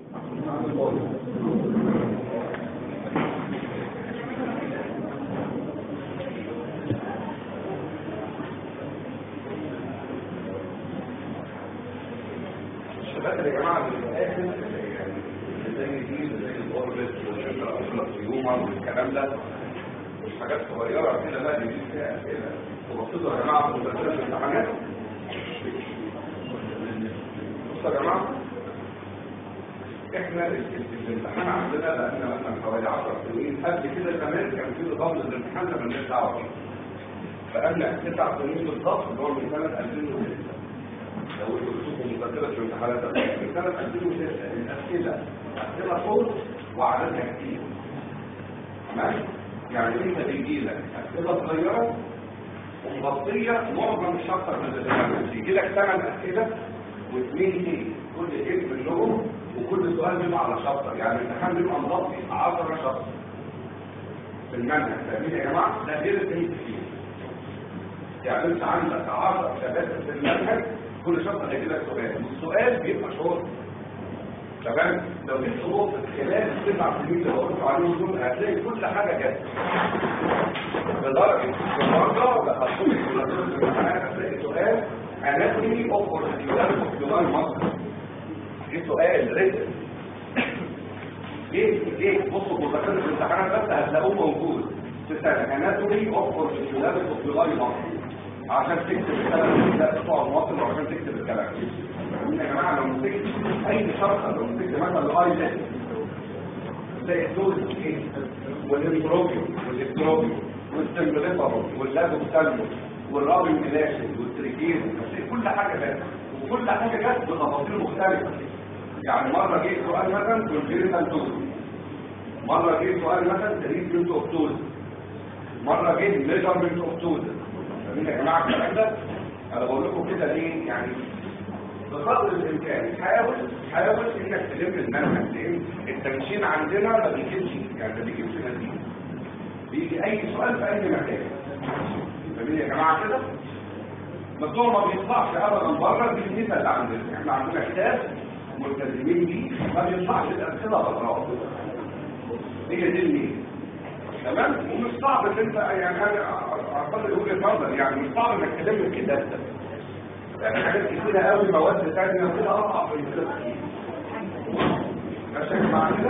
الشباب يا جماعه اللي في الاخر اللي زي دي اللي زي الاوربت والهيومر والكلام ده مش حاجات صغيره كده لا دي فيها اسئله وبصوا يا جماعه في مدرسه الامتحانات بصوا يا جماعه احنا ال- ال- الامتحان عندنا بقالنا مثلا حوالي 10 سنين قبل كده كمان كان في نظام الامتحان ده مالناش دعوه بيه بقالنا تسع سنين بالظبط اللي هو من سنه 2006 لو انتوا بتشوفوا مذكره الامتحانات ده من سنه 2006 الاسئله اسئله طول وعددها كتير تمام يعني انت بيجي لك اسئله صغيره ومغطيه معظم الشابتر من الامتحان بيجي لك ثمان اسئله واثنين ايه كل ايه منهم وكل سؤال بيبقى على شابتر يعني الامتحان بيبقى مغطي 10 شابتر في المنهج فاهمين يا جماعه ده غير التنسيق يعني انت عندك 10 شباتر في المنهج كل شخص هيجي لك سؤال والسؤال بيبقى شهر تمام لو جبت نقطة خلال التسع سنين اللي قلت عليهم دول هتلاقي كل حاجة جت لدرجة النهارده هتكون هتلاقي سؤال اناتومي اوف اورثيولار اوف مصر في سؤال ريتم ليه ليه بصوا مذكرة الامتحانات بس هتلاقوه موجود في سنة اناتومي اوف اورثيولار اوف مصر عشان تكتب الكلام ده بتوع المواطن وعشان تكتب الكلام يا جماعه لو مسكت اي شخص لو مسكت مثلا الاي ليست زي الدول ايه والامبروبيو والاستروبيو والسمبليفر واللابوكسالمو والرابي ميلاشن والتريكيز كل حاجه جت وكل حاجه جت بتفاصيل مختلفه يعني مره جه سؤال مثلا كونجينيتال توز مره جه سؤال مثلا تريتمنت اوف توز مره جه ميجرمنت اوف توز فاهمين يا جماعه الكلام ده انا بقول لكم كده ليه يعني بقدر الامكان حاول حاول انك تلم المنهج لان التمشين عندنا ما بيجيبش يعني ما بيجيبش نتيجه بيجي اي سؤال في اي مكان فاهمين يا جماعه كده الموضوع ما بيطلعش ابدا بره دي الميزه اللي عندنا احنا عندنا كتاب ملتزمين بيه ما بيطلعش الامثله بره هي دي الميزه تمام ومش صعب ان انت يعني انا اعتقد وجهه نظر يعني مش صعب انك تلم الكتاب ده يعني حاجات كتيره قوي مواد ثانيه كده اصعب من كده كتير ماشي مع كده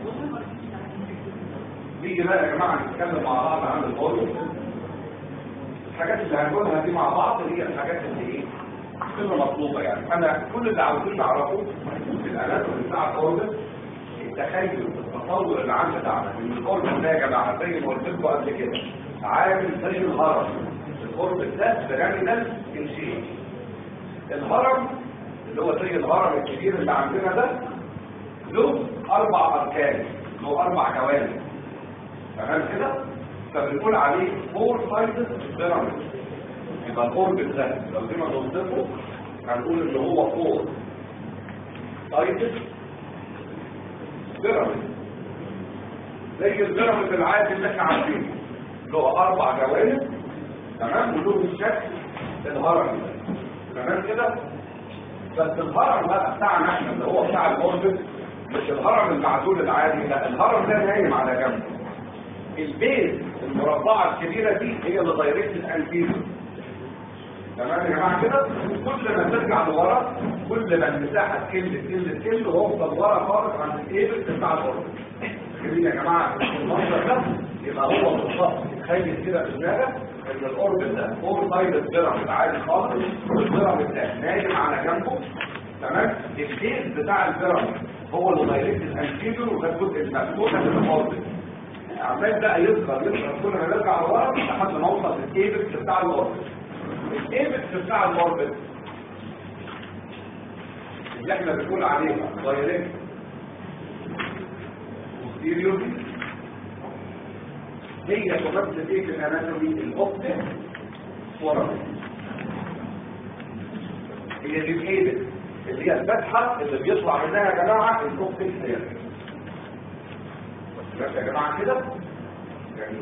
نيجي بقى يا جماعه نتكلم مع بعض عن الفوليوم الحاجات اللي هنقولها دي مع بعض هي الحاجات اللي ايه كلها مطلوبه يعني انا كل اللي عاوزين نعرفه في الاناتومي بتاع الفوليوم التخيل التصور اللي عند بتاعنا ان القرب ده يا جماعه زي ما قلت لكم قبل كده عامل زي الهرم القرب ده بيراميدال انشيء الهرم اللي هو زي الهرم الكبير اللي عندنا ده له اربع اركان له اربع جوانب تمام كده فبنقول عليه فور سايدز بيراميد يبقى القرب ده لو جينا نوصفه هنقول ان هو فور سايدز بيراميد زي البيراميد العادي اللي احنا عارفينه له اربع جوانب تمام وله الشكل الهرمي ده تمام كده بس الهرم بقى بتاعنا احنا اللي هو بتاع الاوربت مش الهرم المعزول العادي لا الهرم ده نايم على جنبه البيز المربعه الكبيره دي هي اللي دايركت الانفيزيو تمام يا جماعه كده كل ما ترجع لورا كل ما المساحه تقل تقل تقل وافضل ورا خالص عند الايبكس بتاع الاوربت جميل يا جماعه المنظر ده يبقى هو بالظبط تخيل كده في دماغك ان الاوربت ده فور سايد البيراميد عادي خالص والبيراميد ده نايم على جنبه تمام البيز بتاع البيراميد هو اللي دايركت الانفيريور وده الجزء المفتوح اللي في الاوربت عمال بقى يصغر يصغر كل ما نرجع لورا لحد ما نوصل للايبكس بتاع الاوربت الايبكس بتاع الاوربت اللي احنا بنقول عليها دايركت posteriorly هي تمثل ايه في الاناتومي الاوبتيك فورامين هي دي الايدك اللي هي الفتحه اللي بيطلع منها يا جماعه الاوبتيك سيرفيس ماشي يا جماعه كده يعني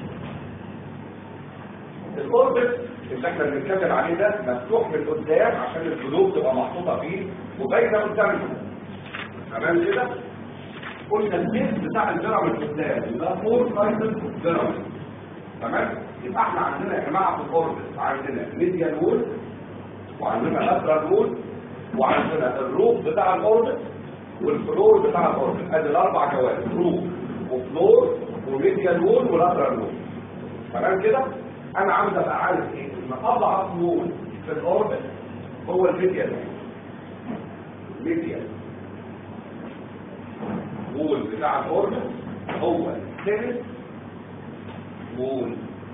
الاوربت اللي احنا بنتكلم عليه ده مفتوح من قدام عشان القلوب تبقى محطوطه فيه وباينه قدامنا تمام كده قلنا البيت بتاع البيراميد قدام يبقى فور سايكل بيراميد تمام يبقى احنا عندنا يا جماعه في الاوربت عندنا ميديال وول وعندنا لاترال وول وعندنا الروف بتاع الاوربت والفلور بتاع الاوربت ادي الاربع جوانب روف وفلور وميديال وول ولاترال وول تمام كده انا عاوز ابقى عارف ايه ان اضعف وول في الاوربت هو الميديال ميديال وول بتاع الاوربت هو الثالث وول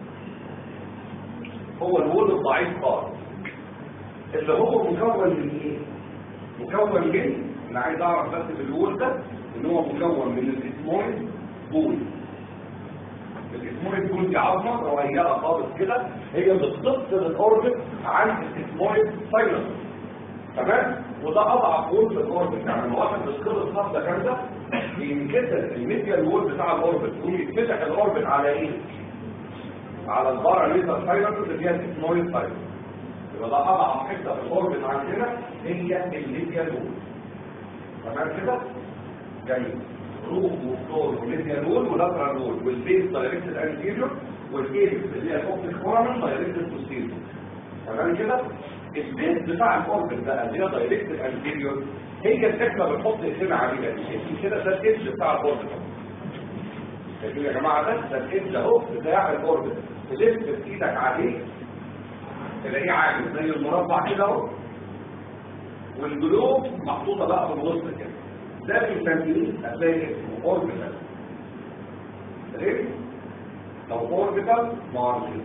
هو الوول الضعيف خالص اللي هو مكون من ايه مكون من انا عايز اعرف بس في الوول ده ان هو مكون من الاسمويد بول الاسمويد بول دي عظمه رقيقه خالص كده هي بتفصل الاوربت عن الاسمويد سايلنس تمام وده اضعف وول في الاوربت يعني لما واحد بيتخبط خبطه جامده بينكسر الميديال وول بتاع الاوربت ويتفتح الاوربت على ايه على البارا ليزر سايلنس اللي فيها الاسمويد سايلنس يبقى ده اضعف حته في الاوربت عندنا هي الميديال وول تمام كده جميل روح وفلور وميديال وول ولاترال وول والبيس دايركتد انتيريور والايبس اللي هي الاوبتيك فورامن دايركتد بوستيريور تمام كده البيس بتاع الاوربت ده اللي هي دايركتد انتيريور هي الفكره بنحط اسمها عليها دي شايفين كده ده الاتش بتاع الاوربت شايفين يا جماعه ده ده الاتش اهو بتاع الاوربت تلف بايدك عليه تلاقيه عامل زي المربع كده اهو والجلوب محطوطه بقى في النص كده ده بنسميه هتلاقي اسمه اوربيتال ليه؟ لو اوربيتال مارجن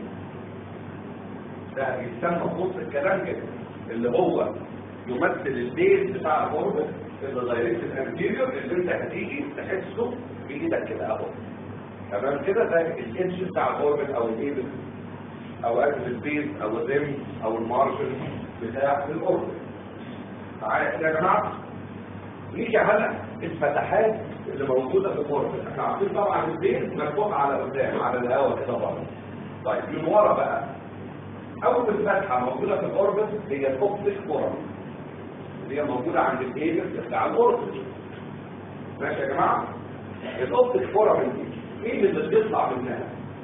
ده بيتسمى في نص الكلام كده اللي هو يمثل البيز بتاع الاوربت اللي دايركت انتيريور اللي انت هتيجي تحسه بايدك كده اهو تمام كده ده الاتش بتاع الاوربت او الايبس او اكل البيز او الريم او المارجن بتاع الاوربت معايا يا جماعه نيجي على الفتحات اللي موجوده في الاوربت احنا عارفين طبعا البيز مفتوح على قدام على الهواء كده بره طيب من ورا بقى اول فتحه موجوده في الاوربت هي الاوبتيك فورم اللي هي موجوده عند الايبس بتاع الاوربت ماشي يا جماعه الاوبتيك فورم دي ايه اللي بيطلع منها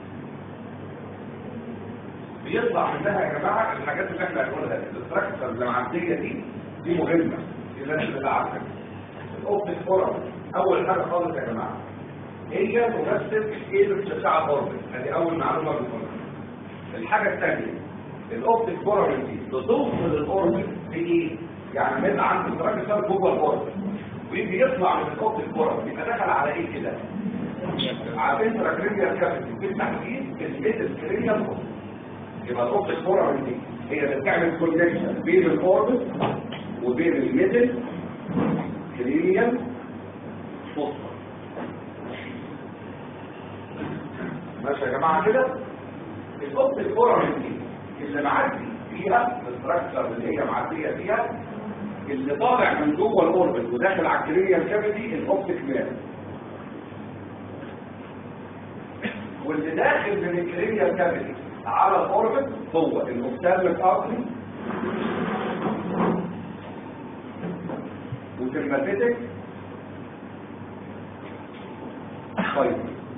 بيطلع منها يا جماعه الحاجات اللي احنا هنقولها الاستراكشر اللي معديه دي دي مهمه دي لازم تبقى عارفها الاوبتيك فورم اول حاجه خالص يا جماعه هي تمثل الايبس بتاع الاوربت ادي اول معلومه بنقولها الحاجه الثانيه الاوبتيك فورم دي بتوصل الاوربت بايه يعني بيبقى عند استراكشر جوه الاوربت ويجي يطلع من الاوبتيك فورم يبقى دخل على ايه كده على الانتراكرينيال كافيتي بالتحديد الميدل كرينيال يبقى الاوبتيك فورم دي هي اللي بتعمل كونكشن بين الاوربت وبين الميدل كرينيال فوسفور ماشي يا جماعه كده الاوبتيك فورم دي اللي معدي فيها الاستراكشر اللي هي معديه فيها اللي طالع من جوه الاوربت وداخل على الكرينيال كافيتي الاوبتيك نيرف واللي داخل من الكرينيال كافيتي على الاوربت هو الاوبتالميك ارتري وسيمباثيتك طيب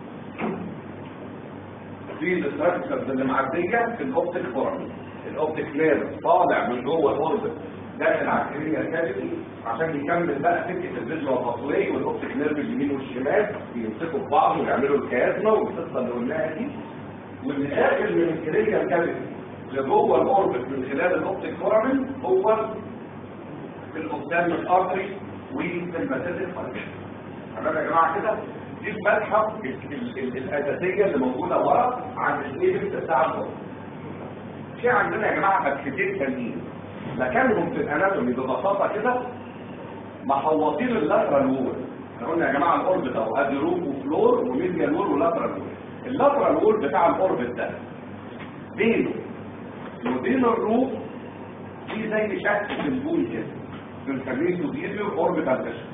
في الاستراكشرز اللي معديه في الاوبتيك فورم الاوبتيك نيرف طالع من جوه الاوربت داخل على الكرينيال كافيتي عشان يكمل بقى سكه الفيجوال باسوي والاوبتيك نيرف اليمين والشمال يمسكوا في بعض ويعملوا الكيازما والقصه اللي قلناها دي واللي داخل من الكرينيال كافيتي لجوه الاوربت من خلال الاوبتيك فورامين هو الاوبتالميك ارتري والسمباثيتك فانكشن تمام يا جماعه كده دي الفتحه الاساسيه اللي موجوده ورا عند الايبكس بتاع الاوربت في عندنا يا جماعه مكتين تانيين مكانهم في الاناتومي ببساطه كده محوطين اللاترال وول احنا قلنا يا جماعه الاوربت اهو ادي روف وفلور وميديال وول ولاترال وول اللاترال وول بتاع الاوربت ده بينه وبين الروف في زي شكل في البول كده بنسميه سوبيريور اوربيتال فيشن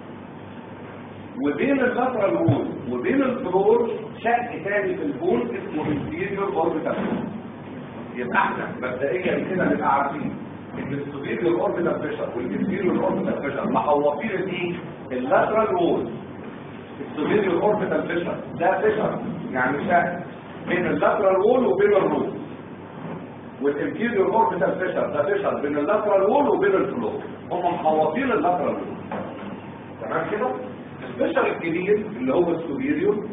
وبين اللاترال وول وبين الفلور شق تاني في البول اسمه انفيريور اوربيتال فيشن يبقى احنا مبدئيا كده نبقى عارفين ان السوبيريور السوبيريور اوربيتال بريشر والانفيريور اوربيتال بريشر محوطين دي اللاترال وول السوبيريور اوربيتال بريشر ده بريشر يعني شكل بين اللاترال وول وبين الروت والانفيريور اوربيتال بريشر ده بريشر بين اللاترال وول وبين الفلور هم محوطين اللاترال وول تمام كده البريشر الجديد اللي هو السوبيريور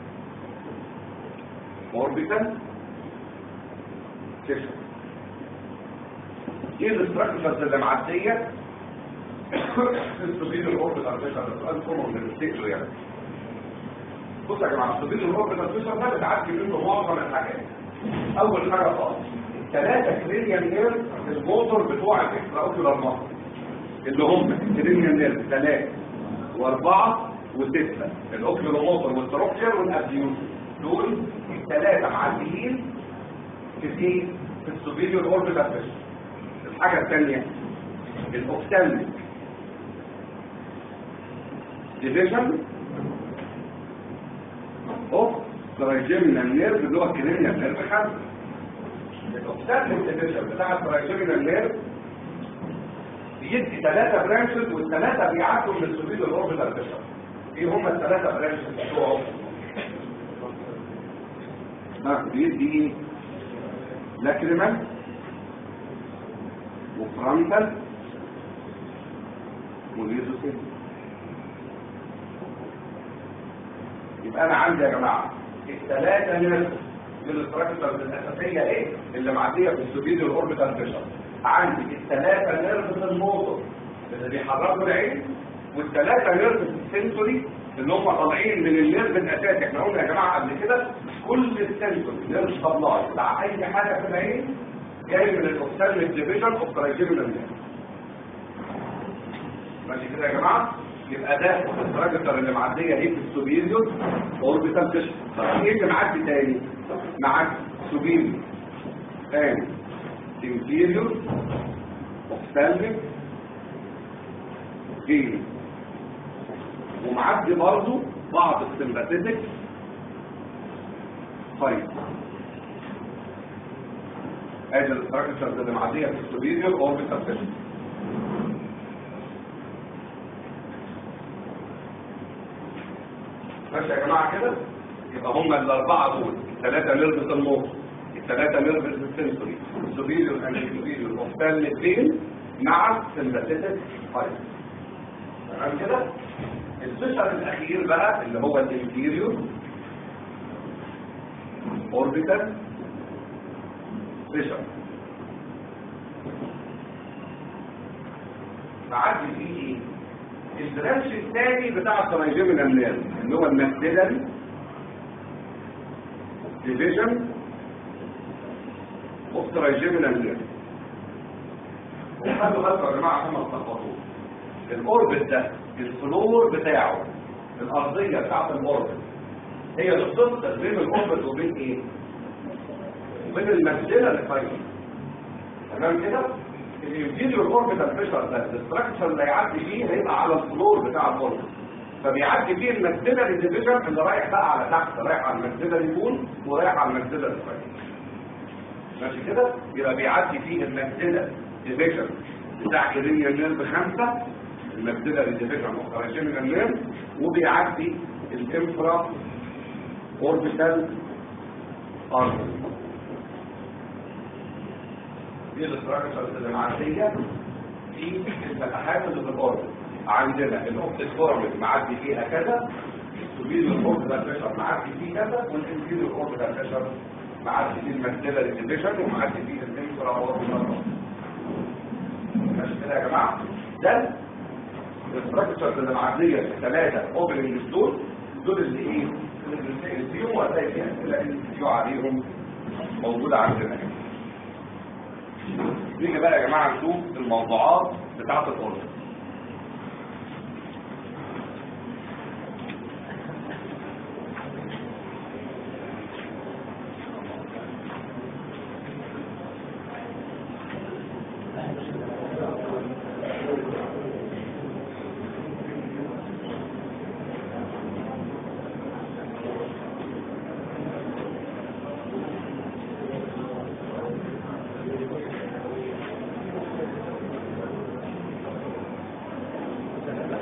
اوربيتال بريشر ايه الاستراكشرز اللي معديه السوبيريور اوربيتال بريشر سؤال كومون من السيكلو يعني بص يا جماعه السوبيريور اوربيتال بريشر ده بتعدي منه معظم الحاجات اول حاجه خالص الثلاثه كريليان نيرف الموتور بتوع الاكسترا اوكيولار ماسل اللي هم الكريليان نيرف ثلاثه واربعه وسته الاوكيولار موتور والتروكشر والابديوس دول الثلاثه معديين في ايه في السوبيريور اوربيتال بريشر الحاجه الثانيه الاوكتالميك ديفيجن اوف ترايجيمينال نيرف اللي هو الكرينيال نيرف خمسه الاوكتالميك ديفيجن بتاع الترايجيمينال نيرف بيدي ثلاثه برانشز والثلاثه بيعدوا من السوبيريور اوربيتال بريشر ايه هم الثلاثه برانشز بتوعه ها بيدي ايه لاكريمال وفرونتال وليزوسين يبقى انا عندي يا جماعه الثلاثه نيرف للاستراكشرز الاساسيه ايه اللي معديه في السوبيريور اوربيتال بريشر عندي الثلاثه نيرف في الموتور اللي بيحركوا العين والثلاثه نيرف في السنسوري اللي هم طالعين من النيرف الاساسي احنا قلنا يا جماعه قبل كده كل السنسوري نيرف سبلاي بتاع اي حاجه في العين جاي من الاوكسالميك ديفيجن اوف ترايجيمينال نيرف ماشي كده يا جماعه يبقى ده التراجكتور اللي معديه ايه في السوبيريور اوربيتال بريشر طب ايه اللي معدي تاني معدي سوبيريور تاني انفيريور اوكسالميك جيني ومعدي برضه بعض السمباثيتك طيب ادي الستراكشرز اللي معديه في السوبيريور اوربيتال بريشر ماشي يا جماعه كده يبقى هم الاربعه دول الثلاثه نيرفز الموت الثلاثه نيرفز السنسوري السوبيريور اند السوبيريور اوفتالميك بين مع سمباثيتك طيب تمام كده السيشن الاخير بقى اللي هو الانفيريور اوربيتال سيشن معدي فيه ايه البرانش الثاني بتاع الترايجيمينال نيرف اللي هو الماكسيلاري ديفيجن اوف ترايجيمينال نيرف وخدوا بالكم يا جماعه عشان ما تلخبطوش الاوربت ده الفلور بتاعه الارضيه بتاعت الاوربت هي اللي بتفصل بين الاوربت وبين ايه وبين الماكسيلاري فايبر تمام كده الانفيريور اوربيتال بريشر ده الاستراكشر اللي هيعدي فيه هيبقى على الفلور بتاع الاوربت فبيعدي فيه الماكسيلاري ديفيجن اللي رايح بقى على تحت رايح على الماكسيلاري بول ورايح على الماكسيلاري فايبر ماشي كده يبقى بيعدي فيه الماكسيلاري ديفيجن بتاع كرينيا نيرف خمسة الماكسيلاري ديفيجن اوبريشن نيرف وبيعدي الانفرا اوربيتال ارتري دي الاستراكشرز اللي معديه في الفتحات اللي في الارض عندنا الاوبتيك فورمت معدي فيها كذا السوبيريور اوربيتال بريشر معدي فيه كذا والانفيريور اوربيتال بريشر معدي فيه الماكسيلاري ديفيجن ومعدي فيه الانفرا اوربيتال ماشي كده يا جماعه ده الاستراكشرز اللي معديه ثلاثه اوبننج دول دول اللي ايه اللي بنسال فيهم وهتلاقي فيها اسئله الفيو عليهم موجوده عندنا هنا نيجي بقى يا جماعه نشوف الموضوعات بتاعه الاورد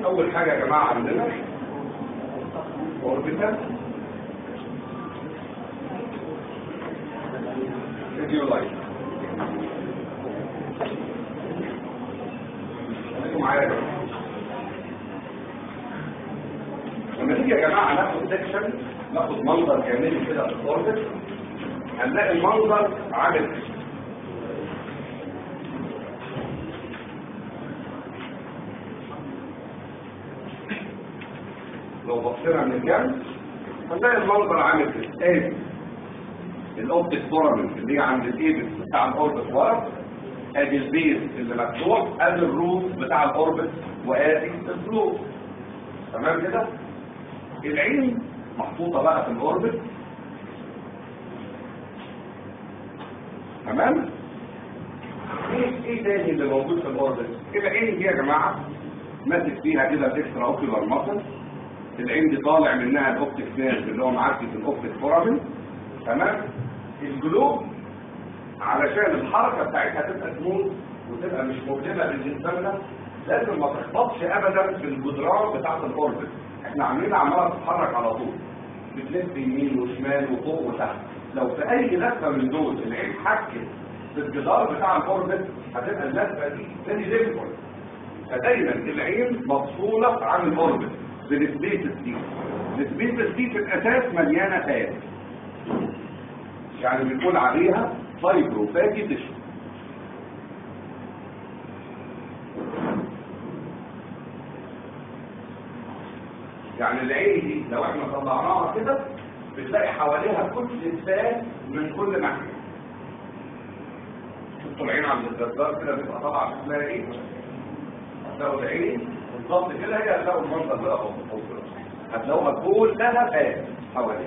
اول حاجه يا جماعه عندنا اوربيتال فيديو لايف خليكم معايا يا جماعه لما تيجي يا جماعه ناخد سكشن ناخد منظر كامل كده في الاوربت هنلاقي المنظر عامل كده. لو بصينا من الجنب هنلاقي المنظر عامل كده ادي الاوبتيك فورامنت اللي هي عند الايبس بتاع الاوربت ورا ادي البيز اللي مفتوح ادي الروف بتاع الاوربت وادي الفلو تمام كده العين محطوطه بقى في الاوربت تمام ايه ايه تاني اللي موجود في الاوربت العين دي يا جماعه ماسك فيها كده الاكسترا اوكيولار ماسل العين دي طالع منها الاوبتيك نيرف اللي هو معدي في الاوبتيك فورامين تمام الجلوب علشان الحركه بتاعتها تبقى سموث وتبقى مش مؤلمه بالنسبه لنا لازم ما تخبطش ابدا في الجدران بتاعت الاوربت احنا عاملين عماله تتحرك على طول بتلف يمين وشمال وفوق وتحت لو في اي لفه من دول العين حكت في الجدار بتاع الاوربت هتبقى اللفه دي تاني ديفيكولت فدايما العين مفصوله عن الاوربت بالسبيسز دي السبيسز دي في الاساس مليانه فات يعني بنقول عليها فايبرو فاتي تشو يعني العين دي لو احنا طلعناها كده بتلاقي حواليها كتلة فات من كل ناحية شفتوا العين عند الجزار كده بيبقى طبعا شكلها ايه؟ هتلاقوا العين بالظبط كده هي هتلاقوا المنظر ده اهو هتلاقوها كلها فات حواليها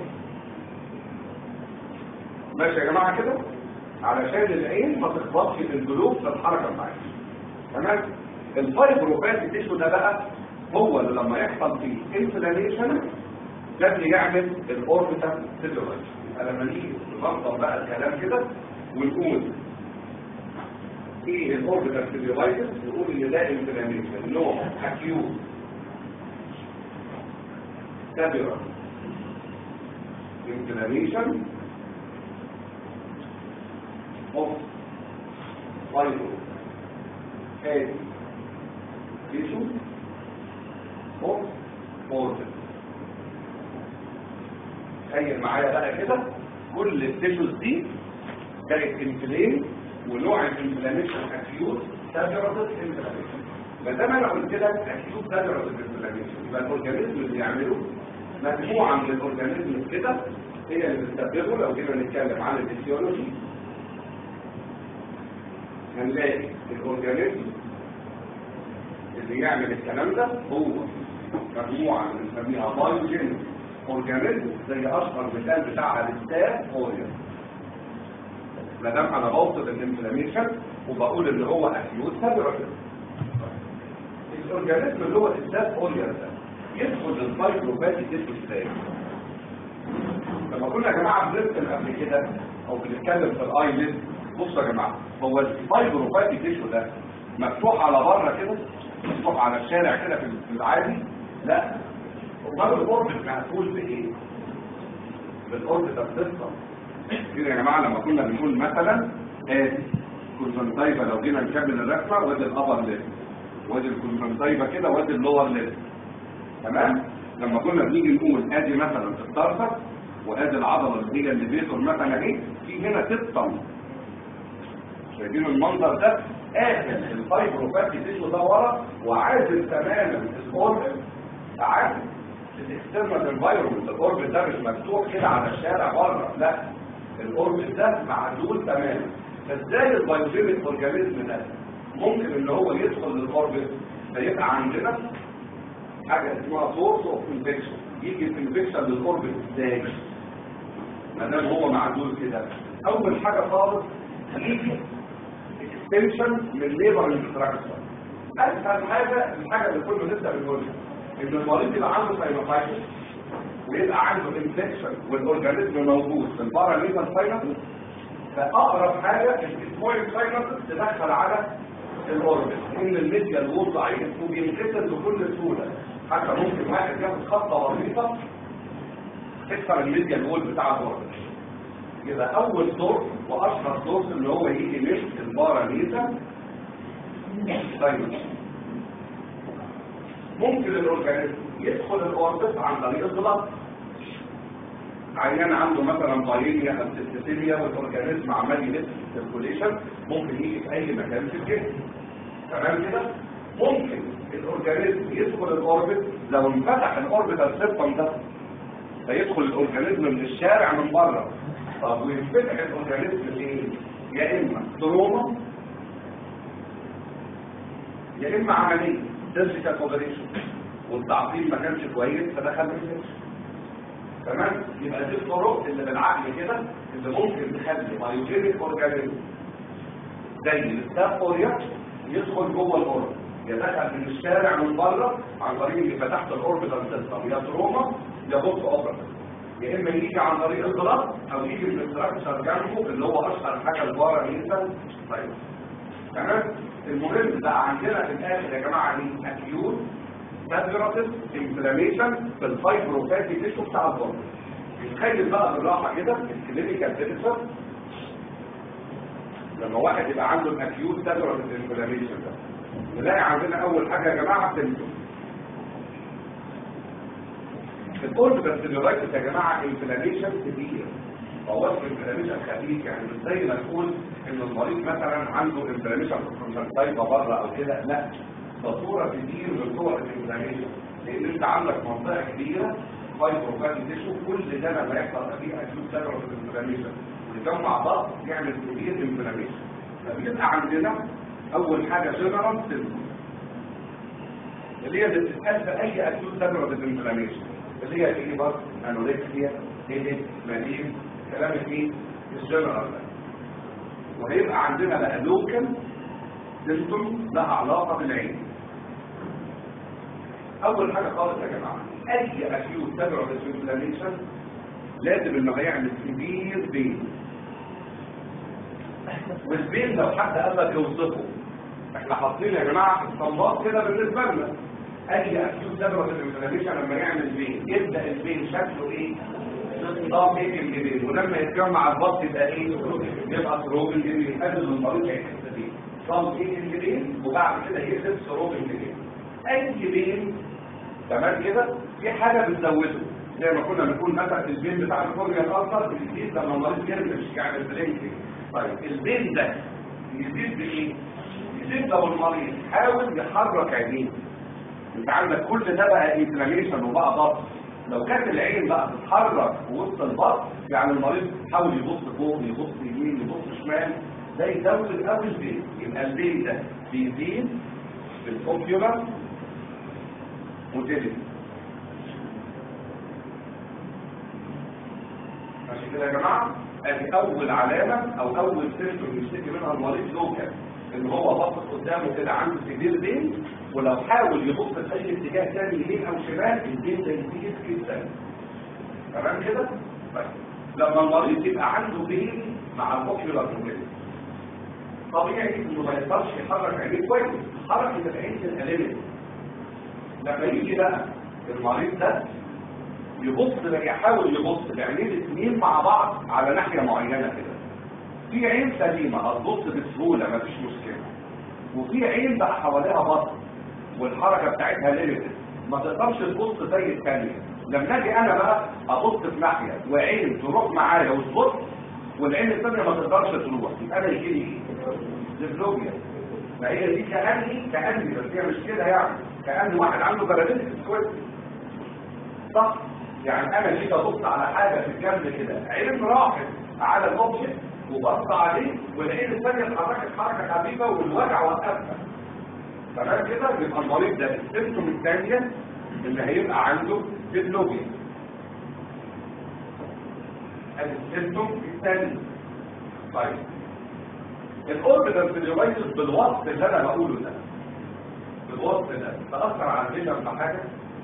ماشي يا جماعه كده علشان العين ما تخبطش في الجلوب في الحركه بتاعتها تمام الفايبروفات تيشو ده بقى هو اللي لما يحصل فيه انفلاميشن ده اللي يعمل الاوربيتال سيلولايت لما نيجي نفصل بقى الكلام كده ونقول ايه الاوربيتال سيلولايت نقول ان ده انفلاميشن نوع اكيوت سابيرال انفلاميشن of fibro head tissue of organ تخيل معايا بقى كده كل التيشوز دي كانت انفلام ونوع الانفلاميشن اكيوت سابيرال انفلاميشن ما دام انا قلت لك اكيوت سابيرال انفلاميشن يبقى الاورجانيزم اللي يعمله مجموعه من الاورجانيزم كده هي اللي بتسببه لو جينا نتكلم عن الفسيولوجي هنلاقي الاورجانيزم اللي يعمل الكلام ده هو مجموعه بنسميها بايوجين اورجانيزم زي اشهر مثال بتاعها الستاف اوريان ما دام انا بوصف الانفلاميشن وبقول ان هو اكيوت سابيرال الاورجانيزم اللي هو الستاف اوريان ده يدخل الفايبروباتي تيشو ازاي لما كنا يا جماعه بنرسم قبل كده او بنتكلم في الاي ليست بصوا يا جماعه هو الفايبروباتي تيشو ده مفتوح على بره كده مفتوح على الشارع كده في العادي لا امال الاوربت مقفول بايه بالاوربت السيستم كده يا جماعه لما كنا بنقول مثلا ادي كونجنتايفا لو جينا نكمل الرسمه وادي الابر ليف وادي الكونجنتايفا كده وادي اللور ليف تمام لما كنا بنيجي نقول ادي مثلا في الطرفه وادي العضله اللي هي اللي بيدخل مثلا ايه في هنا سيستم شايفين المنظر ده قافل الفايبروفاتي تيشو ده ورا وعازل تماما الاوربت عازل الاكسترنال انفايرمنت الاوربت ده مش مفتوح كده على الشارع بره لا الاوربت ده معزول تماما فازاي البايوجينيك اورجانيزم ده ممكن ان هو يدخل للاوربت فيبقى عندنا حاجه اسمها سورس اوف انفكشن يجي الانفكشن للاوربت ازاي ما دام هو معزول كده اول حاجه خالص يجي اكستنشن من ليبر انستراكشن اسهل حاجه الحاجه اللي كل لسه بنقولها ان المريض يبقى عنده ساينوفايتس ويبقى عنده انفكشن والاورجانيزم موجود في البارا ليبر ساينس فاقرب حاجه الاسبوعين ساينس تدخل على الاوربت ان الميديا الوول ضعيف وبينكسر بكل سهوله حتى ممكن واحد ياخد خطه بسيطه تكسر الميديا الوول بتاع الاوربت يبقى اول دور واشهر دور اللي هو يجي مش الباراميتر طيب ممكن الاورجانيزم يدخل الاوربت عن طريق الضغط عيان عنده مثلا بايليا او سيستيميا والاورجانيزم عمال يلف في السيركوليشن ممكن يجي في اي مكان في الجسم تمام كده ممكن الاورجانيزم يدخل الاوربت لو انفتح الاوربيتال سيستم ده فيدخل الاورجانيزم من الشارع من بره طب وينفتح الاورجانيزم ليه يا اما تروما يا اما عمليه سيرجيكال اوبريشن والتعقيم ما كانش كويس فدخل في تمام يبقى دي الطرق اللي بالعقل كده اللي ممكن تخلي بايوجينيك اورجانيزم زي الستافوريا يدخل جوه الاورب يدخل من الشارع من بره عن طريق اللي فتحت الاوربيتال سيستم يا تروما يا بوست اوبرا يا اما يجي عن طريق الضغط او يجي من الاستراكشر جنبه اللي هو اشهر حاجه البارا ميزا طيب تمام المهم بقى عندنا في الاخر يا جماعه ايه اكيوت ماتيراتيف انفلاميشن في الفايبروفاتي تيشو بتاع الضغط نتخيل بقى بالراحه كده الكلينيكال بيكتشر لما واحد يبقى عنده الاكيوت ماتيراتيف انفلاميشن ده نلاقي عندنا اول حاجه يا جماعه سيمتوم الكورد بس دلوقتي يا جماعه انفلاميشن كبير ما هوش انفلاميشن خفيف يعني مش زي ما تقول ان المريض مثلا عنده انفلاميشن في الكونجكتيفا بره او كده لا ده صوره كتير من صور الانفلاميشن لان انت عندك منطقه كبيره فايبروفاتي تيشو كل ده لما يحصل فيه اكيوت سيرفر انفلاميشن يجمع بعض يعمل كبير انفلاميشن فبيبقى عندنا اول حاجه جنرال سيمتوم اللي هي بتتقال في اي اكيوت سيرفر انفلاميشن اللي هي فيبر انوركسيا هيدك مدين كلام ايه الجنرال ده وهيبقى عندنا بقى لوكال سيمتوم لها علاقه بالعين اول حاجه خالص يا جماعه اي اكيوت تبع الانفلاميشن لازم انه هيعمل كبير بين والبين لو حد قال لك يوصفه احنا حاطين يا جماعه الصمات كده بالنسبه لنا اي اكيوت تبع الانفلاميشن لما يعمل بين يبدا البين شكله ايه ضغط الجبين ولما يتجمع الضغط يبقى ايه يبقى سروب الجبين قبل المريض هيحس بيه ضغط الجبين وبعد كده يقلب سروب الجبين اي جبين تمام كده في حاجه بتزوده زي ما كنا بنقول مثلا البين بتاع الكورنيا الاخضر بيزيد لما المريض يرمش يعني البلينكينج طيب البين ده يزيد بايه؟ يزيد لو المريض حاول يحرك عينيه انت عندك كل ده بقى انفلاميشن وبقى ضغط لو كانت العين بقى تتحرك في وسط البطن يعني المريض حاول يبص فوق يبص يمين يبص شمال ده يزود قوي البين يبقى البين ده بيزيد في الاوبيولا موتيليتي ماشي كده يا جماعه ادي اول علامه او اول سيمتوم يشتكي منها المريض لوكال ان هو باصص قدامه كده عنده سيفير بين ولو حاول يبص في اي اتجاه ثاني يمين او شمال البين ده يزيد جدا تمام كده طيب لما المريض يبقى عنده بين مع الاوكيولار موبيليتي طبيعي انه ما يقدرش يحرك عينيه كويس حركه العين تتقلل لما يجي بقى المريض ده يبص يحاول يبص بعينين الاثنين مع بعض على ناحيه معينه كده في عين سليمه هتبص بسهوله مفيش مشكله وفي عين بقى حواليها بطن والحركه بتاعتها ليميتد ما تقدرش تبص زي الثانيه لما اجي انا بقى ابص في ناحيه وعين تروح معايا وتبص والعين الثانيه ما تقدرش تروح يبقى انا يجي لي ديفلوبيا ما هي دي كاني كاني بس هي مش كده يعني كان واحد عنده بلادين سويت صح يعني انا جيت ابص على حاجه في الجنب كده عين راحت على الاوبجكت وبص عليه والعين الثانيه اتحركت حركه خفيفه والوجع وقفها تمام كده يبقى المريض ده السيمتوم الثانيه اللي هيبقى عنده ديفلوبيا ادي السيمتوم الثاني طيب الاوربيتال سيلولايتس بالوصف اللي انا بقوله ده بالوصف ده تاثر على الفيجن بحاجه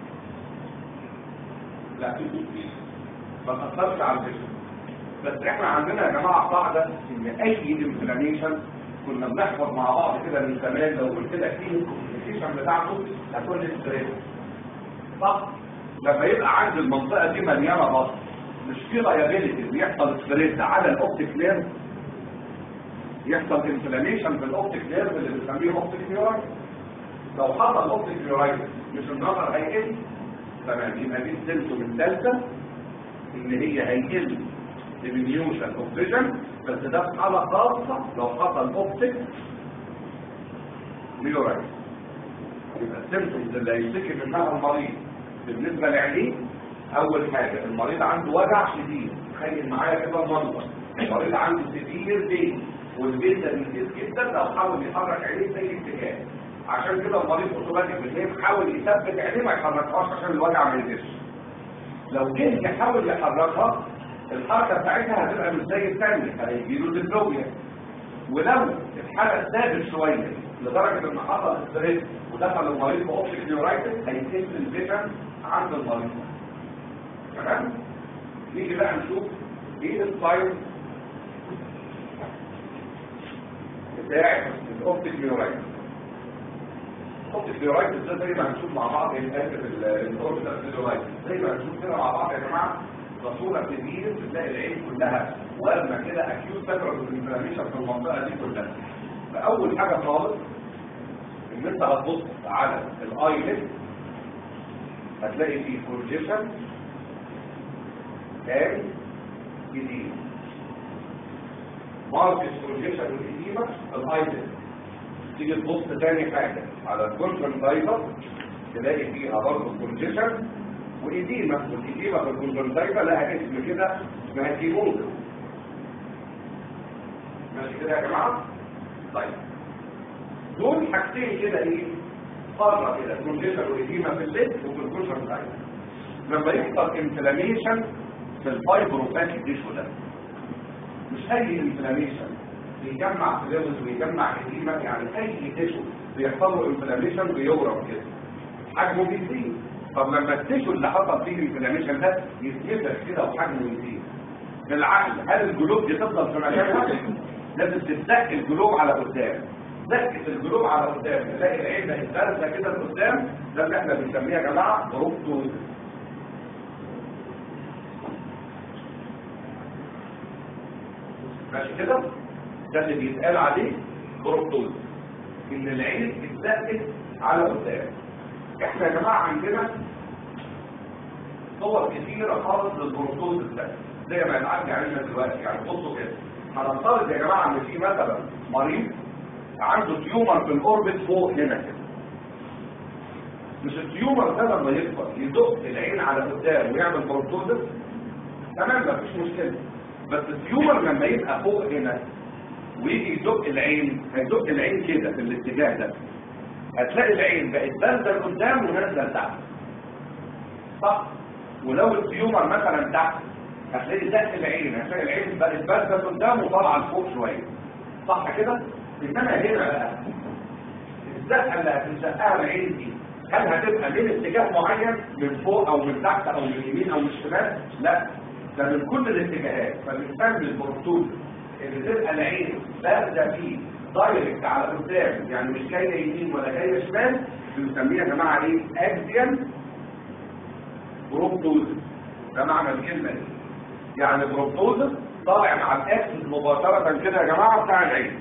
لا ما تاثرش على الفيجن بس احنا عندنا يا جماعه قاعده ان اي انفلاميشن كنا بنحفظ مع بعض كده من زمان لو قلت لك ايه الكوميونيكيشن بتاعته هتقول لي ستريس صح لما يبقى عند المنطقه دي مليانه ضغط مش في لايبيليتي بيحصل ستريس على الاوبتيك نيرف يحصل انفلاميشن في الاوبتيك نيرف اللي بنسميه اوبتيك نيورايتس لو حصل اوبتيك نيورايتس مش النظر هيقل تمام يبقى دي السيمتوم الثالثه ان هي هيقل diminution اوف فيجن بس ده في حاله خاصه لو حصل اوبتيك نيورايتس يبقى السيمتومز اللي هيشتكي منها المريض بالنسبه لعينيه اول حاجه المريض عنده وجع شديد تخيل معايا كده المنظر المريض عنده سيفير بين والبين ده بيزيد جدا لو حاول يحرك عينيه في اي اتجاه عشان كده المريض اوتوماتيك بتلاقيه بيحاول يثبت عينيه ما يحركهاش عشان الوجع ما يزيدش لو جه يحاول يحركها الحركه بتاعتها هتبقى مش زي الثانيه هيجي له ديبلوبيا ولو الحاله ثابت شويه لدرجه ان حصل ستريس ودخل المريض في اوبتيك نيورايتس هيتم الفيجن عند المريض تمام نيجي بقى نشوف ايه السايز بتاع الاوبتيك نيورايتس الاوبتيك نيورايتس ده زي ما هنشوف مع بعض اسف الاوربيتال نيورايتس زي ما هنشوف كده مع بعض يا جماعه بصوره كبيره بتلاقي العين كلها ورمه كده اكيوت سكرة انفلاميشن في المنطقه دي كلها فاول حاجه خالص ان انت هتبص على الايلت هتلاقي فيه كونجيشن كان جديد ماركس كونجيشن والإديمة الايلت تيجي تبص تاني حاجة على الكونجن دايفر تلاقي فيها برضه كونجيشن وإديمة والإديمة في الكونجن دايفر لها اسم كده اسمها كيموز ماشي كده يا جماعة؟ طيب دول حاجتين كده ايه قارة كده كونجيشن وإديمة في الليل وفي الكونجن دايفر لما يحصل انفلاميشن في الفايبروفاتيك ديشو ده مش اي انفلاميشن بيجمع فلويد ويجمع اديمه يعني اي تيشو بيحصل له انفلاميشن بيورم كده حجمه بيزيد طب لما التيشو اللي حصل فيه الانفلاميشن ده يتنفخ كده وحجمه يزيد بالعقل هل الجلوب دي تفضل في مكانها لازم تزق الجلوب على قدام زقت الجلوب على قدام تلاقي العين ده اتدرسه كده لقدام ده اللي احنا بنسميه يا جماعه روبتوز ماشي كده ده اللي بيتقال عليه بروتوز ان العين اتزقت على قدام احنا يا جماعه عندنا صور كثيره خالص للبروتوز ده زي ما يتعدي علينا دلوقتي يعني بصوا كده هنفترض يا جماعه ان في مثلا مريض عنده تيومر في الاوربت فوق هنا كده مش التيومر ده لما يكبر يدق العين على قدام ويعمل بروتوزس تمام مفيش مشكله بس التيومر لما يبقى فوق هنا ويجي يدق العين هيدق العين كده في الاتجاه ده هتلاقي العين بقت بارزه لقدام ونازله لتحت صح ولو التيومر مثلا تحت هتلاقي دق العين هتلاقي العين بقت بارزه لقدام وطالعه لفوق شويه صح كده انما هنا بقى الزقه اللي هتزقها العين دي هل هتبقى من اتجاه معين من فوق او من تحت او من اليمين او من الشمال لا ده من كل الاتجاهات فبنسمي البروتوز اللي تبقى العين بارزه فيه دايركت على قدام يعني مش جايه يمين ولا جايه شمال بنسميها يا جماعه ايه اكسيال بروتوز ده معنى الكلمه دي يعني بروتوز طالع مع الاكسس مباشره كده يا جماعه بتاع العين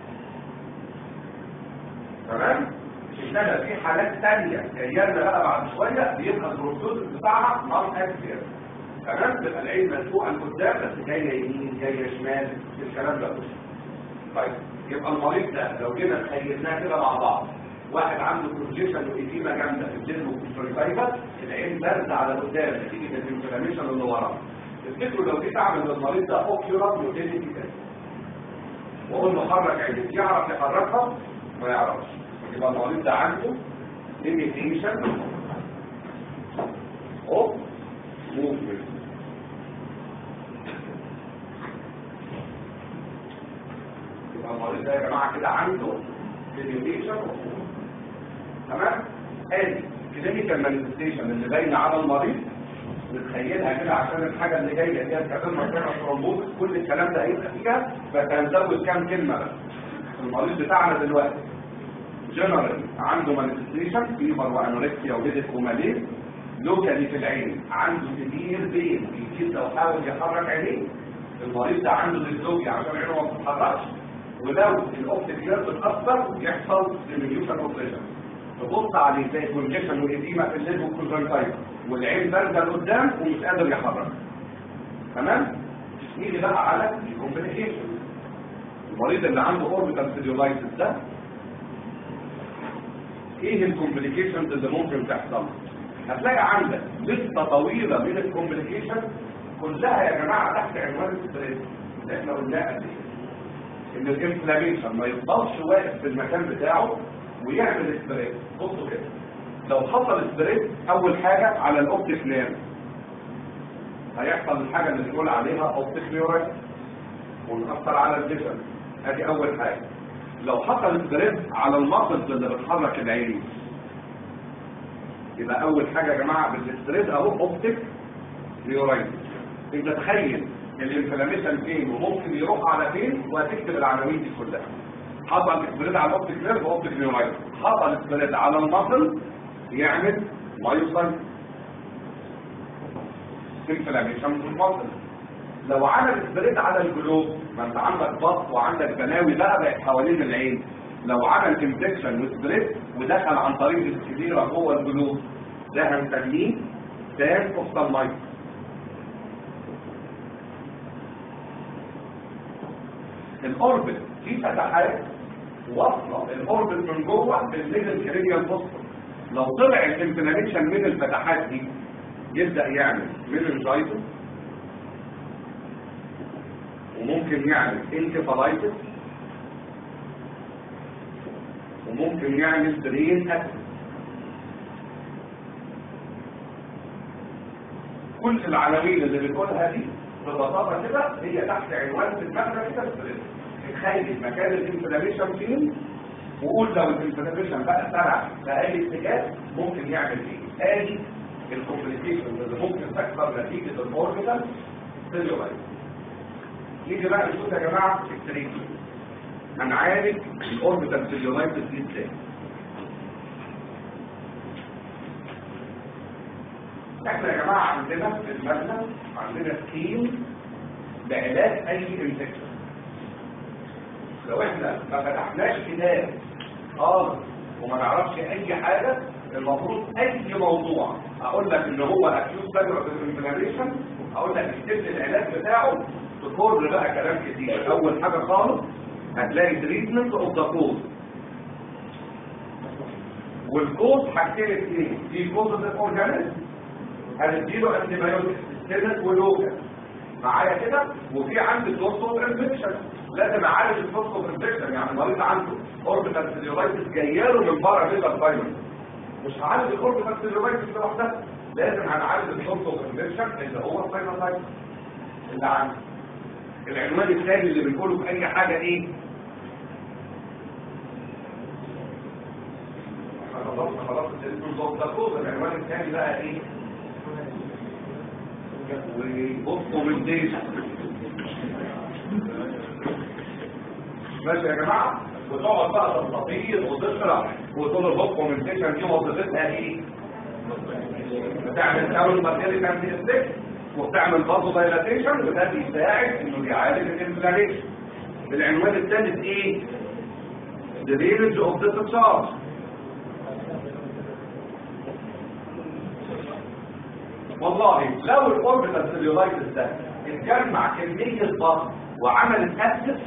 تمام انما في حالات ثانيه جايه لنا بقى بعد شويه بيبقى البروتوز بتاعها نون اكسيال تمام تبقى العين مسبوقه لقدام بس جايه يمين جايه شمال الكلام ده كله طيب يبقى المريض ده لو جينا تخيلناه كده مع بعض واحد عنده كونجيشن وإديمة جامدة في الجسم وكونجكتيفا العين بارزة على قدام نتيجة الانفلاميشن اللي وراه تفتكروا لو جيت اعمل للمريض ده اوكيورا ميوتينيتي كده واقول له حرك عينيك يعرف يحركها ما يعرفش يبقى المريض ده عنده ليميتيشن اوف موفمنت يبقى المريض ده يا جماعه كده عنده ليميتيشن تمام ادي كلينيكال مانيفستيشن اللي باينه على المريض نتخيلها كده عشان الحاجه اللي جايه دي هتكلمنا فيها ترومبوز كل الكلام ده هيبقى فيها بس هنزود كام كلمه بس المريض بتاعنا دلوقتي جنرال عنده مانيفستيشن فيبر وانوركسيا وهيدك وماليز لوكالي في العين عنده سيفير بين يجيب لو حاول يحرك عينيه المريض ده عنده ديزوجيا عشان عينه ما بتتحركش ولو الاوبتيك نيرف اتاثر يحصل ديمينيوشن اوبريشن تبص عليه زي كونجكشن وإديمة في الليل والكونجنتايف والعين بارده لقدام ومش قادر يحرك تمام نيجي بقى على الكومبليكيشن المريض اللي عنده اوربيتال سيلولايتس ده ايه الكومبليكيشنز اللي ممكن تحصل هتلاقي عندك لسته طويله من الكومبليكيشن كلها يا جماعه تحت عنوان الستريس اللي احنا قلناه قبل كده ان الانفلاميشن ما يفضلش واقف في المكان بتاعه ويعمل ستريس بصوا كده لو حصل ستريس اول حاجه على الاوبتيك نيرف هيحصل الحاجه اللي بنقول عليها اوبتيك نيوريت ونأثر على الجسم ادي اول حاجه لو حصل ستريس على المصل اللي بتحرك العين يبقى اول حاجه يا جماعه بالستريس اهو اوبتيك نيوريت انت تخيل الانفلاميشن فين وممكن يروح على فين وهتكتب العناوين دي كلها حصل سبريد على الاوبتيك نيرف واوبتيك نيورايت حصل سبريد على المصل يعمل مايوسايت انفلاميشن في المصل لو عمل سبريد على الجلوب ما انت عندك بط وعندك بلاوي بقى بقت حوالين العين لو عمل انفكشن وسبريد ودخل عن طريق السكليرا جوه الجلوب ده هنسميه تان اوفتالمايت الاوربت في فتحات واصله الاوربت من جوه بالليجن كريديال بوستر لو طلع الانفلاميشن من الفتحات دي يبدا يعمل مينجايتس وممكن يعمل انكفالايتس وممكن يعمل برين اسيد كل العناوين اللي بنقولها دي ببساطه كده هي تحت عنوان في المبنى كده تخيل مكان الانفلاميشن فين وقول لو الانفلاميشن بقى سرع لاي اتجاه ممكن يعمل ايه ادي الكومبليكيشن اللي ممكن تحصل نتيجه الاوربيتال سيلولايت نيجي بقى نشوف يا جماعه التريتمنت هنعالج الاوربيتال سيلولايت دي ازاي احنا يا جماعه عندنا في المبنى عندنا سكيم لعلاج اي انفكشن لو احنا ما فتحناش كتاب خالص وما نعرفش اي حاجه المفروض اي موضوع اقول لك ان هو اكيوت فاجرال انفلاميشن اقول لك اكتب لي العلاج بتاعه تكر بقى كلام كتير اول حاجه خالص هتلاقي تريتمنت اوف ذا كوز والكوز حاجتين اثنين في كوز اورجانيزم هنديله انتي بايوتكس سيستمك ولوكال معايا كده وفي عندي سورس اوف انفكشن لازم اعالج السورس اوف انفكشن يعني المريض عنده اوربيتال سيلولايتس جايله من بره فيزا فايمنت مش هعالج الاوربيتال سيلولايتس لوحدها لازم هنعالج السورس اوف انفكشن اللي هو الساينوسايتس اللي عندي العنوان الثاني اللي بنقوله في اي حاجه ايه خلاص خلاص الدكتور العنوان الثاني بقى ايه وبصوا من ديش ماشي يا جماعة وتقعد بقى تستطير وتشرح وتقول الهوب كومنتيشن دي وظيفتها ايه بتعمل تعمل ماتيريال كانتيستيك وبتعمل برضه دايلاتيشن وده بيساعد انه بيعالج الانفلاميشن العنوان الثالث ايه the damage of the discharge والله لو الاوربيتال سيلولايتس ده اتجمع كميه ضغط وعملت اسس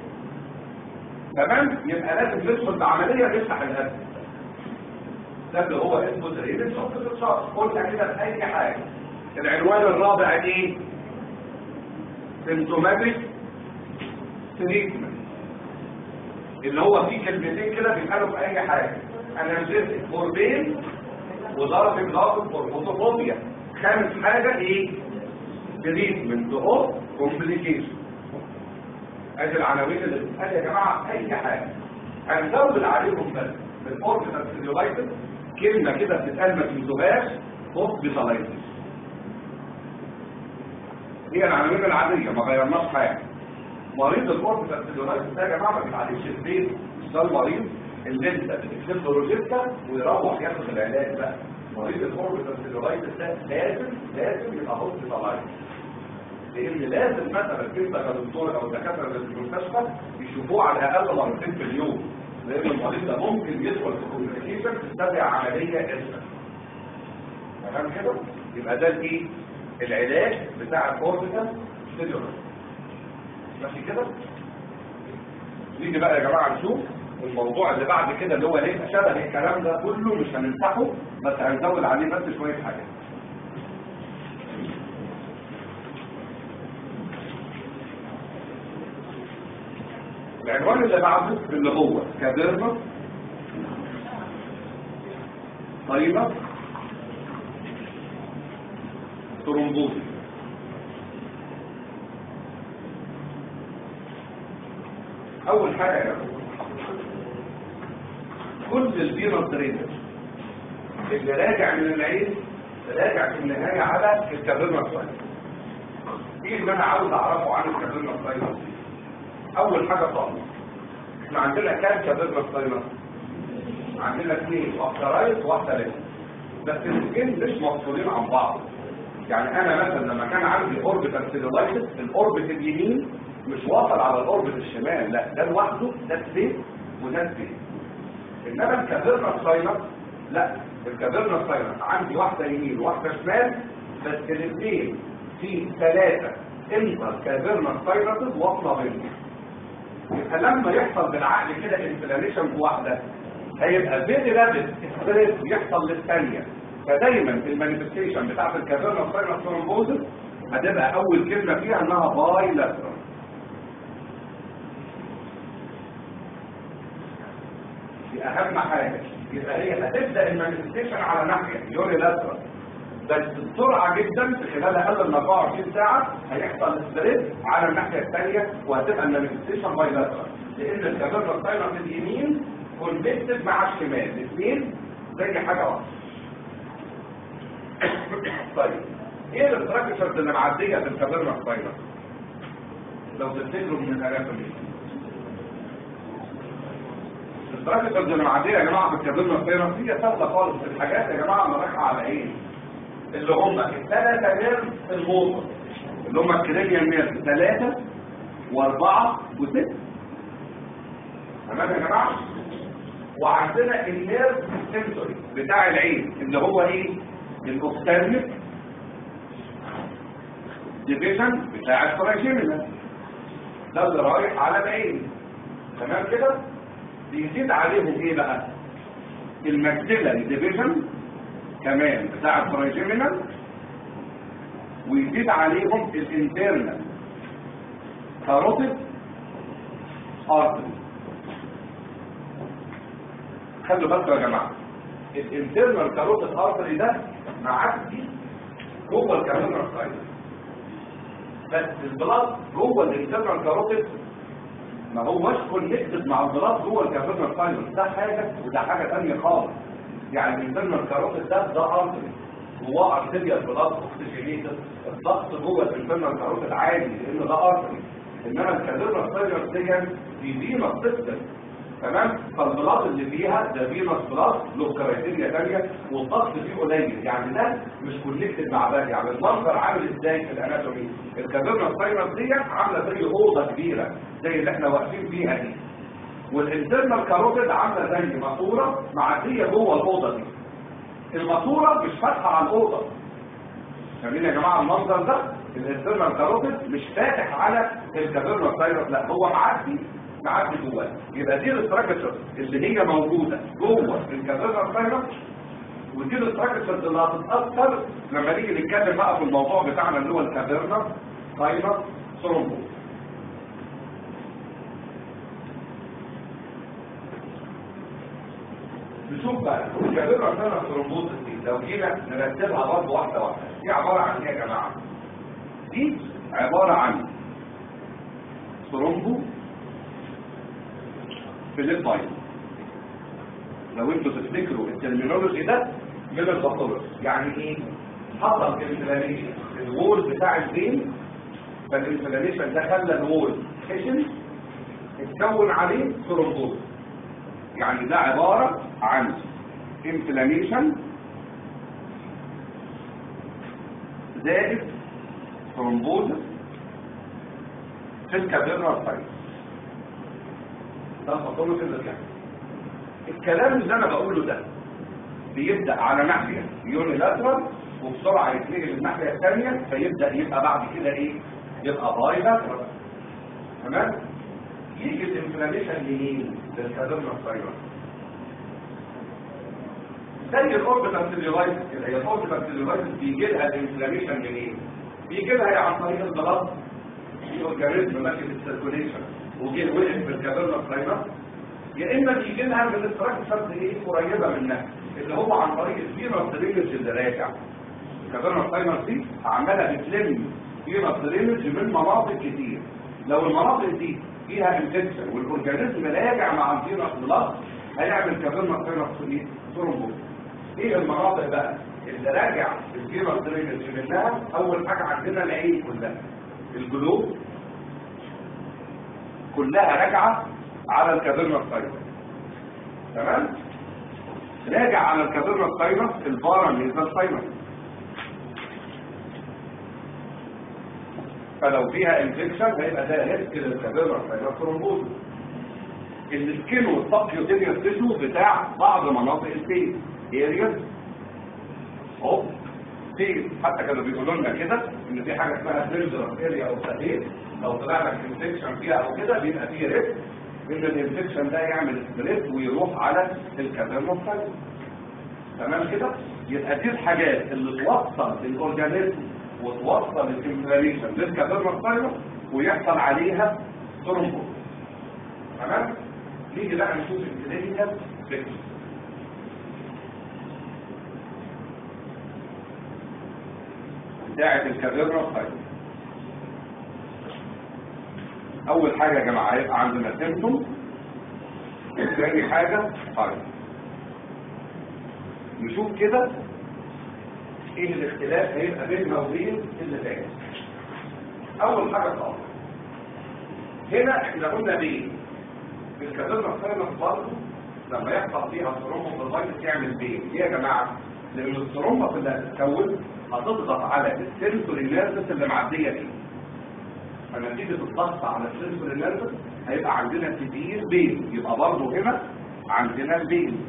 تمام يبقى لازم ندخل بعمليه نفتح الاسس ده اللي هو اسمه دريبل شوك الشخص قلنا كده في اي حاجه العنوان الرابع ايه سيمتوماتيك تريتمنت اللي هو فيه كلمتين كده بيتقالوا في اي حاجه انالجيزيك فوربين وضرب بلاطه فوتوفوبيا خامس حاجة ايه تريتمنت اوف كومبليكيشن ادي العناوين اللي بتتقال يا جماعة اي حاجة هنزود عليكم بس بالاوربيتال سيلولايتس كلمة كده بتتقال ما تنسوهاش هوسبيتالايتس هي العناوين العادية ما غيرناش حاجة مريض الاوربيتال سيلولايتس ده يا جماعه ما بيتعالجش في البيت ده المريض اللي انت بتكتب له روجيتا ويروح ياخد العلاج بقى مريض الاوربيتال سيلولايتس ده لازم لازم يبقى هوسبيتالايز لان لازم مثلا انت كدكتور او دكاتره اللي في المستشفى يشوفوه على الاقل مرتين في اليوم لان المريض ده ممكن يدخل في كومبليكيشن تستدعي عمليه اسمها تمام كده يبقى ده الايه العلاج بتاع الاوربيتال سيلولايتس ماشي كده نيجي بقى يا جماعه نشوف الموضوع اللي بعد كده اللي هو ليه شبه الكلام ده كله مش هنمسحه بس هنزود عليه بس شويه حاجات العنوان اللي بعده اللي هو كاديرما طيبة ترومبوزي اول حاجة يا جماعة كل الفيروس درينج اللي راجع من العين راجع في النهاية على الكابيرنا ساينس ايه اللي انا عاوز اعرفه عن الكابيرنا ساينس اول حاجة طبعا احنا عندنا كام كابيرنا ساينس عندنا اثنين واحدة رايت وواحدة ليفت بس الاثنين مش مفصولين عن بعض يعني انا مثلا لما كان عندي اوربيتال سيلولايتس الاوربت اليمين مش واصل على الاوربت الشمال لا ده لوحده ده سبيس وده سبيس انما الكافيرنا ساينس لا الكافيرنا ساينس عندي واحده يمين وواحده شمال بس الاثنين في ثلاثه انتر كافيرنا ساينس واصله بينهم يبقى لما يحصل بالعقل كده انفلاميشن في واحده هيبقى فيري رابid ستريس يحصل للثانيه فدايما المانيفستيشن بتاعت الكافيرنا ساينس ثرومبوزس هتبقى اول كلمه فيها انها باي لاترال دي اهم حاجه يبقى هي هتبدا المانيفستيشن على ناحيه يوري لاترال بس بسرعه جدا في خلال اقل من 24 ساعه هيحصل ستريس على الناحيه الثانيه وهتبقى المانيفستيشن باي لاترال لان الكافيرنا ساينس اليمين كونكتد مع الشمال الاثنين زي حاجه واحده طيب ايه الاستراكشرز اللي معديه في الكافيرنا ساينس لو تفتكروا من الاناتومي الاستراكشرز اللي معديه يا جماعه في الكافيرنا ساينس هي سهله خالص الحاجات يا جماعه ما رايحه على ايه اللي هم الثلاثه نيرف الموتور اللي هم الكرينيال نيرف ثلاثه واربعه وسته تمام يا جماعه وعندنا النيرف سنسوري بتاع العين اللي هو ايه الاوفتالميك ديفيجن بتاع الفراجيمينا ده اللي رايح على العين تمام كده بيزيد عليهم ايه بقى الماكسيلاري ديفيجن كمان بتاع الفراجيمينا ويزيد عليهم الانترنال كاروتيد ارتري خلوا بالكم يا جماعه الانترنال كاروتيد ارتري ده معدي جوه الكارينال سايت بس البلاط جوه الانترنال كاروتيد ما هوش كونكتد مع البلاط جوه الكارينال سايت ده حاجه وده حاجه ثانيه خالص يعني الانترنال كاروتيد ده ده ارتري جواه ارتريال بلاط اوكسجينيتد الضغط جوه الانترنال كاروتيد عالي لان ده ارتري انما الكارينال سايت دي دي فينا سيستم تمام فالبلاط اللي فيها ده فينوس بلاط له كرايتيريا ثانيه والضغط فيه قليل يعني ده مش كونكتد مع ده يعني المنظر عامل ازاي في الاناتومي الكافيرنا ساينس دي عامله زي اوضه كبيره زي اللي احنا واقفين فيها دي والانترنال كاروتيد عامله زي ماسوره معديه جوه الاوضه دي الماسوره مش فاتحه على الاوضه فاهمين يا جماعه المنظر ده الانترنال كاروتيد مش فاتح على الكافيرنا ساينس لا هو معدي معدي جواه يبقى دي الاستراكشر اللي هي موجوده جوه الكافيرنا ساينس ودي الاستراكشر اللي هتتاثر لما نيجي نتكلم بقى في الموضوع بتاعنا اللي هو الكافيرنا ساينس ثرومبوز نشوف بقى الكافيرنا ساينس ثرومبوز دي لو جينا نرتبها برضه واحده واحده دي عباره عن ايه يا جماعه دي عباره عن ثرومبو في الليل بايظ لو انتوا تفتكروا الترمينولوجي ده من الباثولوجي يعني ايه حصل انفلاميشن الوول بتاع الفين فالانفلاميشن ده خلى الوول يتحشن اتكون عليه ثرومبوز يعني ده عبارة عن انفلاميشن زائد ثرومبوز في الكابيرنال سايت ده مطلوب كده الكلام الكلام اللي انا بقوله ده بيبدأ على ناحية يونيلاترال وبسرعة يتنقل الناحية الثانية فيبدأ يبقى بعد كده ايه يبقى بايلاترال تمام يجي الانفلاميشن منين للكادرنا الصغيرة زي الاوربيتال سيلولايتس كده هي الاوربيتال سيلولايتس بيجي لها الانفلاميشن منين بيجي لها عن طريق البلد في اورجانيزم ماشي في السيركوليشن وجه وقف في الكادرنا الصغيرة يا اما بيجي لها من الاستراكشرز ايه قريبه منها اللي هو عن طريق الفيروس درينج اللي راجع الكادرنا الصغيرة دي عماله بتلم فيروس درينج من مناطق كتير لو المناطق دي فيها انفكشن والاورجانيزم راجع مع الفيروس بلس هيعمل كافيرنا فيروس ايه ثرومبوز ايه المناطق بقى اللي راجع الفيروس درينج منها اول حاجه عندنا العين كلها الجلوب كلها راجعه على الكافيرنا الصينة تمام راجع على الكافيرنا الصينة البارا ميزا الصينة فلو فيها انفكشن هيبقى ده ريسك للكافيرنا الصينة ثرومبوز السكين والسبكيوتينيوس تيشو بتاع بعض مناطق الفيس ارياز اوف فيس حتى كانوا بيقولوا لنا كده ان في حاجه اسمها دينجرس اريا او سهيل لو طلع لك انفكشن فيها او كده بيبقى فيه ريسك ان الانفكشن ده يعمل ستريس ويروح على الكافيرنا الصينة تمام كده يبقى دي الحاجات اللي توصل الاورجانيزم وتوصل الانفلاميشن للكافيرنا الصينة ويحصل عليها ثرومبوز تمام نيجي بقى نشوف الكلينيكال بيكتشر بتاعة الكافيرنا الصينة اول حاجة يا جماعة هيبقى عندنا سيمتوم ثاني حاجة طيب نشوف كده ايه الاختلاف هيبقى بيننا وبين اللي فات اول حاجة طبعا هنا احنا قلنا ليه الكاتبنا الصينة برضه لما يحصل فيها الترومبا في الفيروس يعمل بين ليه يا جماعة لان الترومبا اللي هتتكون هتضغط على السنسوري نيرفس اللي معدية فيه فنتيجة الضغط على السنسوري نيرفس هيبقى عندنا كتير بين يبقى برضه هنا عندنا البين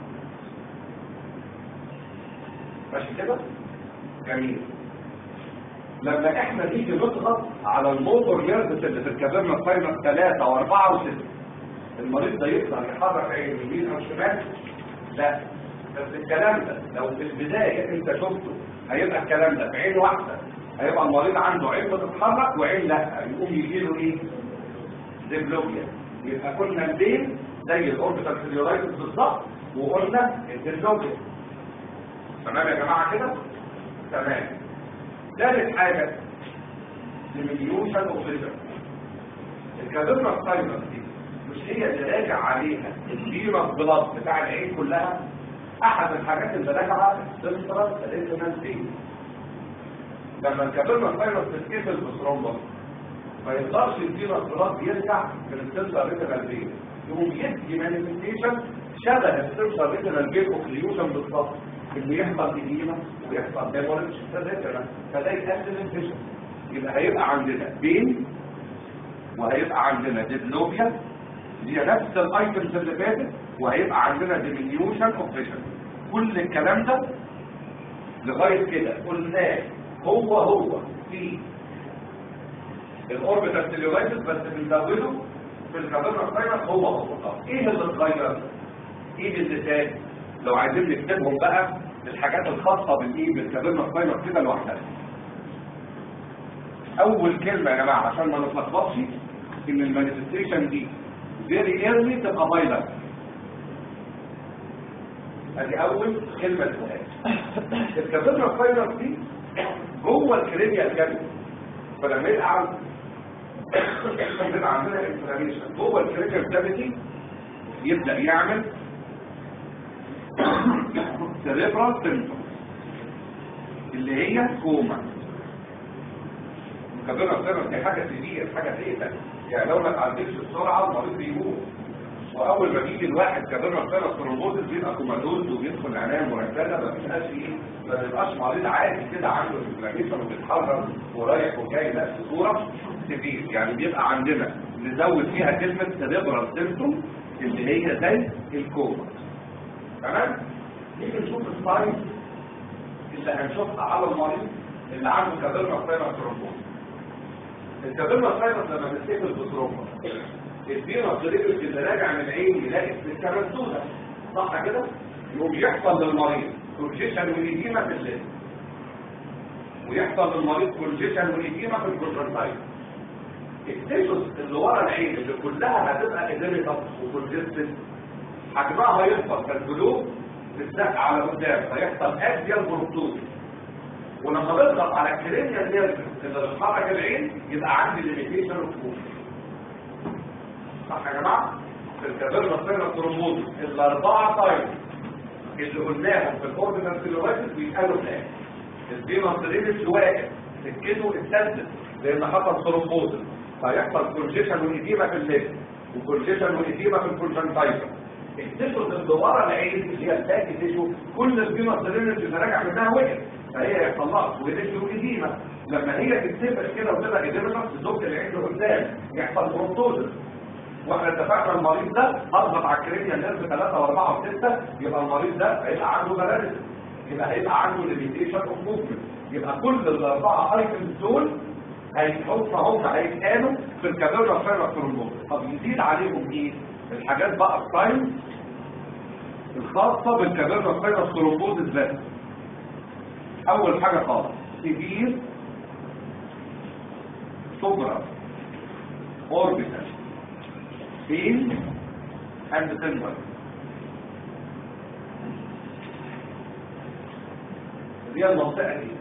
ماشي كده جميل لما احنا نيجي نضغط على الموتور نيرفس اللي في الكابيرنا الصينة 3 و4 و6 المريض ده يقدر يحرك عينه يمين او شمال لا بس الكلام ده لو في البداية انت شفته هيبقى الكلام ده في عين واحدة هيبقى المريض عنده عين بتتحرك وعين لا يقوم يجي له ايه ديبلوبيا يبقى كنا البين زي الاوربيتال سيلولايتس بالظبط وقلنا الديبلوبيا تمام يا جماعه كده تمام ثالث حاجه ديمينيوشن اوبريشن الكادرنا الساينس دي مش هي اللي راجع عليها الفيروس بلاد بتاع العين كلها احد الحاجات اللي راجعه السنترال ريتينال بين لما الكابيرنا الفيروس تتكسر بثرومبس ما يقدرش الفيروس بلاد يرجع من السنترال ريتينال بين يقوم يدي مانيفستيشن شبه السنترال ريتينال بين اوكليوشن بالظبط انه يحصل اديمه ويحصل ديموريج فده يقلل الانفيشن يبقى هيبقى عندنا بين وهيبقى عندنا ديبلوبيا هي نفس الايتمز اللي فاتت وهيبقى عندنا ديمينيوشن اوبريشن كل الكلام ده لغايه كده قلناه هو هو في الاوربيتال سيلولايتس بس بنزوده في الكابيرنا الصغيره هو هو طب ايه اللي اتغير ايه اللي زاد لو عايزين نكتبهم بقى الحاجات الخاصه بالايه بالكابيرنا الصغيره كده لوحدها اول كلمه يا جماعه عشان ما نتلخبطش ان المانيفستيشن دي فيري ايرلي تبقى بايلر ادي اول كلمه تقولها الكابيرنا الصغيره دي جوه الكريميا الجامد فلما يبقى عند يبقى عندنا انفلاميشن جوه الكريميا الجامد يبدا يعمل سيريبرال سيمتوم اللي هي كوما الكابيرنا الصغيره دي حاجه سيفير حاجه سيئه يعني لو ما اتعالجتش بسرعه المريض بيموت واول ما بيجي الواحد كبرنا سنه ثرومبوزس بيبقى كوماتوز وبيدخل عنايه مركزه ما بيبقاش ايه ما بيبقاش مريض عادي كده عنده انفلاميشن وبيتحرك ورايح وجاي لا صوره سيفير يعني بيبقى عندنا نزود فيها كلمه سيريبرال سيمتوم اللي هي زي الكوما تمام نيجي نشوف الساين اللي هنشوفها على المريض اللي عنده كبرنا سنه ثرومبوزس الكبرنا سنه لما بتستقبل بثرومبوز الفيروس غريب اللي راجع من العين يلاقي السكه مسدوده صح كده يقوم يحصل للمريض كونجيشن وليديما في الليل ويحصل للمريض كونجيشن وليديما في الكونجنتايف التيشوز اللي ورا العين اللي كلها هتبقى اديميتاس وكونجستد حجمها هيحصل كالجلوب بالسقع على قدام فيحصل اكزيال بروتوز ولما بضغط على الكرينيال نيرف اللي بتحرك العين يبقى عندي ليميتيشن اوف صح يا جماعه في الكابيرنا سيرنا ترومبوز الاربعه تايب اللي قلناهم في الاوردينال سيلولايتس بيتقالوا هناك الديما سيرينس واقف سكته اتسدد لان حصل ترومبوز فيحصل كونجيشن وإديمة في الليل وكونجيشن وإديمة في الكونجنتايفر التيشوز اللي ورا العين اللي هي الباقي تيشو كل الديما سيرينس اللي راجع منها وقف فهي يحصل لها سويدش وإديمة لما هي تتسبق كده وتبقى إديمة تزق العين لقدام يحصل بروتوزس واحنا اتفقنا المريض ده اضغط على الكرينيا نيرف 3 و4 و6 يبقى المريض ده هيبقى عنده بلاريس يبقى هيبقى عنده ليميتيشن اوف موفمنت يبقى كل الاربعه ايتمز دول هيتحطوا هم هيتقالوا في الكابيرا فيرا ثرومبوز طب يزيد عليهم ايه الحاجات بقى الساينس الخاصه بالكابيرا فيرا ثرومبوز بس اول حاجه خالص سيفير سوبرا اوربيتال pain and symbol. دي المنطقة دي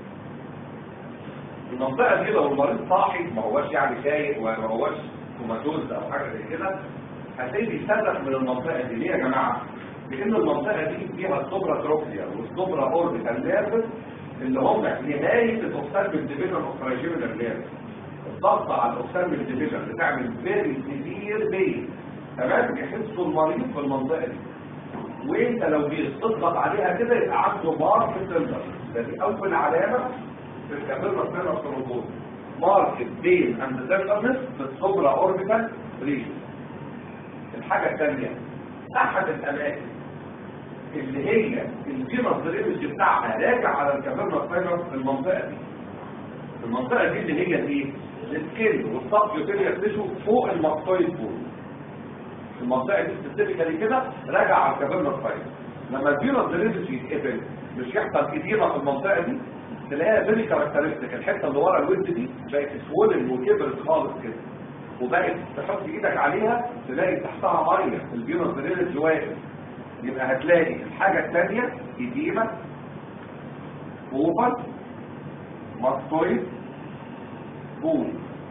المنطقة دي لو المريض صاحي ما هوش يعني سايق وما هوش كوماتوز او حاجة زي كده هتلاقيه بيصرخ من المنطقة دي ليه يا جماعة؟ لأن المنطقة دي فيها السوبرا تروكسيا والسوبرا اوربيتال نيرفس اللي هم نهاية الاوكسال ديفيجن اوف تراجيمينال نيرفس الضغط على الاوكسال ديفيجن بتعمل فيري سيفير بين تمام يحسوا المريض في المنطقه دي وانت لو جيت تضغط عليها كده يبقى عنده مارك سيلفر ده دي اول علامه في الكابيلا سيلفر ثرومبوز مارك بين اند سيلفرنس في السوبرا اوربيتال ريجن الحاجه الثانيه احد الاماكن اللي هي الفينوس ريمج بتاعها راجع على الكابيلا سيلفر في المنطقه دي المنطقه دي اللي هي ايه السكين والسبيوتيريال تيشو فوق المقطويد بول المنطقه دي سبيسيفيكالي كده راجع على الكابيلا سايد لما الفيروس درينج يتقفل مش يحصل اديمه في المنطقه دي تلاقيها فيري كاركترستيك الحته اللي ورا الود دي بقت سوولن وكبرت خالص كده وبقت تحط ايدك عليها تلاقي تحتها ميه الفيروس درينج واقف يبقى هتلاقي الحاجه الثانيه اديمه اوفر ماستويد بول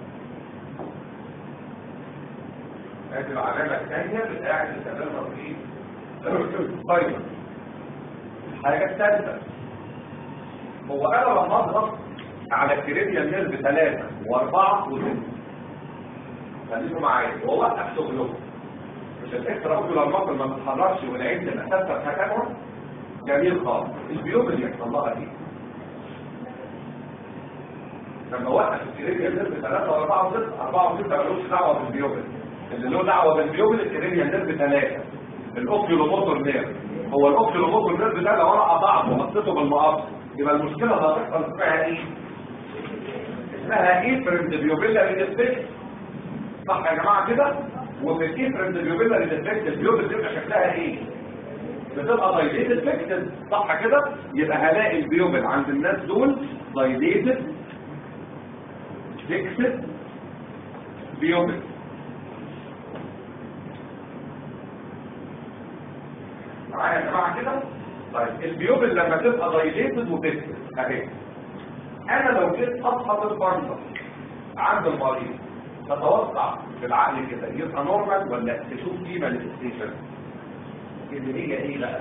ادي العلامة الثانية بتاعت التدرب في طيب الحاجة الثالثة هو انا لما اضغط على الكريديال نيرف ثلاثة واربعة وستة خليكم معايا ووقف شغلهم مش الاكسترا اوكيولار ماسل ما بتتحركش والعين تبقى ثابته في مكانها جميل خالص البيوم اللي يحصل لها دي لما وقف الكريديال نيرف 3 و4 و6 4 و6 ملوش دعوه بالبيوبل اللي له دعوه بالبيوبل الكريديال نيرف 3 الاوكيولوموتور نيرف هو الاوكيولوموتور نيرف ده لو انا قطعته وحطيته بالمقص يبقى المشكله اللي هتحصل اسمها ايه؟ اسمها ايفرنت بيوبيلا ريدفكت صح يا جماعه كده؟ وفي الايفرنت بيوبيلا ريدفكت البيوبل تبقى شكلها ايه؟ بتبقى دايليتد فيكتد صح كده؟ يبقى هلاقي البيوبل عند الناس دول دايليتد فيكتد بيوبل معايا يا جماعه كده طيب البيوبل لما تبقى دايليتد وفيكتد اهي انا لو جيت اسقط البندر عند المريض تتوقع بالعقل كده يبقى نورمال ولا تشوف فيه مانيفستيشن اللي هي ايه بقى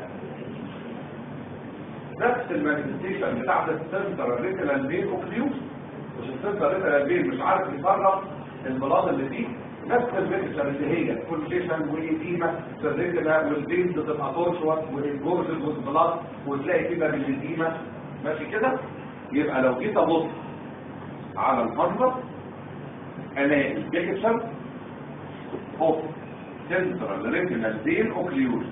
نفس المانيفستيشن بتاعت السنتر ريتينال بين اوكليوس مش السنتر ريتينال بين مش عارف يفرق البلاط اللي فيه نفس الميكسر اللي هي كونجيشن وايديما في الرجله والبين بتبقى ترشوت والجورجز والبلاط وتلاقي كده بالإيديما ماشي كده يبقى لو جيت ابص على المنظر الاقي البيكتشر اوف سنترال ريتينال فين اوكليوجن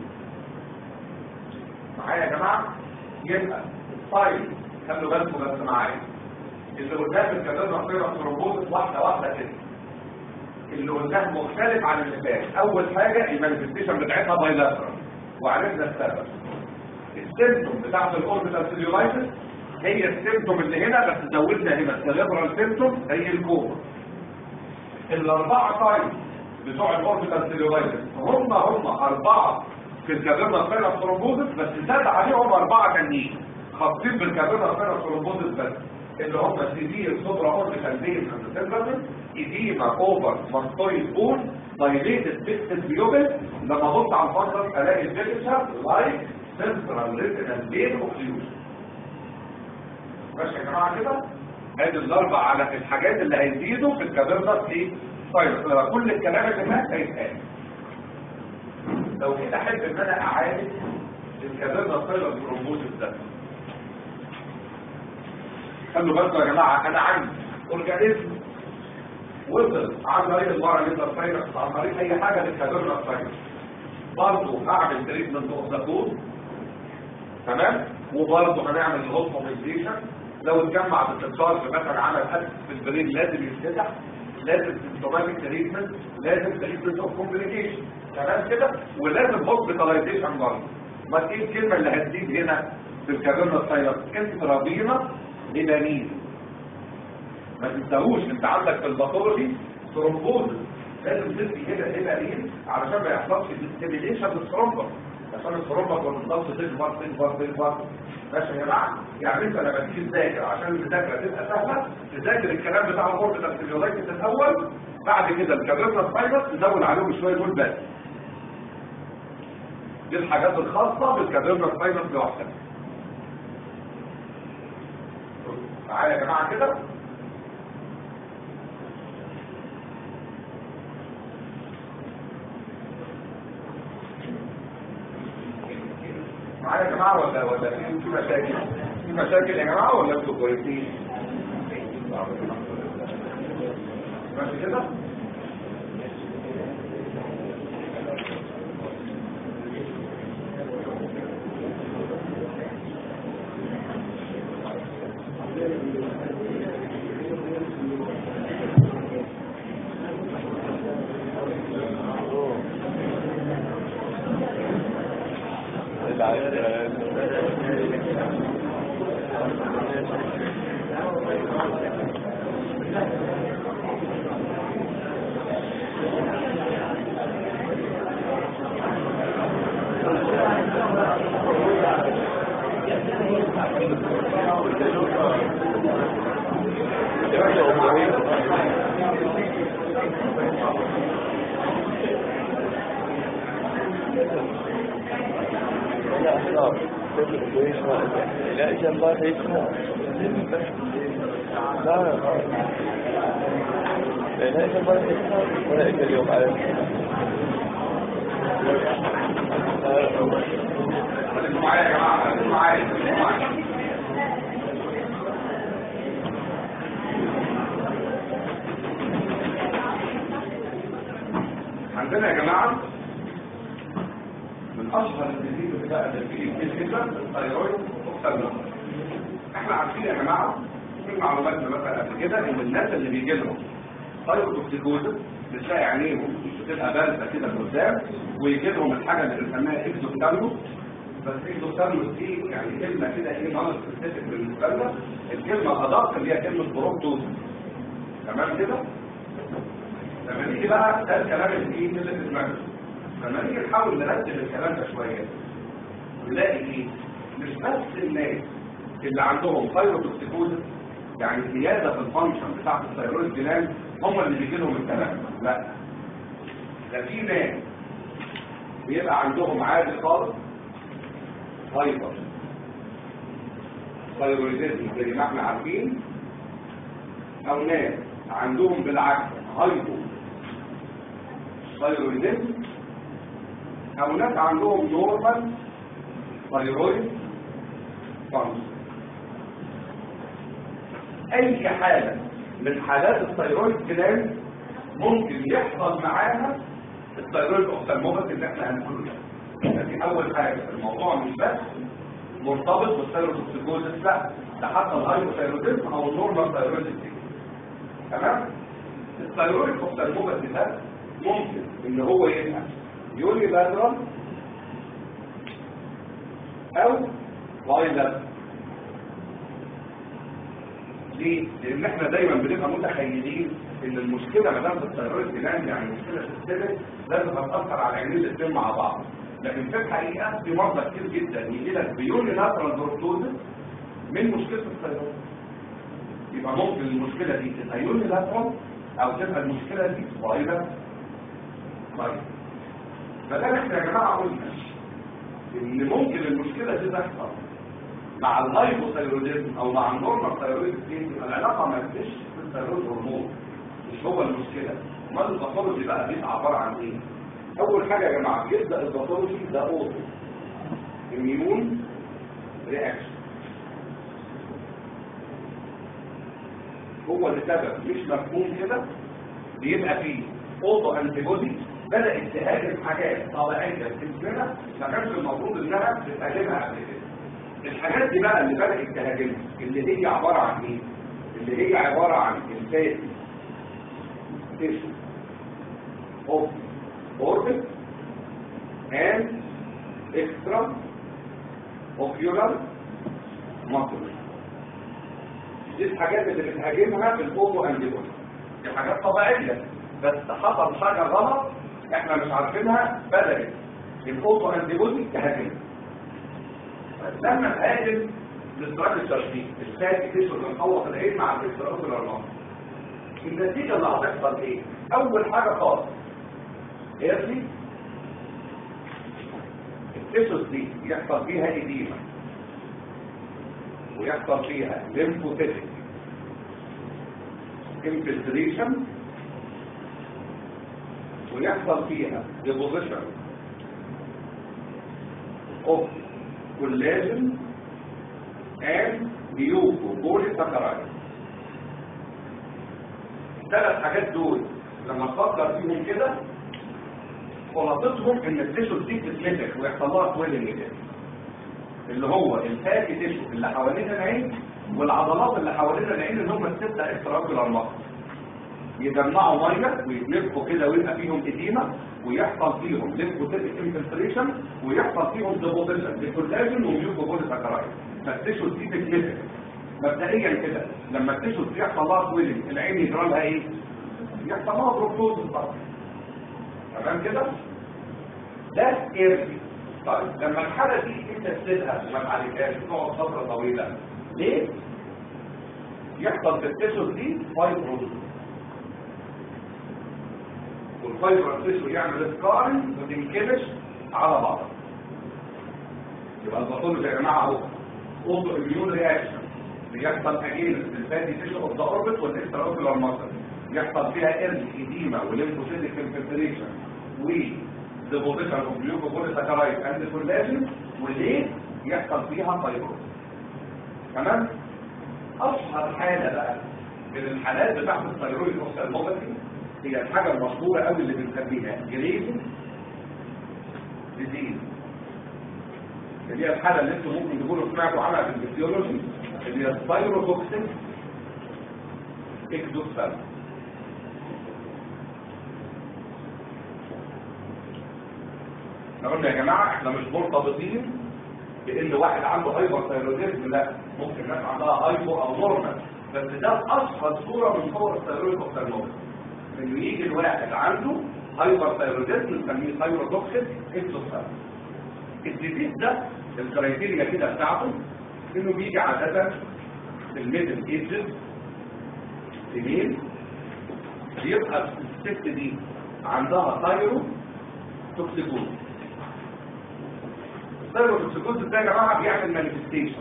معايا يا جماعه يبقى السايد خلوا بالكم بس معايا اللي قدام الكاتدرا خيرة ترومبوزس واحده واحده كده اللي قدام مختلف عن اللي فات اول حاجه المانيفستيشن بتاعتها بايلاترال وعرفنا السبب السيمتوم بتاعت الاوربيتال سيلولايتس هي السيمتوم اللي هنا بس زودنا هنا السيريبرال سيمتوم زي الكوما الاربعه تايب بتوع الاوربيتال سيلولايتس هم هم اربعه في الكابيرنا سفيرا ثرومبوزس بس زاد عليهم اربعه تانيين خاصين بالكابيرنا سفيرا ثرومبوزس بس اللي هم سيفير سوبرا اوربيتال فين اند سيمبلز ايديما اوفر ماستويد بون دايليتد بيكتد بيوبل لما ابص على المنظر الاقي البيكتشر لايك سنترال ريتينال فين اوكليوجن ماشي يا جماعه كده ادي الاربع على الحاجات اللي هيزيدوا في الكابيرنا ايه طيب لما كل الكلام اللي فات هيتقال لو كده احب ان انا اعالج الكابيرنا سايلر ثرومبوزس ده خلوا بالكم يا جماعه انا عندي اورجانيزم وصل عن طريق المره اللي سايلر عن طريق اي حاجه للكابيرنا سايلر برضه هعمل تريتمنت اوف ذا كود تمام وبرضه هنعمل الهوستوميزيشن لو اتجمع بالتشارج مثلا عمل اسف في البرين لازم يتفتح لازم سيمتوماتيك تريتمنت لازم تريتمنت اوف كومبليكيشن تمام كده ولازم هوسبيتاليزيشن برضه ما ايه الكلمه اللي هتزيد هنا في الكابيرنا سايلر انترافينا ميلانين ما تنساهوش انت عندك في الباثولوجي ثرومبوز لازم تدي هنا ميلانين علشان ما يحصلش ديستيميليشن للثرومبس عشان الثرومبس والنص تكبر تكبر تكبر ماشي يا جماعه يعني انت لما تيجي تذاكر عشان المذاكره تبقى سهله تذاكر الكلام بتاع الغرفه الفيزيولوجية الاول بعد كده الكابيرنا سباينس تزود عليهم شويه دول بس دي الحاجات الخاصه بالكابيرنا سباينس لوحدها معايا يا جماعه كده معايا يا جماعه ولا ولا في في مشاكل في مشاكل يا جماعه ولا انتوا كويسين ماشي كده لا إذا الله يسمع لا لا لا إذا الله يسمع ولا إذا اليوم على معايا يا جماعه معايا معايا عندنا يا جماعه من اشهر الديزيز اللي بقى في جدا الثايرويد والثايرويد احنا عارفين يا جماعه في معلوماتنا مثلا قبل كده ان الناس اللي بيجي لهم ثايرويد بتلاقي عينيهم بتبقى بارزه كده لقدام ويجي لهم الحاجه اللي بنسميها اكزوثالموس بس اكزوثالموس دي يعني كلمه كده ايه نون سبيسيفيك بالنسبه لنا الكلمه الادق اللي هي كلمه بروكتوز تمام كده لما نيجي بقى ده الكلام اللي ايه اللي في دماغنا لما نيجي نحاول نرتب الكلام ده شويه نلاقي ايه مش بس الناس اللي عندهم ثايروتوكسيكوزس يعني زياده في الفانكشن بتاعت الثايرويد جلاند هم اللي بيجي لهم الكلام لا ده في ناس بيبقى عندهم عادي خالص هايبر ثايرويدزم زي ما احنا عارفين او ناس عندهم بالعكس هايبو ثايرويدزم او ناس عندهم نورمال ثايرويد فانكشن اي حالة من حالات الثايرويد جلاند ممكن يحصل معاها الثايرويد اوكسالموبات اللي احنا هنقوله ده دي اول حاجة الموضوع مش بس مرتبط بالثايرويدوكسيكوزس لا ده حتى الهايبوثايروديزم او النورمال ثايرويدزم تمام الثايرويد اوكسالموبات ده ممكن ان هو يبقى يولي بادرال او بايلر ليه؟ لان احنا دايما بنبقى متخيلين ان المشكله ما دام في الثيرويد جلاند يعني مشكله سيستمك لازم هتاثر على عينين الاثنين مع بعض لكن في الحقيقه في مرضى كتير جدا يجي لك بيوني لاترال بروتوزس من مشكله الثيرويد يبقى ممكن المشكله دي تبقى يوني لاترال او تبقى المشكله دي بايلر طيب فده احنا يا جماعه قلنا ان ممكن المشكله دي تحصل مع الهايبوثايروديزم او مع النورمال ثايرويد العلاقه ما تجيش في الثايرويد هرمون مش هو المشكله امال الباثولوجي بقى بيبقى عباره عن ايه اول حاجه يا جماعه يبدا الباثولوجي ده اوتو اميون رياكشن هو لسبب مش مفهوم كده بيبقى فيه اوتو انتي بودي بدات تهاجم حاجات طبيعيه في جسمنا ما كانش المفروض انها تتهاجمها قبل كده الحاجات دي بقى اللي بدات تهاجمها اللي هي عباره عن ايه اللي هي عباره عن الفات تيشو اوف اوربت and extra ocular muscle دي الحاجات اللي بتهاجمها في الاوتو انديبودي دي حاجات طبيعيه بس حصل حاجه غلط احنا مش عارفينها بدات الاوتو انديبودي تهاجمها لما تهاجم الاستراكشر دي الفاتي تيشو اللي مخوط العين مع الاكسترا اوكولار ماسل النتيجه اللي هتحصل ايه اول حاجه خالص هي دي التيشوز دي يحصل فيها ايديما ويحصل فيها ليمفوسيتك انفلتريشن ويحصل فيها ديبوزيشن اوف كولاجين and glucopolysaccharide الثلاث حاجات دول لما تفكر فيهم كده خلاصتهم ان التيشو دي تتمسك ويحصل لها سويلنج كده اللي هو الفاتي تيشو اللي حوالين العين والعضلات اللي حوالين العين اللي هم الستة اكسترا اوكولار ماسل يجمعوا ميه ويتنفخوا كده ويبقى فيهم اديمه ويحصل فيهم ليمفوسيتك انفلتريشن ويحصل فيهم ديبوزيشن لكولاجين وميوكوبوليساكرايد فالتيشو دي تتمسك مبدئيا كده لما التيشو دي يحصل لها سويلنج العين يجرى لها ايه؟ يحصل لها بروكتوز طبعا تمام كده؟ ده ايرلي طيب لما الحاله دي انت تسيبها وما تعالجهاش تقعد فتره طويله ليه؟ يحصل في التيشو دي فايبروز والفايبر تيشو يعمل سكارن وتنكبش على بعض يبقى الباثولوجي يا جماعه اهو اوتو اميون رياكشن بيحصل اجين الفاتي تيشو اوف ذا اوربت والاكسترا اوكولار ماسل يحصل فيها ايرلي ايديما وليمفوسيتك انفلتريشن و ديبوزيشن اوف جلوكوبوليساكرايد اند كولاجين وليه يحصل فيها فايبروز تمام اشهر حاله بقى من الحالات بتاعت الثيرويد اوكسالموباثي هي الحاجه المشهوره قوي اللي بنسميها جريز ديزيز اللي هي الحاله اللي انتم ممكن تكونوا سمعتوا عنها في الفسيولوجي اللي هي الثيروتوكسين اكزوسبال احنا قلنا يا جماعه احنا مش مرتبطين بان واحد عنده هايبر ثايرويدزم لا ممكن ناس عندها هايبو او نورمال بس ده اشهر صوره من صور الثيرويد اوكسالموباثي انه يجي الواحد عنده هايبر ثايرويدزم نسميه ثايروتوكسيك اكزوسبال الديزيز ده الكرايتيريا كده بتاعته انه بيجي عاده في الميدل ايجز سنين بيبقى الست دي عندها ثايرو توكسيكوز الثايرو توكسيكوز ده يا جماعه بيعمل مانيفستيشن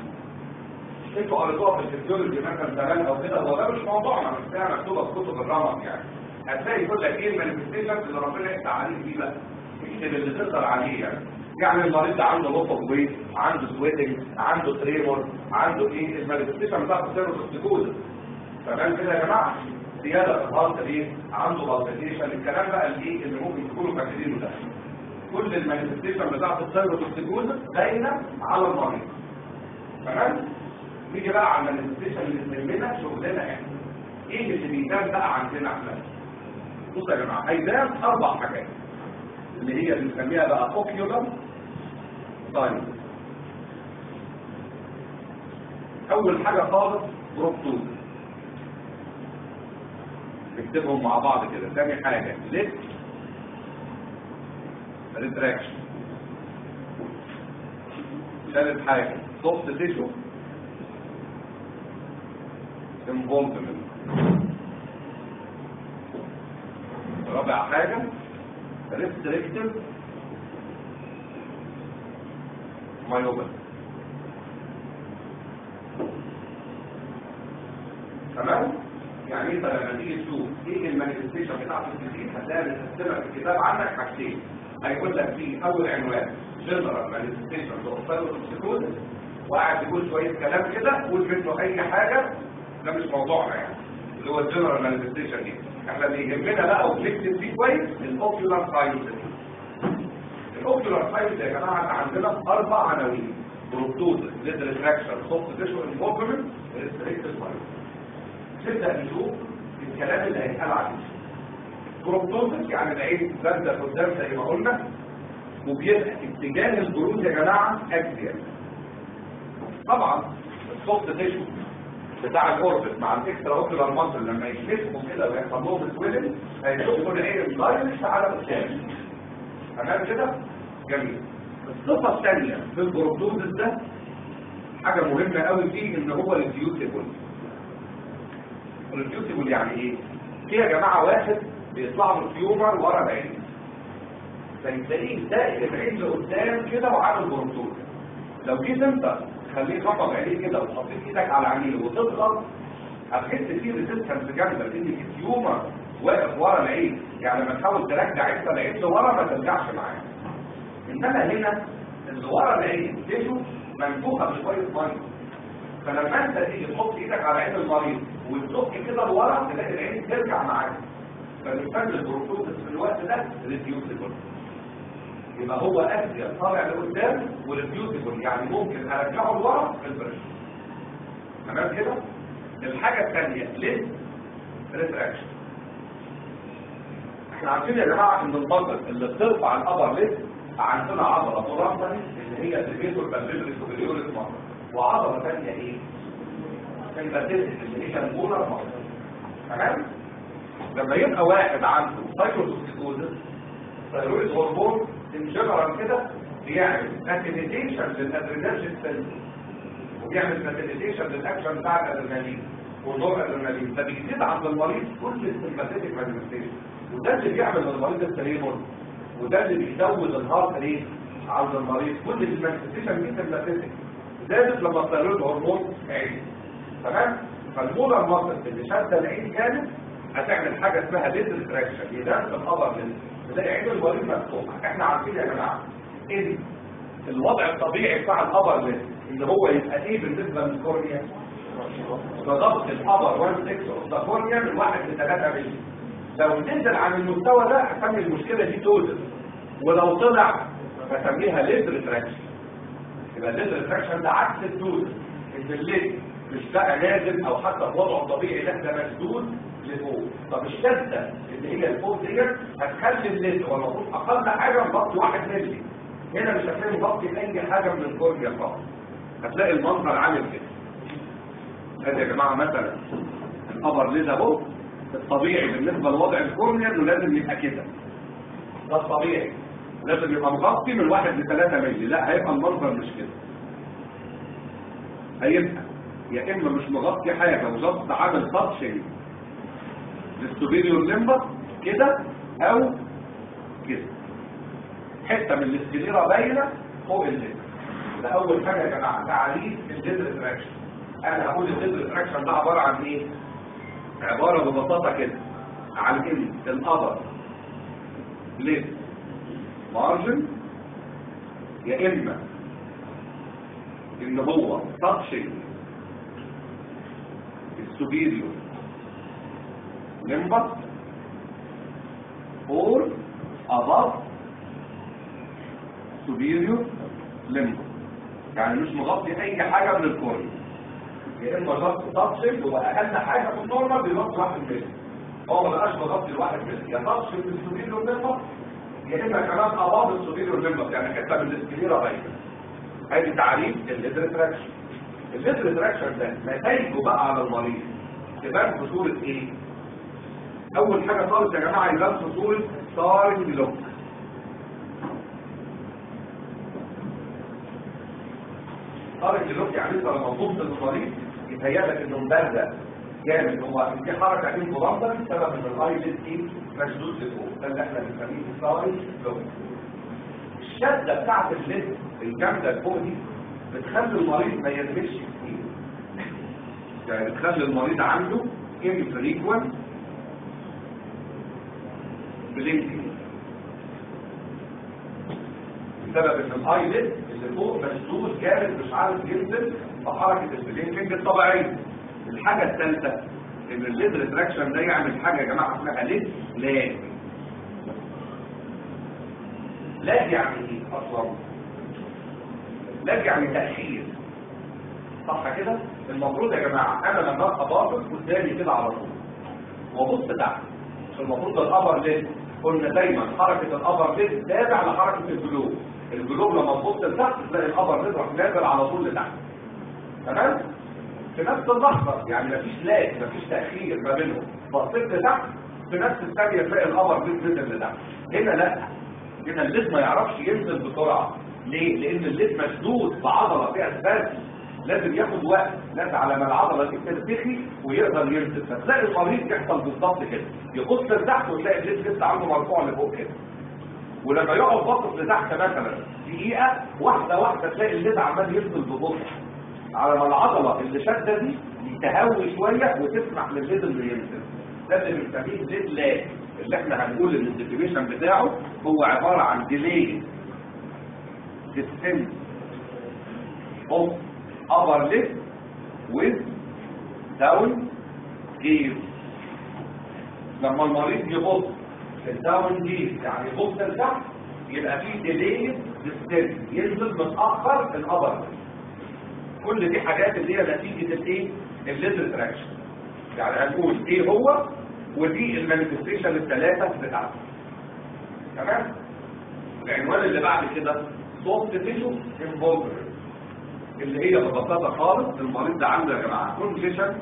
انتوا قريتوها في الفيزيولوجي مثلا زمان او كده هو ده مش موضوعنا بس هي مكتوبه في كتب الرمض يعني هتلاقي يقول لك ايه المانيفستيشن اللي ربنا يفتح عليك بيه بقى اكتب اللي تقدر عليه يعني يعني المريض ده عنده نقطه ويت عنده سويتنج عنده تريمور عنده ايه المانيفستيشن بتاعت السيروتوكسيكوز تمام كده يا جماعه زياده في الهارت ريت عنده بالبيتيشن الكلام بقى اللي ايه اللي ممكن تكونوا فاكرينه ده كل المانيفستيشن بتاعت السيروتوكسيكوز باينه على المريض تمام نيجي بقى على المانيفستيشن اللي تهمنا شغلنا احنا ايه اللي بيبان بقى عندنا احنا بصوا يا جماعه هيبان اربع حاجات اللي هي بنسميها بقى اوكيولار طيب اول حاجه خالص بروكتوز نكتبهم مع بعض كده ثاني حاجه ليت ريتراكشن ثالث حاجه سوفت تيشو انفولفمنت رابع حاجه ريستريكتيف مايوبا تمام يعني انت لما تيجي تشوف ايه المانيفستيشن بتاعت الديزيز هتلاقي متقسمه في الكتاب عندك حاجتين هيقول لك في اول عنوان جنرال مانيفستيشن اوف وقاعد يقول شويه كلام كده قول منه اي حاجه ده مش موضوعنا يعني اللي هو الجنرال مانيفستيشن دي احنا اللي يهمنا بقى وبنكتب فيه كويس الاوكيولار ساينس الاوكيولار ساينس يا جماعه احنا عندنا اربع عناوين بروتوزس ليد ريتراكشن سوفت تيشو انفولفمنت ريستريكتيف ساينس نبدا نشوف الكلام اللي هيتقال عليه بروتوزس يعني العين بارده قدام زي ما قلنا وبيبقى اتجاه البروز يا جماعه اكزيال طبعا السوفت تيشو بتاع الاوربت مع الاكسترا اوكيولار ماسل لما يشمسهم كده ويحصل لهم سويلنج هيشوفوا العين دايركت على قدام تمام كده جميل الصفه الثانيه في البروتوزس ده حاجه مهمه قوي فيه ان هو ريديوسيبل ريديوسيبل يعني ايه في يا جماعه واحد بيطلع له تيومر ورا العين فتلاقيه سايق العين لقدام كده وعامل بروتوز لو جيت انت خليه غطى بعينيه كده وحطيت ايدك على عينيه وتضغط هتحس فيه ريزيستنس جامده لان في تيومر واقف ورا العين يعني لما تحاول ترجع انت العين لورا ما ترجعش معاه انما هنا اللي ورا العين تيشو منفوخه بشويه ميه فلما انت تيجي تحط ايدك على عين المريض وتزق كده لورا تلاقي العين ترجع معاك فبالتالي البروتوزس في الوقت ده ريديوسيبل يبقى هو أسجل طالع لقدام وريديوسيبل يعني ممكن ارجعه لورا في البرش تمام كده الحاجه الثانيه ليه ريتراكشن احنا عارفين يا جماعه ان البطل اللي بترفع الابر ليد عندنا عضله مربع اللي هي الفيتور بالفيتوري سوبريوريس مصر وعضله ثانيه ايه الباتيتس اللي هي المولر مصر تمام لما يبقى واحد عنده سايكوتوكسيكوزس ثايرويد هرمون ان جنرال كده بيعمل فاسيليتيشن للادرينالجين سيل وبيعمل فاسيليتيشن للاكشن بتاع الادرينالين ونوع الادرينالين فبيزيد عند المريض كل السمباثيك مانيفستيشن وده اللي بيعمل للمريض التريمون وده اللي بيزود الهارت ريت عند المريض كل المانيفستيشن دي سمباثيك زادت لما الثايرويد هرمون عالي تمام فالمولر ماسل اللي شاده العين كانت هتعمل حاجه اسمها ليد ريتراكشن يدان في الخبر ليد تلاقي عين المريض مفتوحه احنا عارفين يا جماعه ان الوضع الطبيعي بتاع الابر ليد ان هو يبقى ايه بالنسبه للكورنيا بضغط الابر 1 6 اوف ذا كورنيا من 1 ل 3 مللي لو نزل عن المستوى ده هسمي المشكله دي توتال ولو طلع بسميها ليد ريتراكشن يبقى الليد ريتراكشن ده عكس التوتال ان الليد مش بقى نازل او حتى في وضعه الطبيعي لا ده مسدود لفوق طب الشده اللي هي الفوق ديت هتخلي الليد هو المفروض اقل حاجه مغطي 1 مللي هنا مش هتلاقي مغطي اي حاجه من الكورنيا خالص هتلاقي المنظر عامل كده ادي يا جماعه مثلا الابر ليد اهو الطبيعي بالنسبه لوضع الكورنيا انه لازم يبقى كده ده الطبيعي لازم يبقى مغطي من 1 ل 3 مللي لا هيبقى المنظر مش كده هيبقى يا اما مش مغطي حاجه وجاست عامل تاتشنج للسوبيريور ليمبر كده او كده حته من السكليرا باينه فوق الليمبر ده اول حاجه يا جماعه تعريف الليد ريتراكشن انا هقول الليد ريتراكشن ده عباره عن ايه عباره ببساطه كده على ان الابر ليد مارجن يا اما ان هو تاتشنج السوبيريور لمبس or above superior limb يعني مش مغطي اي حاجة من الكورنيا يا اما ضغط تفصل هو اقل حاجة في النورمال بيغطي واحد متر هو ما بقاش مغطي الواحد متر يا تفصل في السوبيريور لمبس يا اما كمان above السوبيريور لمبس يعني حتة من الاسكليرا باينة هذه تعريف الليدرتراكشن الليدرتراكشن ده نتائجه بقى على المريض تبان في صورة ايه اول حاجة خالص يا جماعة يبان في صورة ستارنج لوك ستارنج لوك يعني انت لما تبص للمريض يتهيألك انه مبرد جامد هو في حركة عين مغمضة بسبب ان الاي ليد ايه مشدود لفوق ده اللي احنا بنسميه ستارنج لوك الشدة بتاعت الليد الجامدة لفوق دي بتخلي المريض ما يدمجش كتير يعني بتخلي المريض عنده infrequent بلينكينج بسبب ان الايلid اللي فوق مشدود جامد مش عارف ينزل بحركه البلينكينج الطبيعيه الحاجه الثالثه ان الليد ريتراكشن ده يعمل حاجه يا جماعه اسمها ليد لاج لاج يعني ايه اصلا لاج يعني تاخير صح كده المفروض يا جماعه انا لما ابقى باصص قدامي كده على طول وابص تحت المفروض الابر ليد قلنا دايما حركة الابر ليد تابع لحركة الجلوب الجلوب لما تبص لتحت تلاقي الابر ليد راح نازل على طول لتحت تمام في نفس اللحظة يعني مفيش لاج مفيش تأخير ما بينهم بصيت لتحت في نفس الثانية تلاقي الابر ليد نزل لتحت هنا لا هنا الليد ما يعرفش ينزل بسرعة ليه؟ لأن الليد مشدود بعضلة فيها اسباسي لازم ياخد وقت لازم على ما العضله دي ترتخي ويقدر ينزل فتلاقي المريض يحصل بالظبط كده يبص لتحت وتلاقي الليد لسه عنده مرفوع لفوق كده ولما يقعد باصص لتحت مثلا دقيقه واحده واحده تلاقي الليد عمال ينزل ببطء على ما العضله اللي شاده دي تهوي شويه وتسمح للليد اللي ينزل ده اللي بنسميه ليد لاج اللي احنا هنقول ان الديفينيشن بتاعه هو عباره عن ديلي ديستنس اوف upper lip with down gaze لما المريض يبص في الداون جيز يعني يبص لتحت يبقى فيه ديلي ديستنس ينزل متاخر الابر كل دي حاجات اللي هي نتيجه الايه الليد تراكشن يعني هنقول ايه هو ودي المانيفستيشن الثلاثه بتاعته تمام العنوان اللي بعد كده سوفت تيشو انفولفمنت اللي هي ببساطه خالص المريض ده عنده يا جماعه كونجيشن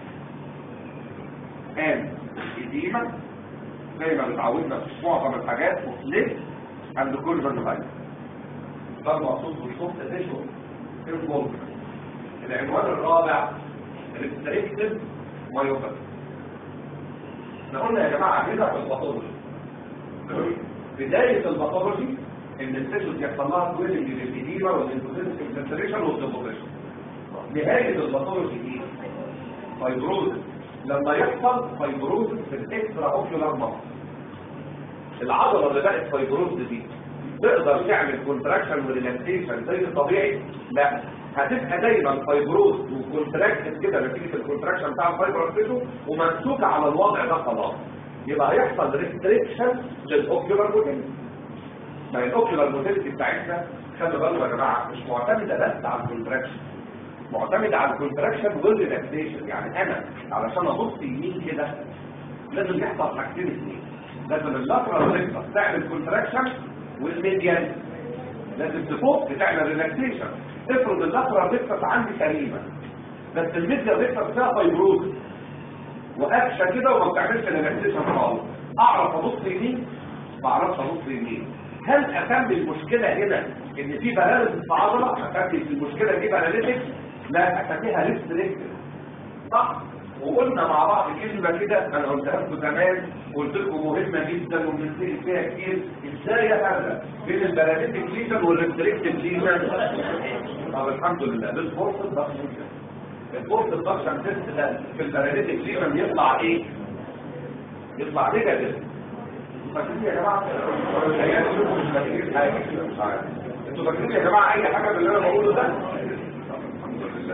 ان اديمه زي ما بتعودنا في معظم الحاجات وفليت عند كل من غير ده المقصود بالسوفت تيشو انفولفمنت العنوان الرابع ريستريكتيف مايوباثي احنا قلنا يا جماعه كده في الباثولوجي بدايه الباثولوجي ان التيشوز يحصل لها سويلنج للإديمة والانفوزينس كونسنتريشن والديبوزيشن نهاية الباثولوجي دي فايبروز لما يحصل فايبروز في الاكسترا اوكيولار ماسل العضلة اللي بقت فايبروز دي تقدر تعمل كونتراكشن وريلاكسيشن زي الطبيعي لا هتبقى دايما فايبروز وكونتراكتد كده نتيجه الكونتراكشن بتاع الفايبروز تيشو وممسوكه على الوضع ده خلاص يبقى هيحصل ريستريكشن للاوكيولار موتيليتي ما هي الاوكيولار موتيليتي بتاعتنا خلي بالكم يا جماعه مش معتمده بس على الكونتراكشن معتمده على الكونتراكشن والريلاكسيشن يعني انا علشان ابص يمين كده لازم يحصل حاجتين اثنين لازم اللاترال ريكتس تعمل كونتراكشن والميديان لازم تفك تعمل ريلاكسيشن افرض اللاترال ريكتس عندي سليمه بس الميديان ريكتس فيها فايبروز وقفشه كده وما بتعملش ريلاكسيشن خالص اعرف ابص يمين ما اعرفش ابص يمين هل اكمل المشكله هنا ان في بلالس في عضله اكمل المشكله دي بلالتك لا اسميها ريستريكتد صح وقلنا مع بعض كلمه كده انا قلتها لكم زمان قلت لكم مهمه جدا وبنسال فيها كتير ازاي افرق بين البلالتك ليجن والريستريكتد ليجن طب الحمد لله بالفورس الضغط كده. الفورس الضغط تيست ده في البلالتك ليجن يطلع ايه؟ الفورس الضغط تيست ده في البلالتك ليجن يطلع ايه يطلع نيجاتيف فاكرين يا جماعه هي انتوا مش فاكرين حاجه مش عارف انتوا فاكرين يا جماعه اي حاجه من اللي انا بقوله ده الحمد لله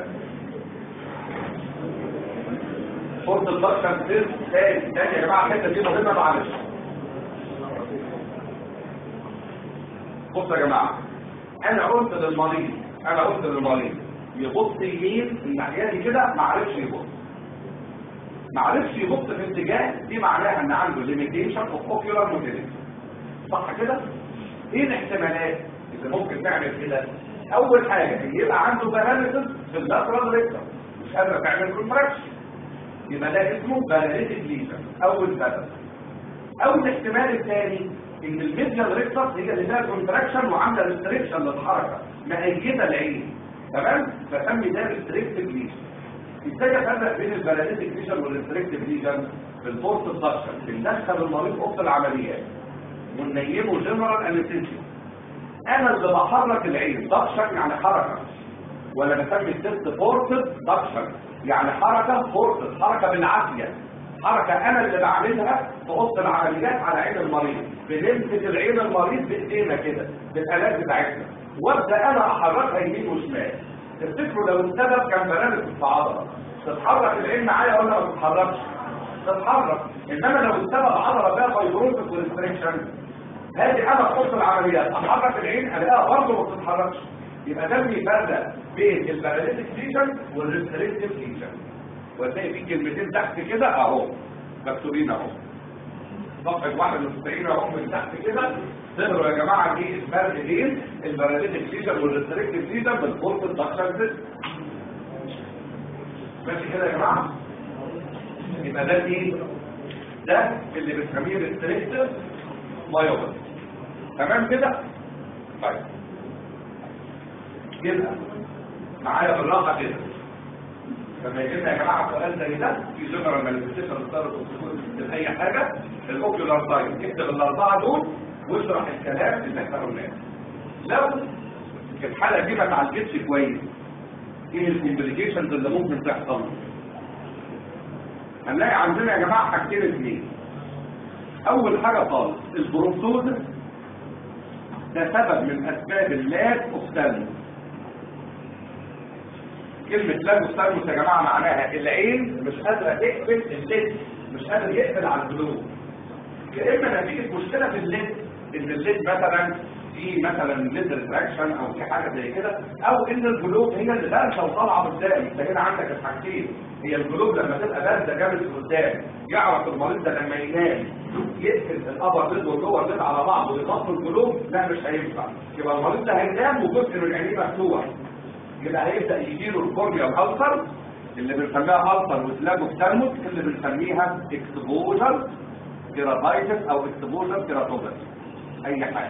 فرصه الضغط تيست تاني تاني يا جماعه الحته دي مهمه معلش بصوا يا جماعه انا قلت للمريض انا قلت للمريض يبص يمين الناحيه دي كده ما عرفش يبص ما عرفش يبص في اتجاه دي معناها ان عنده ليميتيشن اوف اوكيولار موتيليتي صح كده ايه الاحتمالات اللي ممكن تعمل كده اول حاجه ان يبقى عنده باراليسيس في اللاترال ريكتم مش قادره تعمل كونتراكشن يبقى ده اسمه باراليتيك ليجن اول سبب او الاحتمال الثاني ان الميديال ريكتس هي اللي فيها كونتراكشن وعامله ريستريكشن للحركه مأيده العين تمام فسمي ده ريستريكتيف ليجن ازاي افرق بين الباراليتيك ليجن والريستريكتيف ليجن في الفورس الضغط بندخل المريض اوضه العمليات وننيمه جنرال انستيشن انا اللي بحرك العين ضغشن يعني حركه ولا بسمي التست فورس ضغشن يعني حركه فورس حركه بالعافيه حركة أنا اللي بعملها في أوضة العمليات على عين المريض بنمسك العين المريض بإيدينا كده بالآلات بتاعتنا وأبدأ أنا أحركها يمين وشمال تفتكروا لو السبب كان برامج في عضلة تتحرك العين معايا ولا ما تتحركش؟ تتحرك إنما لو السبب عضلة فيها فايبروزس وريستريكشن هذه أنا في أوضة العمليات أحرك العين ألاقيها برضه ما بتتحركش يبقى ده بيفرق بين الباراليتيك ليجن والريستريكتيف ليجن وتلاقي في كلمتين تحت كده اهو مكتوبين اهو صفحه 91 اهو من تحت كده تقروا يا جماعه دي الفرق بين الباراليتيك ليجن والريستريكتيف ليجن بالفورس الدكشن سيستم ماشي كده يا جماعه يبقى ده ايه ده اللي بنسميه ريستريكتيف مايوباثي تمام كده طيب كده معايا بالراحه كده لما يجي لنا يا جماعه سؤال زي ده في جنرال مانيفستيشن ستار اي حاجه الاوكيولار ساين اكتب الاربعه دول واشرح الكلام اللي احنا قلناه لو الحاله دي ما اتعالجتش كويس ايه الكومبليكيشنز اللي ممكن تحصل هنلاقي عندنا يا جماعه حاجتين اثنين اول حاجه خالص البروتوز ده سبب من اسباب اللاك اوف كلمة لا مستلمس يا جماعة معناها العين مش قادرة تقفل الليد مش قادر يقفل على القلوب يا اما نتيجة مشكلة في الليد ان الليد مثلا في مثلا ليد ريتراكشن او في حاجة زي كده او ان القلوب هي اللي بارزة وطالعة قدام انت هنا عندك الحاجتين هي القلوب لما تبقى بارزة جامد قدام يعرف المريض ده لما ينام يقفل الابر ليد واللور ليد على بعض ويغطوا القلوب لا مش هينفع يبقى المريض ده هينام وجزء من عينيه مفتوح يبقى هيبدأ يجيله الكورنيا الألسر اللي بنسميها ألسر وسلاجو ثالموس اللي بنسميها اكسبوجر كيراتايتس أو اكسبوجر كيراتوبس أي حاجة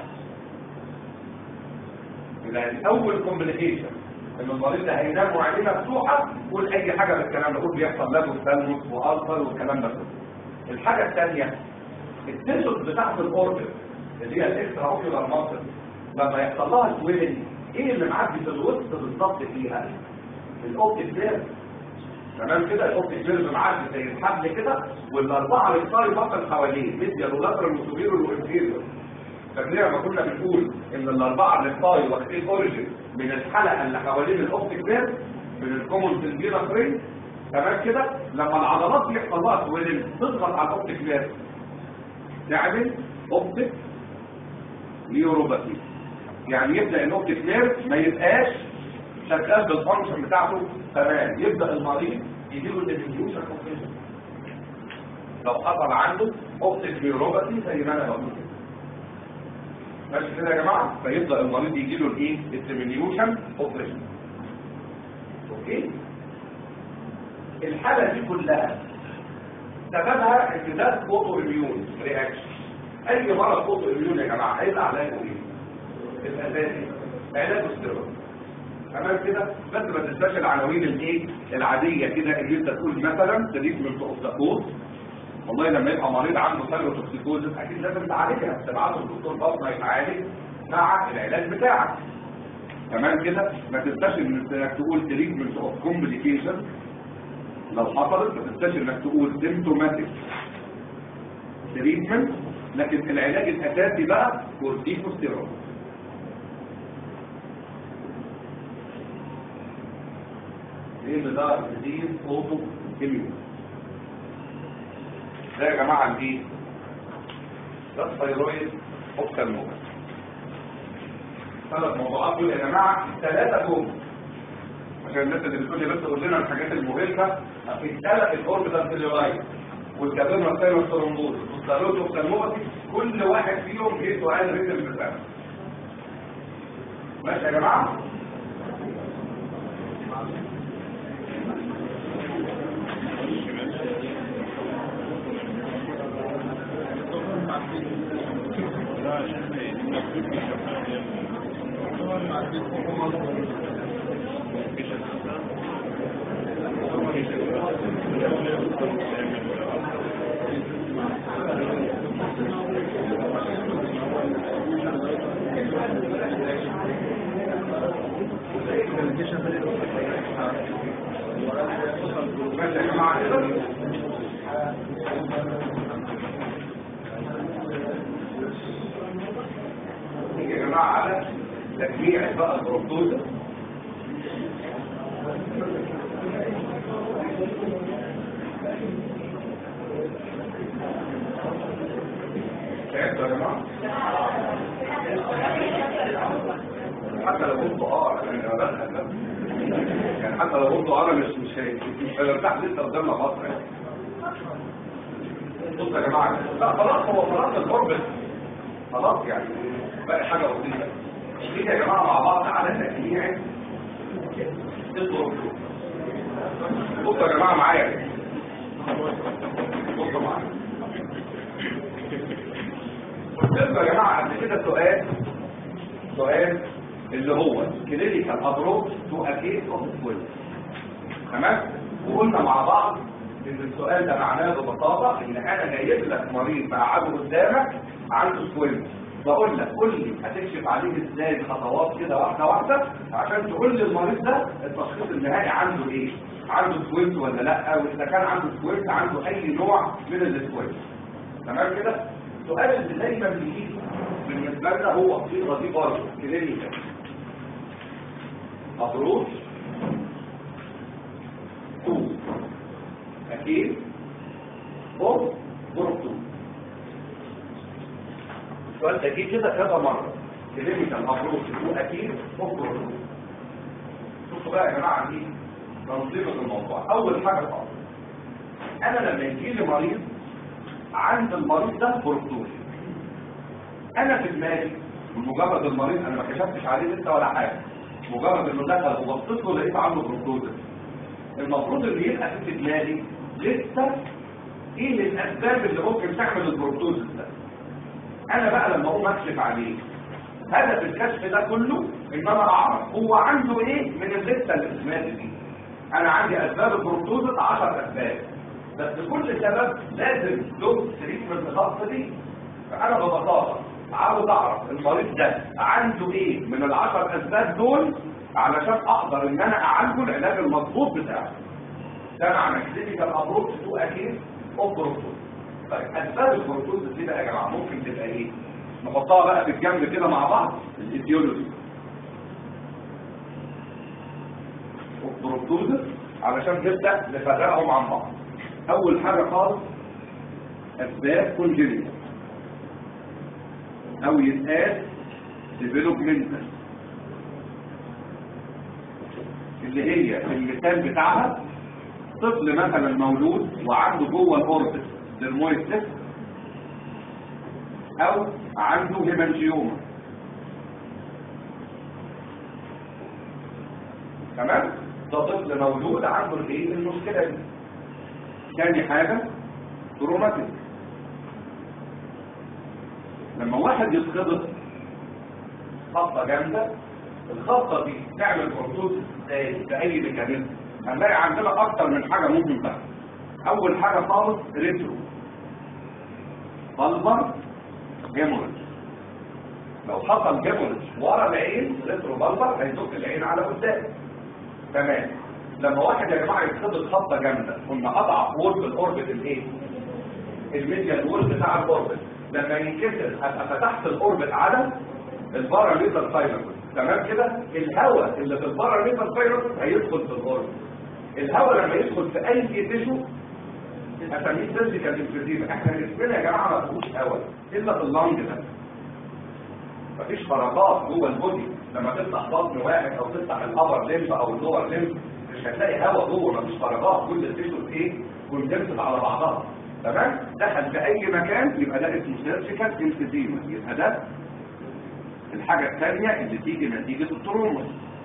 يبقى دي أول كومبليكيشن إن المريض ده هينام وعينيه مفتوحة قول أي حاجة من الكلام ده قول بيحصل لاجو ثالموس وألسر والكلام ده كله الحاجة الثانية التيشوز بتاعت الأوربت اللي هي الاكسترا اوكيولار ماسل لما يحصل لها سويلنج ايه اللي معدي في الوسط بالظبط فيها الاوبتيك نيرف تمام كده الاوبتيك نيرف معدي زي الحبل كده والاربعه ريكتاي بطل حواليه ميديال ولاترال وسوبيريور وانفيريور فاكرين لما كنا بنقول ان الاربعه ريكتاي واخدين اوريجن من الحلقه اللي حوالين الاوبتيك نيرف من الكومون سنجينا فرين تمام كده لما العضلات يحصل لها سويلنج تضغط على الاوبتيك نيرف تعمل اوبتيك نيوروباثي يعني يبدأ الاوبتيك نيرف ما يبقاش شغال بالفانكشن بتاعته تمام يبدأ المريض يجيله الانفيوشن اوبتيشن لو حصل عنده اوبتيك نيوروباثي زي ما انا بقول كده ماشي كده يا جماعه فيبدأ المريض يجيله الايه الديمينيوشن اوبتيشن اوكي الحالة دي كلها سببها ان ده فوتو اميون رياكشن اي مرض فوتو اميون يا جماعه هيبقى علاجه ايه الاساسي علاج السيروم تمام كده بس ما تنساش العناوين الايه العاديه كده اللي انت تقول مثلا تريتمنت اوف ذا والله لما يبقى مريض عنده سيروتوكسيكوزس اكيد لازم تعالجها تبعته للدكتور بطنه يتعالج مع العلاج بتاعك تمام كده ما تنساش انك تقول تريتمنت اوف كومبليكيشن لو حصلت ما تنساش انك تقول سيمتوماتيك تريتمنت لكن العلاج الاساسي بقى كورتيكوستيرويد ايه اللي ده ديزيز اوتو اميون ده يا جماعه الايه ده الثيرويد اوبتالموس ثلاث موضوعات دول يا جماعه ثلاثه جم عشان الناس اللي بتقول لي بس قول لنا الحاجات المهمه في الثلاث الاوربيتال سيلولايت والكابيرنا ستايلوس ثرومبوز والثيرويد اوبتالموس كل واحد فيهم جه سؤال ريتم بتاعه ماشي يا جماعه ماشي يا جماعه كده نيجي يا جماعه على تجميع بقى البروتوزا تعبتوا يا جماعه حتى لو قلتوا اه يعني انا بدخل يعني حتى لو قلتوا اه مش مش هي- مش هنرتاح لسه قدامنا فتره يعني بصوا يا جماعه لا خلاص هو خلاص القرب خلاص يعني بقى حاجه بسيطه كده يا جماعه مع بعض على تجميع الطرق بصوا يا جماعه معايا بصوا معايا بصوا يا جماعه قبل كده سؤال سؤال اللي هو كلينيكال ابروتش تو اكيد اوف سكويل تمام وقلنا مع بعض ان السؤال ده معناه ببساطه ان انا جايب لك مريض مقعده قدامك عنده سكويل بقول لك قول لي هتكشف عليه ازاي خطوات كده واحده واحده عشان تقول لي المريض ده التشخيص النهائي عنده ايه عنده سكويل ولا لا واذا كان عنده سكويل عنده اي نوع من السكويل تمام كده السؤال اللي دايما بيجي بالنسبه لنا هو الصيغه دي برضه كلينيكال ابروش تو اكيد او بروتو السؤال ده جه كده كذا مره كلينيكال ابروش تو اكيد او بروتو شوفوا بقى يا جماعه دي تنظيم الموضوع اول حاجه خالص انا لما يجي لي مريض عند المريض ده بروتوز انا في دماغي مجرد المريض انا ما كشفتش عليه لسه ولا حاجه مجرد انه دخل وبصيت له لقيت عنده بروتوز المفروض اللي يبقى في دماغي لسه ايه الاسباب اللي ممكن تعمل البروتوز ده انا بقى لما اقوم اكشف عليه هدف الكشف ده كله ان انا اعرف هو عنده ايه من اللسته اللي في دماغي دي انا عندي اسباب البروتوز 10 اسباب بس كل سبب لازم له تريتمنت خاص بيه فانا ببساطه عاوز اعرف المريض ده عنده ايه من العشر اسباب دول علشان اقدر ان انا اعالجه العلاج المظبوط بتاعه ده معنى كلينيكال ابروتش تو اكيد اوف بروتوز طيب اسباب البروتوز دي بقى يا جماعه ممكن تبقى ايه نحطها بقى في الجنب كده مع بعض الايديولوجي والبروتوز علشان نبدا نفرقهم عن بعض اول حاجه خالص اسباب كونجنيتال او يتقال ديفلوبمنتال اللي هي المثال بتاعها طفل مثلا مولود وعنده جوه الاوربت درمويد او عنده هيمانجيوما تمام ده طفل مولود عنده الايه المشكله دي تاني حاجه تروماتيك لما واحد يتخبط خبطه جامده الخبطه دي تعمل بروتوز ازاي باي ميكانيزم هنلاقي عندنا اكتر من حاجه ممكن تحصل اول حاجه خالص ريترو بلبر جيموريج لو حصل جيموريج ورا العين ريترو بلبر هيزق العين على قدام تمام لما واحد يا جماعه يتخبط خبطه جامده كنا اضعف وول في الاوربت الايه الميديال وول بتاع الاوربت لما ينكسر ابقى فتحت الاوربت على الباراميتر ساينس تمام كده الهواء اللي في الباراميتر ساينس هيدخل في الاوربت الهواء لما يدخل في اي تيشو اسميه سيرجيكال انفيزيما احنا جسمنا يا جماعه ما فيهوش هواء الا في اللنج ده مفيش فراغات جوه البودي لما تفتح بطن واحد او تفتح الابر ليمب او اللور ليمب مش هتلاقي هواء جوه مفيش فراغات كل التيشوز ايه كونجكتد على بعضها تمام دخل في اي مكان يبقى ده اسمه سيرجيكال انفيزيما يبقى ده الحاجه الثانيه اللي تيجي نتيجه التروما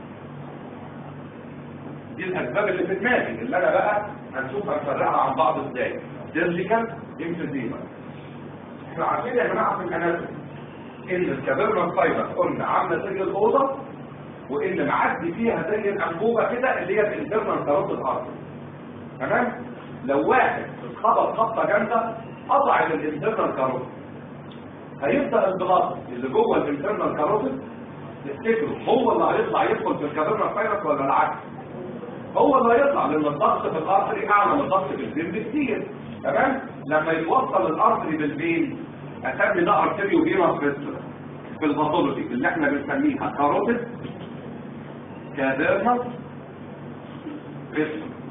دي الاسباب اللي في دماغي اللي انا بقى هنشوف هنفرقها عن بعض ازاي سيرجيكال انفيزيما احنا عارفين يا جماعه في الاناتومي ان الكابيرنا فايبر قلنا عامله زي الاوضه وان معدي فيها زي الانبوبه كده اللي هي الانترنال كاروت الارض تمام لو واحد خبط خبطه جامده قطع الانترنال كاروت هيبدا الضغط اللي جوه الانترنال كاروت تفتكروا هو اللي هيطلع يدخل في الكابيرنا فايبر ولا العكس هو اللي هيطلع لان الضغط في الارتري اعلى من الضغط في الفين بكتير تمام لما يوصل الارتري بالفين اسمي ده ارتريو فينوس فيستولا في الباثولوجي اللي احنا بنسميها كاروتيد كاديرنس فيستولا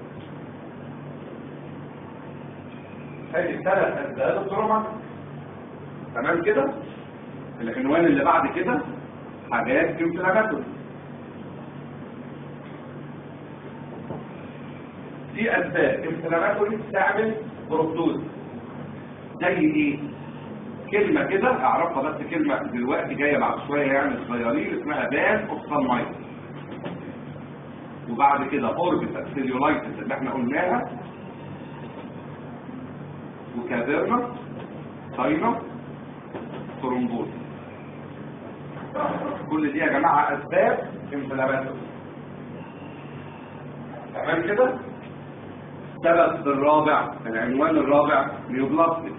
هذه الثلاث اسباب التروما تمام كده العنوان اللي بعد كده حاجات انفلاماتوري في اسباب انفلاماتوري تعمل بروتوز زي ايه كلمة كده اعرفها بس كلمة دلوقتي جاية بعد شوية يعني صغيرين اسمها بان اوف سانمايت وبعد كده اوربت سيليولايتس اللي احنا قلناها وكادرنا ساينا ترومبوز كل دي يا جماعة اسباب انفلاماتوري تمام كده السبب الرابع العنوان الرابع نيوبلاستيك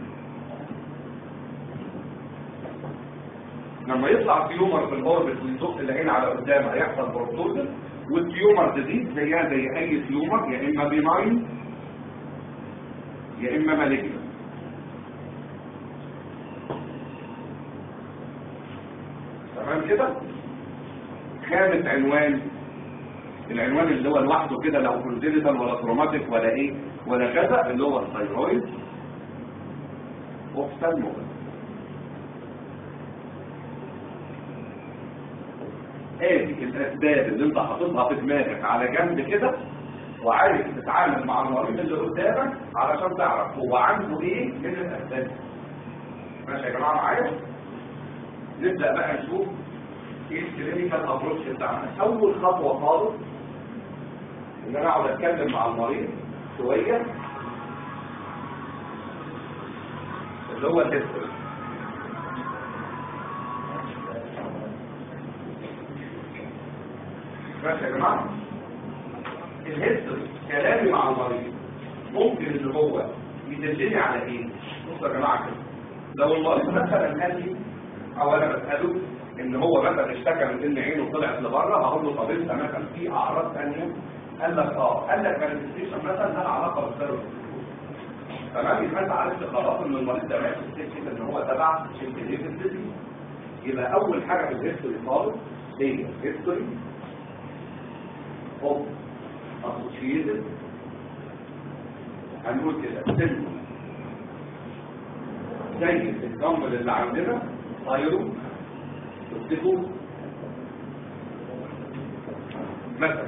لما يطلع تيومر في الاوربت ويزق العين على قدام هيحصل بروتوزس والتيومر تزيد زيها زي اي تيومر يا اما بيناين يا اما مالجنت تمام كده خامس عنوان العنوان اللي هو لوحده كده لو كونجينيتال ولا تروماتيك ولا ايه ولا كذا اللي هو الثايرويد اوفثالموس ادي الاسباب اللي انت حاططها في دماغك على جنب كده وعايز تتعامل مع المريض اللي قدامك علشان تعرف هو عنده ايه من الاسباب ماشي يا جماعه معايا نبدا بقى نشوف ايه الكلينيكال ابروتش بتاعنا اول خطوه خالص ان انا اقعد اتكلم مع المريض شويه اللي هو الهيستوري ماشي يا جماعه الهيستوري كلامي مع المريض ممكن ان هو يدلني على ايه بصوا يا جماعه كده لو المريض مثلا قال لي او انا بساله ان هو مثلا اشتكى من ان عينه طلعت لبره هقول له طب انت مثلا في اعراض ثانيه قال لك اه قال لك مانيفستيشن مثلا لها علاقه بالسيرفس تمام يبقى انت عرفت خلاص ان المريض ده ماشي في سكه ان هو تبع شيمبليفيك ديزيز يبقى اول حاجه في الهيستوري خالص هي هيستوري اوف اسوشيتد هنقول كده سن زي الجمل اللي عندنا طيروا تفتكوا مثلا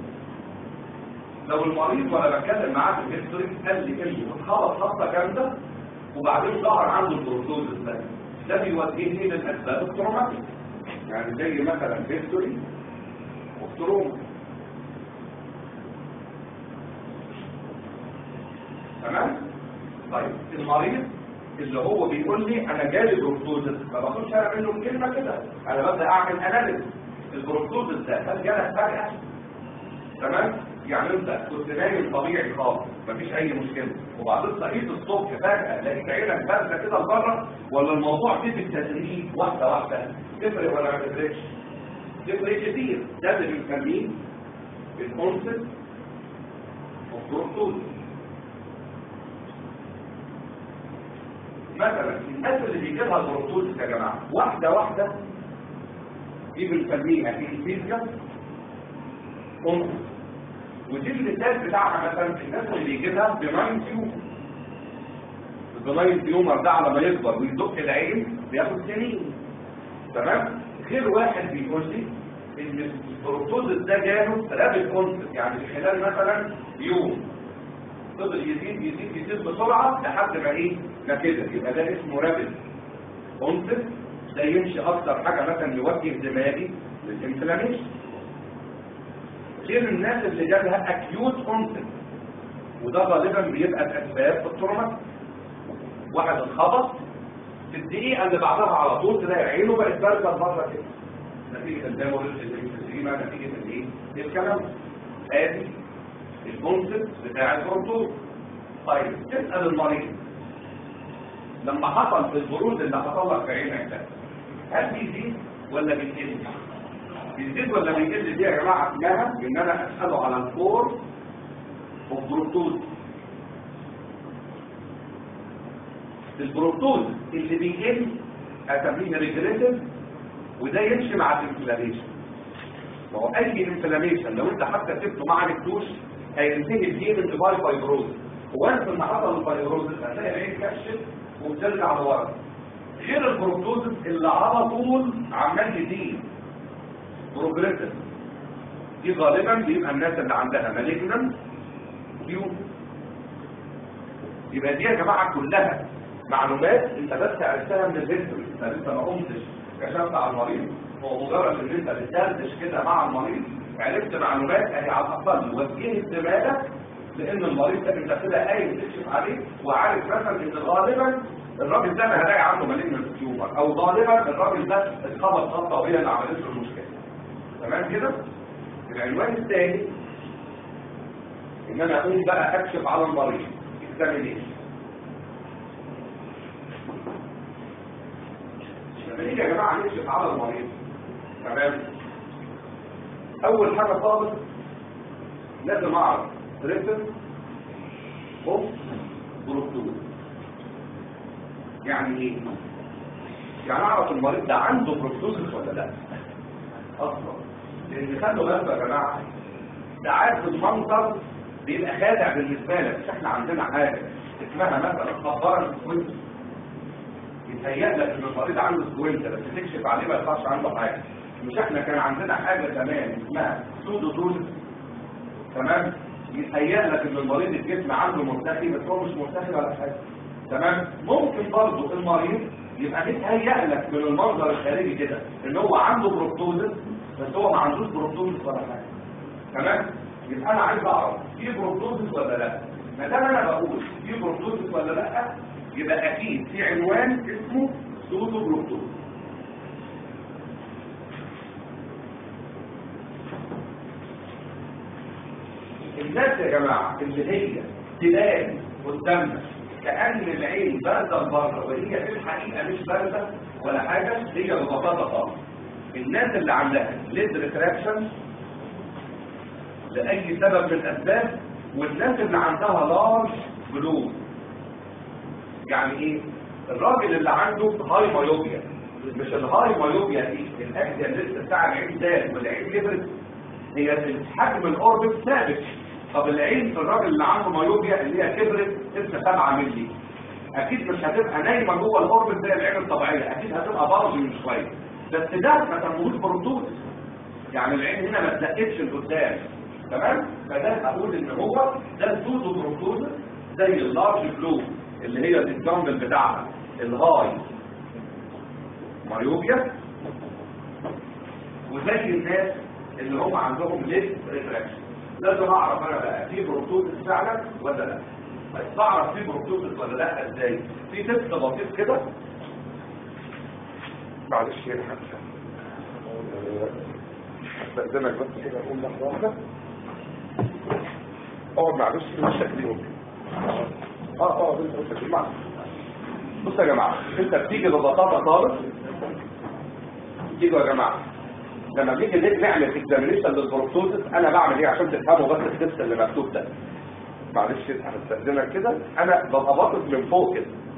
لو المريض وانا بتكلم معاه في الهيستوري قال لي انه اتخبط خبطه جامده وبعدين ظهر عنده البروتوزس ده ده بيوجهني للاسباب التروماتيك يعني زي مثلا هيستوري والتروما تمام طيب المريض اللي هو بيقول لي انا جالي بروتوزس ما باخدش انا منه كلمه كده انا ببدا اعمل اناليز البروتوزس ده هل جالك فجاه تمام يعني انت كنت نايم طبيعي خالص مفيش اي مشكله وبعدين صحيت الصبح فجاه لقيت عينك بارزه كده لبره ولا الموضوع دي بالتدريج واحده واحده تفرق ولا ما تفرقش تفرق كتير ده اللي بنسميه الكونسبت اوف بروتوزس مثلا الناس اللي بيجي لها البروتوز يا جماعه واحده واحده دي بنسميها الفيزيا انثى ودي المثال بتاعها مثلا الناس اللي بيجي لها بناين تيومر البناين تيومر ده على ما يكبر ويدق العين بياخد سنين تمام غير واحد بيقول لي ان البروتوز ده جاله رابط كونسبت يعني في خلال مثلا يوم فضل يزيد يزيد يزيد بسرعه لحد ما ايه ما كده يبقى ده اسمه رابط كونسبت ده يمشي اكتر حاجه مثلا يوجه دماغي للانفلاميشن غير الناس اللي جالها اكيوت كونسبت وده غالبا بيبقى باسباب التروما واحد اتخبط في الدقيقه اللي بعدها على طول تلاقي عينه بقت بارده بره كده نتيجه الدمويه الانفلاميشن نتيجه الايه الكلام ادي الكونسبت بتاع البروتوز طيب تسال المريض لما حصل في البرود اللي حصل لك في عينك ده هل بيزيد ولا بيقل؟ بيزيد ولا بيقل دي يا جماعه اسمها ان انا اساله على الفور اوف بروتوز البروتوز اللي بيقل اسميه ريجريتيف وده يمشي مع الانفلاميشن ما هو اي انفلاميشن لو انت حتى سبته ما عالجتوش هينتهي بيه الانتباي فايبروز وانت لما حصل الفايبروز هتلاقي العين كشف وبترجع لورا غير البروتوز اللي على طول عمال يزيد بروجريسيف دي غالبا بيبقى الناس اللي عندها مالجنان فيو يبقى دي يا جماعه كلها معلومات انت بس عرفتها من الهيستوري انت لسه ما قمتش كشفت على المريض هو مجرد ان انت بتدردش كده مع المريض عرفت معلومات اهي على الاقل وجهت دماغك لان المريض ده انت كده قايم تكشف عليه وعارف مثلا ان غالبا الراجل ده انا هلاقي عنده مالين تيومر او غالبا الراجل ده اتخبط خبطه وهي اللي عملت له المشكله تمام كده العنوان الثاني ان انا اقوم بقى اكشف على المريض اكزامينيشن لما نيجي يا جماعه نكشف على المريض تمام اول حاجه خالص لازم اعرف ريتم اوف بروتوز يعني ايه يعني اعرف المريض ده عنده بروتوزس ولا لا اصلا لان خلوا بالكم يا جماعه ساعات المنظر بيبقى خادع بالنسبه لك مش احنا عندنا حاجه اسمها مثلا خبرة سكوينت يتهيأ لك ان المريض عنده سكوينت بس تكشف عليه ما يطلعش عنده حاجه مش احنا كان عندنا حاجه زمان اسمها سودو دول تمام يتهيأ لك ان المريض الجسم عنده مرتخي بس هو مش مرتخي ولا حاجه تمام ممكن برضه المريض يبقى متهيأ لك من المنظر الخارجي كده ان هو عنده بروتوزس بس هو ما عندوش بروتوزس ولا حاجه تمام يبقى انا عايز اعرف في بروتوزس ولا لا ما دام انا بقول في بروتوزس ولا لا يبقى اكيد في عنوان اسمه سودو بروتوز الناس يا جماعه اللي هي تلاقي قدامنا كأن العين باردة بره وهي في الحقيقة مش باردة ولا حاجة هي ببساطة خالص الناس اللي عندها ليد ريتراكشن لأي سبب من الأسباب والناس اللي عندها لارج بلوم يعني ايه الراجل اللي عنده هاي مايوبيا مش الهاي مايوبيا دي الاكزيال لسه بتاع العين ده والعين كبرت هي حجم الاوربت ثابت طب العين في الراجل اللي عنده مايوبيا اللي هي كبرت 6 7 مللي اكيد مش هتبقى نايمه جوه الاوربت زي العين الطبيعيه اكيد هتبقى برضه من شويه بس ده ما سموهوش بروتوز يعني العين هنا ما اتلقتش لقدام تمام فده اقول ان هو ده السودو بروتوز زي اللارج بلو اللي هي الاكزامبل بتاعها الهاي مايوبيا وزي الناس اللي هم عندهم ليد ريتراكشن لازم اعرف انا بقى في بروتوزس فعلا ولا لا بس اعرف في بروتوزس ولا لا ازاي في تست بسيط كده معلش يا حمزه استاذنك بس كده اقوم لحظه واحده اقعد معلش في وشك اليوم اه اه بنت وشك المعنى بصوا يا جماعه انت بتيجي ببساطه خالص تيجوا يا جماعه لما بنيجي نعمل اكزامينيشن للبروتوزس انا بعمل ايه عشان تفهموا بس التست اللي مكتوب ده معلش انا استاذنك كده انا ببقى باصص من فوق كده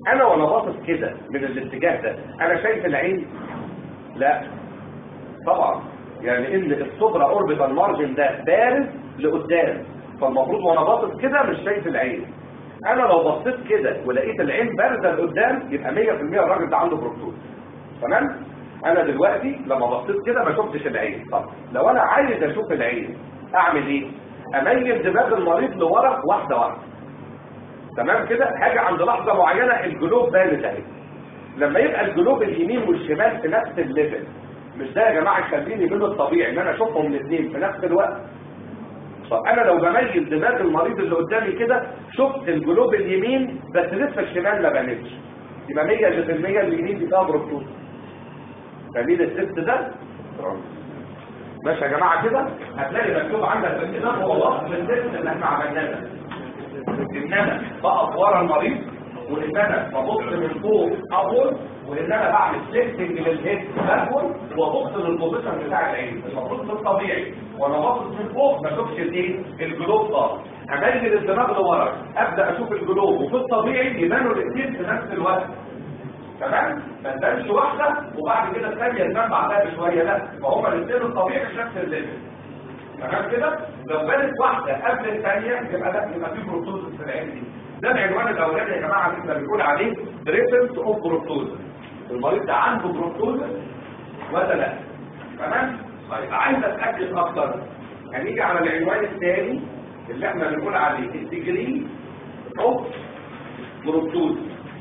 انا وانا باصص كده من الاتجاه ده انا شايف العين لا طبعا يعني ان الصبرا اوربيتال مارجن ده بارز لقدام فالمفروض وانا باصص كده مش شايف العين انا لو بصيت كده ولقيت العين بارزه لقدام يبقى 100% الراجل ده عنده بروتوز تمام انا دلوقتي لما بصيت كده ما شفتش العين طب لو انا عايز اشوف العين اعمل ايه اميل دماغ المريض لورا واحده واحده تمام كده حاجه عند لحظه معينه الجلوب بانت اهي لما يبقى الجلوب اليمين والشمال في نفس الليفل مش ده يا جماعه يخليني من الطبيعي ان انا اشوفهم الاثنين في نفس الوقت طب انا لو بميل دماغ المريض اللي قدامي كده شفت الجلوب اليمين بس لسه الشمال ما بانتش يبقى 100% اليمين دي فيها بروتوز فمين الست ده ماشي يا جماعه كده هتلاقي مكتوب عندك في الكتاب هو وصف الست اللي احنا عملناه ده ان انا بقف ورا المريض وان انا ببص من فوق ابول وان انا بعمل سيفتنج للهيد باكول وابص للبوزيشن بتاع العين المفروض في الطبيعي وانا باصص من فوق ما اشوفش الايه الجلوب خالص اميل الدماغ لورا ابدا اشوف الجلوب وفي الطبيعي يبانوا الاثنين في نفس الوقت تمام ما تبانش واحده وبعد كده الثانيه تبان بعدها بشويه لا فهم الاثنين الطبيعي في نفس الليفل تمام كده لو بانت واحده قبل الثانيه يبقى لا يبقى في بروتوز في العين دي ده العنوان الاولاني يا جماعه اللي احنا بنقول عليه بريسنس اوف بروتوز المريض ده عنده بروتوز ولا لا تمام طيب عايز اتاكد اكتر هنيجي على العنوان الثاني اللي احنا بنقول عليه الديجري اوف بروتوز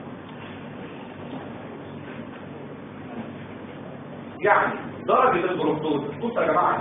يعني درجه البروتوز بصوا يا جماعه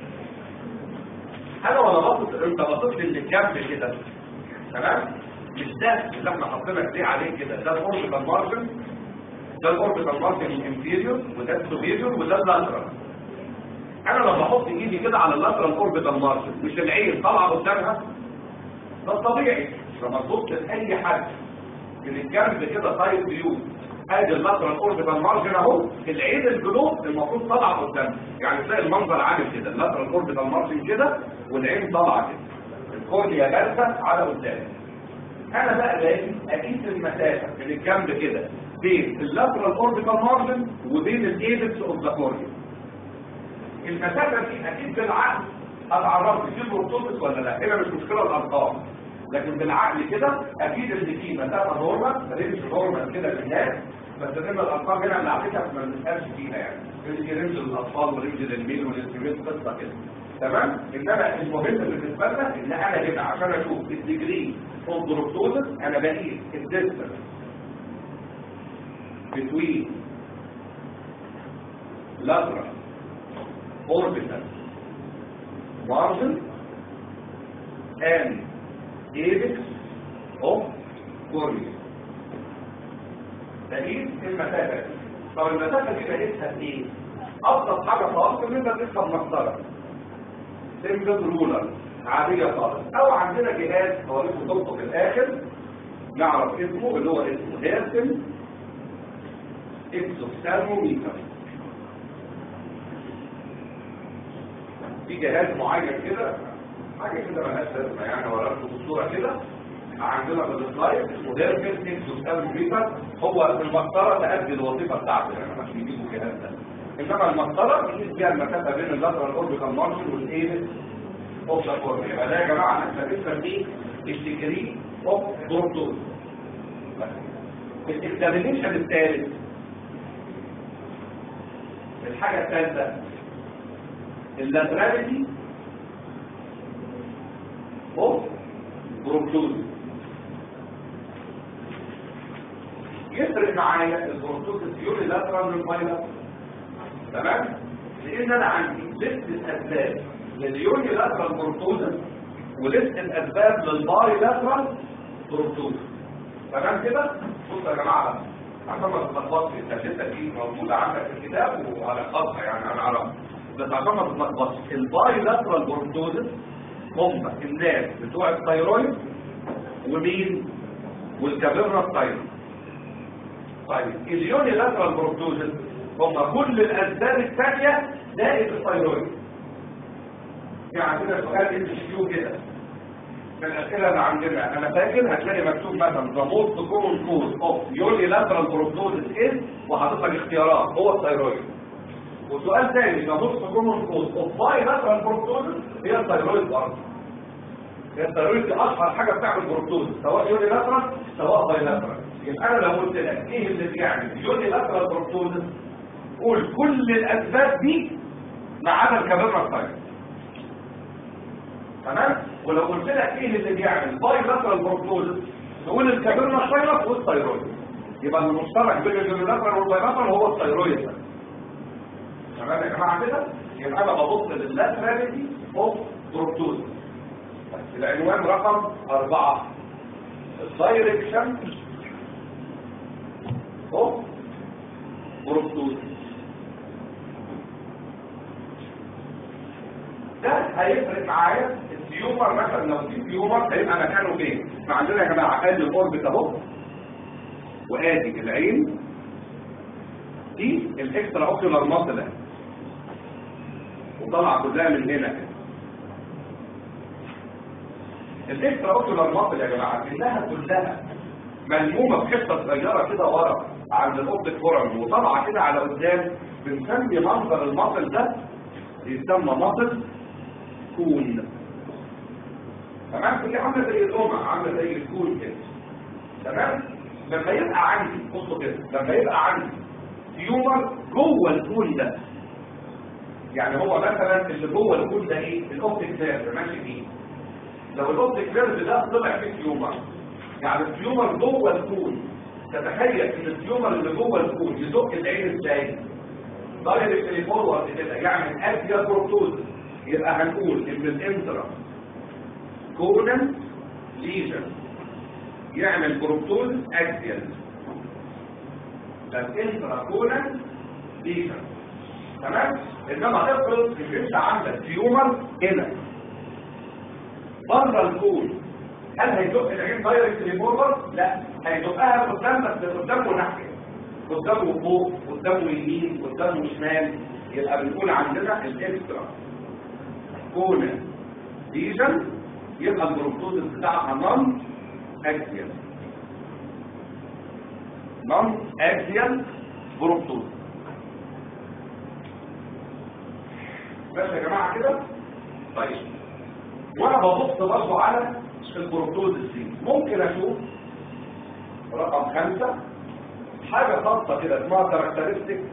انا وانا باصص انت باصص لي الجنب كده تمام مش ده اللي احنا حاطين ايديه عليه كده ده الاوربيتال مارجن ده الاوربيتال مارجن الانفيريور وده السوبيريور وده اللاترال انا لما بحط ايدي كده على اللاترال اوربيتال مارجن مش العين طالعه قدامها ده الطبيعي لما تبص لاي حد من الجنب كده سايد فيو ادي اللاترال اوربيتال مارجن اهو العين الجلوب المفروض طالعه قدام يعني تلاقي المنظر عامل كده اللاترال اوربيتال مارجن كده والعين طالعه كده الكورنيا جالسه على قدام انا بقى لازم اقيس المسافه من الجنب كده بين اللاترال اوربيتال مارجن وبين الايبكس اوف ذا كورنيا المسافه دي اكيد بالعقل هتعرف في بروتوزس ولا لا هنا مش مشكله الارقام لكن بالعقل كده اكيد ان في مسافه نورمال رينج نورمال كده للناس بس ان الارقام هنا اللي عارفها ما بنسالش فيها يعني رينج رينج للاطفال ورينج للميل والانسولين قصه كده تمام انما المهم بالنسبه لنا ان انا هنا عشان اشوف الديجري اوف بروتوزس انا بقيس الديستنس between lateral orbital margin and apex of cornea بقيس المسافه دي طب المسافه دي بقيسها بايه؟ ابسط حاجه خالص ان انت تركب مسطره سنجل رولر عاديه خالص او عندنا جهاز هو اسمه ضبطه في الاخر نعرف اسمه اللي هو اسمه هيرسن اكسوثيرموميتر في جهاز معين كده حاجه كده مالهاش لازمه يعني وراكم الصوره كده عندنا في السلايد اسمه هيرسن اكسوثيرموميتر هو المسطره تأدي الوظيفه بتاعته يعني مش بيجيبوا الجهاز ده انما المسطره بيقيس بيها المسافه بين اللاترال اوربيتال مارجن والايبس اوف ذا كورنيا يبقى ده يا جماعه احنا بنسميه الديجري اوف بروتوز الاكزامينيشن الثالث الحاجه الثالثه اللاتراليتي اوف بروتوز يفرق معايا البروتوز اليوني لاترال من بايلاترال تمام لان انا عندي لست اسباب لليوني لاترال بروتوزس ولست الاسباب للباي لاترال بروتوزس تمام كده بصوا يا جماعه عشان ما تتلخبطش التكلفه دي موجوده عندك في الكتاب وهنحفظها يعني انا اعرفها بس عشان ما تتلخبطش الباي لاترال بروتوزس هم الناس بتوع الثايرويد ومين والكابيرنا الثايرويد طيب اليوني لاترال بروتوزس هم كل الاسباب الثانيه زائد الثايرويد يعني عندنا سؤال ام كيو كده من الاسئله اللي عندنا انا فاكر هتلاقي مكتوب مثلا ذا موست كومن كوز اوف يوني لاترال بروتوزس از وحاطط لك اختيارات هو الثايرويد وسؤال ثاني ذا موست كومن كوز اوف باي لاترال بروتوزس هي الثايرويد برضه هي الثايرويد دي اشهر حاجه بتعمل بروتوزس سواء يوني لاترال سواء باي لاترال يبقى انا لو قلت لك ايه اللي بيعمل يوني لاترال بروتوزس قول كل الاسباب دي ما عدا الكابيرنا الثايرويد تمام ولو قلت لك ايه اللي بيعمل باي لاترال بروتوزس تقول الكابيرنا الثايرويد والثايرويد يبقى المشترك بين اليونيلاترال والبايلاترال هو الثايرويد بس تمام يا جماعه كده يبقى انا ببص لللاتراليتي اوف بروتوزس العنوان رقم أربعة الدايركشن اوف بروتوزس ده هيفرق معايا التيومر مثلا لو في تيومر هيبقى مكانه فين فعندنا يا جماعه ادي الاوربت اهو وادي العين دي الاكسترا اوكيولار ماسل وطالعه كلها من هنا كده الاكسترا اوكيولار ماسل يا جماعه كلها كلها ملمومه بحته صغيره كده ورا عند الاوبتيك فورم وطالعه كده على قدام بنسمي منظر الماسل ده يسمى ماسل كون تمام هي عامله زي الامه عامله زي الكون كده تمام لما يبقى عندي بصوا كده لما يبقى عندي تيومر جوه الكون ده يعني هو مثلا اللي جوه الكون ده ايه الاوبتيك نيرف ماشي فيه لو الاوبتيك نيرف ده طلع فيه تيومر يعني التيومر جوه الكون تتخيل ان التيومر اللي جوه الكون يزق العين ازاي دايركت فورورد كده يعني اديا بروتوز يبقى هنقول ان الانترا كونن ليجن يعمل بروتوز اكسيال الانترا كونن ليجن تمام انما افرض ان انت عندك تيومر هنا بره الكون هل هيزق العين دايركت فورورد لا هيزقها قدام بس قدامه ناحيه قدامه فوق قدامه يمين قدامه شمال يبقى بنقول عندنا الاكسترا كونا ليجن يبقى البروتوزس بتاعها نون اكسيال نون اكسيال بروتوز بس يا جماعه كده طيب وانا ببص برضه على البروتوزس دي ممكن اشوف رقم خمسة حاجة خاصة كده اسمها كاركترستيك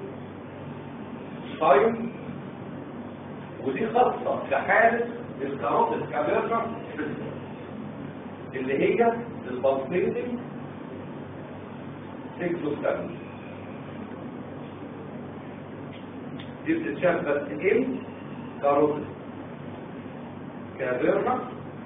ساين ودي خاصة لحالة الكاروتيد كابيرنا اللي هي البلسيتنج سيكسوستامي دي بتتشاف بس ايه كاروتيد كابيرنا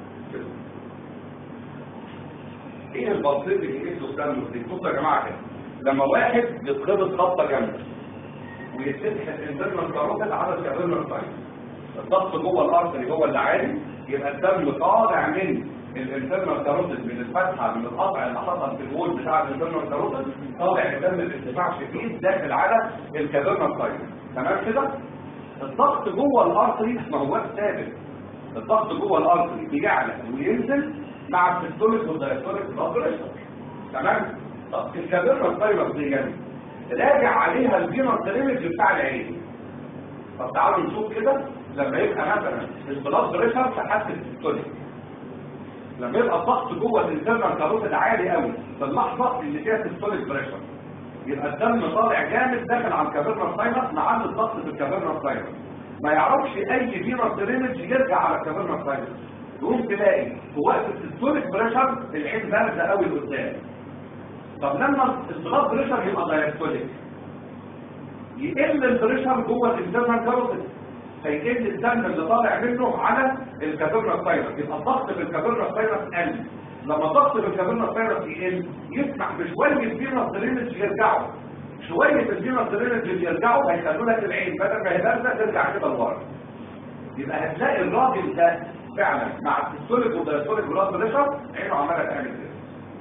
ايه البلسيتنج سيكسوستامي دي بصوا يا جماعة كده لما واحد يتخبط خبطة جامدة ويتفتح الانترنال كاروتيد على الكابيرنا ساين الضغط جوه الارتري هو اللي عالي يبقى الدم طالع من الانترنال كاروتيد من الفتحه من القطع اللي حصل في الوول بتاع الانترنال كاروتيد طالع الدم بارتفاع شديد داخل على الكابيرنا ساين تمام كده الضغط جوه الارتري ما هوش ثابت الضغط جوه الارتري بيعلى وينزل مع السيستوليك والدايستوليك بلاد بريشر تمام طب الكابيرنا ساين دي جنب راجع عليها الفينوس دريمج بتاع العين طب تعالوا نشوف كده لما يبقى مثلا البلاد بريشر في حد السيستوليك لما يبقى الضغط جوه الانترنال كاروتيد عالي قوي في اللحظه اللي فيها سيستوليك بريشر يبقى الدم طالع جامد داخل على الكافيرنا ساينس مع الضغط في الكافيرنا ساينس ما يعرفش اي فيروس درينج يرجع على الكافيرنا ساينس تقوم تلاقي في وقت السيستوليك بريشر العين بارده قوي لقدام طب لما البلاد بريشر يبقى دايستوليك يقل البريشر جوه الانترنال كاروتيد فيقل الدم اللي طالع منه على الكافيرنا ساينس يبقى الضغط في الكافيرنا ساينس قل لما الضغط في الكافيرنا ساينس يقل يسمح بشويه فيروس درينج يرجعوا شويه الفيروس درينج اللي يرجعوا هيخلوا لك العين بدل ما هي بارده ترجع كده لورا يبقى هتلاقي الراجل ده فعلا مع السيستوليك والدايستوليك بلاد بريشر عينه عماله تعمل كده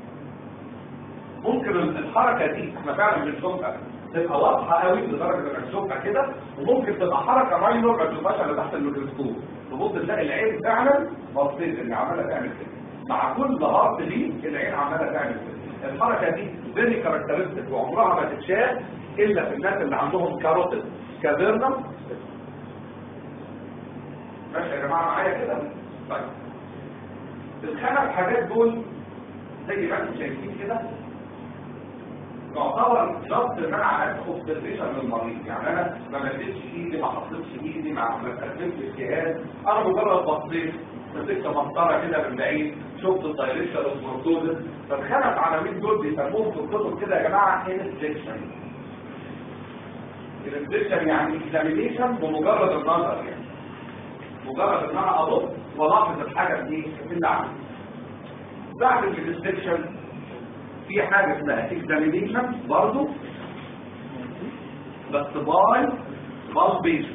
ممكن الحركه دي احنا فعلا بنشوفها تبقى واضحه قوي لدرجه انك تشوفها كده وممكن تبقى حركه ماينور ما تشوفهاش الا تحت الميكروسكوب تبص تلاقي العين فعلا بسيط ان عماله تعمل كده مع كل هارت دي العين عماله تعمل كده الحركه دي فيري كاركترستيك وعمرها ما تتشاف الا في الناس اللي عندهم كاروتيد كافيرنم ماشي يا جماعه معايا كده طيب الخمس حاجات دول زي ما انتم شايفين كده يعتبر جاست ان انا عملت اوبزرفيشن للمريض يعني انا ما مدتش ايدي ما حطيتش ايدي ما ما استخدمتش الجهاز انا مجرد بصيت مسكت مسطره كده من بعيد شفت الدايركشن والبروتوزس فالخمس عناوين دول بيسموهم في الكتب كده يا جماعه انسبكشن الانسبكشن يعني اكزامينيشن بمجرد النظر يعني مجرد ان انا ابص والاحظ الحاجه دي اللي عندي بعد الانسبكشن في حاجة اسمها examination برضو بس باي بالبيشن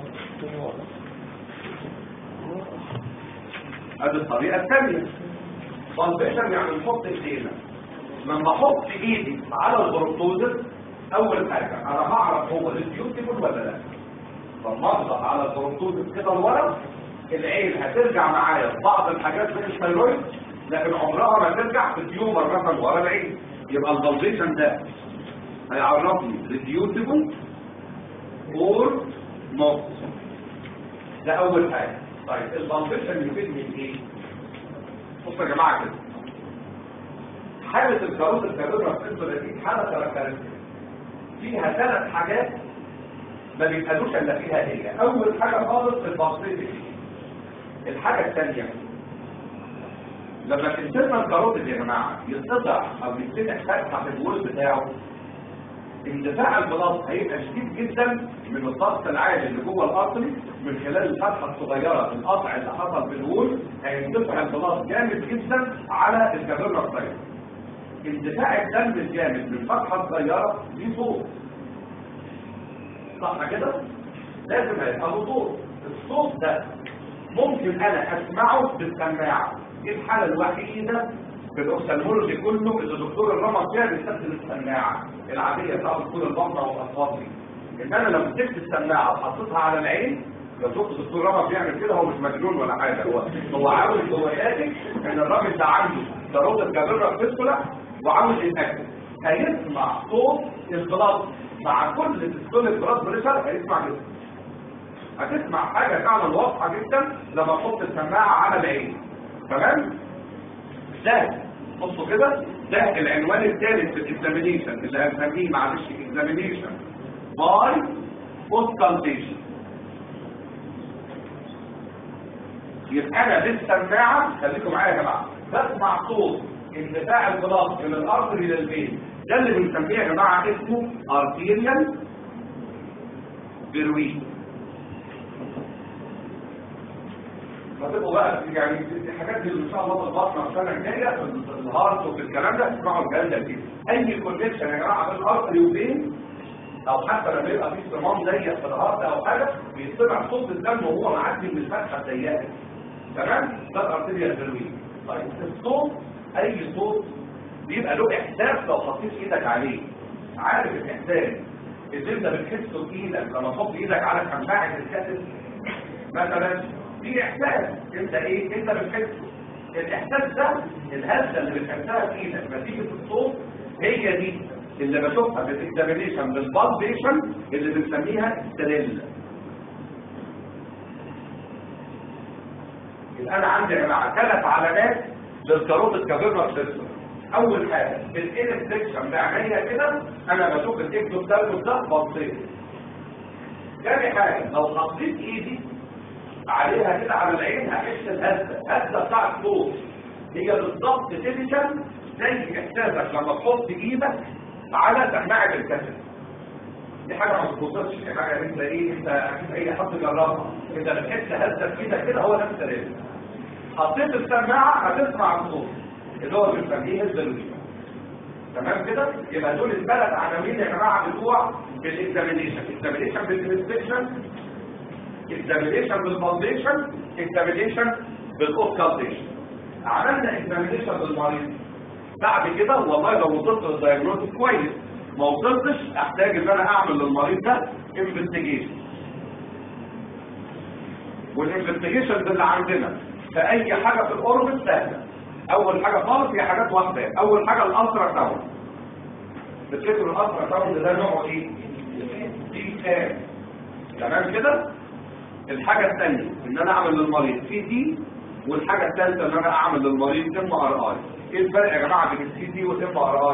هذه الطريقة الثانية بالبيشن يعني نحط ايدينا لما احط ايدي على البروتوزر اول حاجة انا هعرف هو ريديوتيبل ولا لا لما اضغط على البروتوزر كده لورا العين هترجع معايا في بعض الحاجات زي الثايرويد لكن عمرها ما ترجع في التيومر مثلا ورا العين يبقى البلبيشن ده هيعرفني ريديوسيبل اور نوت ده اول حاجه طيب البلبيشن يفيدني ايه بصوا يا جماعه كده حاله الكاروت الكابيرا القصه دي حاله كاركترستيك فيها ثلاث حاجات ما بيتقالوش الا فيها هي اول حاجه خالص البلبيشن الحاجه الثانيه لما الانترنال كاروتيد يا جماعه يتقطع او يتفتح فتحه في الوول بتاعه اندفاع البلاط هيبقى شديد جدا من الضغط العالي اللي جوه الارتري من خلال الفتحه الصغيره القطع اللي حصل في الوول هيندفع البلاط جامد جدا على الكابيلا الصغيره اندفاع الدم الجامد من فتحه صغيره دي صوت صح كده لازم هيبقى له صوت الصوت ده ممكن انا اسمعه بالسماعه دي الحالة الوحيدة في الاوكسالمولوجي كله اللي الدكتور الرمى فيها بيستخدم السماعة العادية بتاع دكتور البطنة والاطفال دي ان انا لو مسكت السماعة وحطيتها على العين لو شفت الدكتور رمى بيعمل كده هو مش مجنون ولا حاجة هو هو عاوز هو شاكك ان الراجل ده عنده ضرورة جابرة فيسكولا وعاوز يتأكد هيسمع صوت البلاط مع كل ديستول البلاط بريشر هيسمع كده هتسمع حاجة فعلا واضحة جدا لما تحط السماعة على العين تمام ده بصوا كده ده العنوان الثالث في الاكزامينيشن اللي هنسميه معلش اكزامينيشن باي اوسكالتيشن يبقى انا بالسماعه خليكم معايا يا جماعه بسمع صوت اندفاع البلاط من الارتري للبين ده اللي بنسميه يا جماعه اسمه ارتيريال بيرويد فتبقوا بقى يعني الحاجات دي ان شاء الله بالبطنه السنه الجايه في الهارت وفي الكلام ده تسمعوا الكلام ده كتير اي كونكشن يا جماعه بين ارتري وبين او حتى لما يبقى في صمام ضيق في الهارت او حاجه بيسمع صوت الدم وهو معدي من الفتحه الضيقه تمام ده الارتريال بيرويد طيب الصوت اي صوت بيبقى له احساس لو حطيت ايدك عليه عارف الاحساس اللي انت بتحسه بايدك لما تحط ايدك على سماعه الكاسيت مثلا في احساس انت ايه انت بتحسه الاحساس ده الهزه اللي بتحسها في ايدك نتيجه الصوت هي دي اللي بشوفها في الاكزامينيشن بالبالبيشن اللي بنسميها ستريل يبقى انا عندي يا جماعه ثلاث علامات للكاروت كافيرنال سيستم اول حاجه الانسبكشن بعينيا كده انا بشوف الاكتوبتالموس ده بسيط تاني حاجه لو حطيت ايدي عليها كده على العين هحس الهزه الهزه بتاع الصوت هي بالظبط تيبيكال زي احساسك لما تحط ايدك على سماعه الكاسيت دي حاجه ما بتوصلش دي حاجه انت ايه انت اكيد اي حد جربها انت بتحس هزه في ايدك كده هو نفس الريتم حطيت السماعه هتسمع الصوت اللي هو بنسميه الزلوجيا تمام كده يبقى دول الثلاث عناوين يا جماعه بتوع بالاكزامينيشن اكزامينيشن بالانسبكشن اكزامينيشن بالفاونديشن اكزامينيشن بالاوسكالتيشن عملنا اكزامينيشن بالمريض بعد كده والله لو وصلت للدايجنوستيك كويس ما وصلتش احتاج ان انا اعمل للمريض ده انفستيجيشن والانفستيجيشن اللي عندنا في اي حاجه في الاوربت سهله اول حاجه خالص هي حاجات واحده اول حاجه الالترا ساوند تفتكروا الالترا ساوند ده نوعه ايه دي كام تمام كده الحاجه الثانيه ان انا اعمل للمريض سي دي والحاجه الثالثه ان انا اعمل للمريض ام ار اي ايه الفرق يا جماعه بين السي دي والام ار اي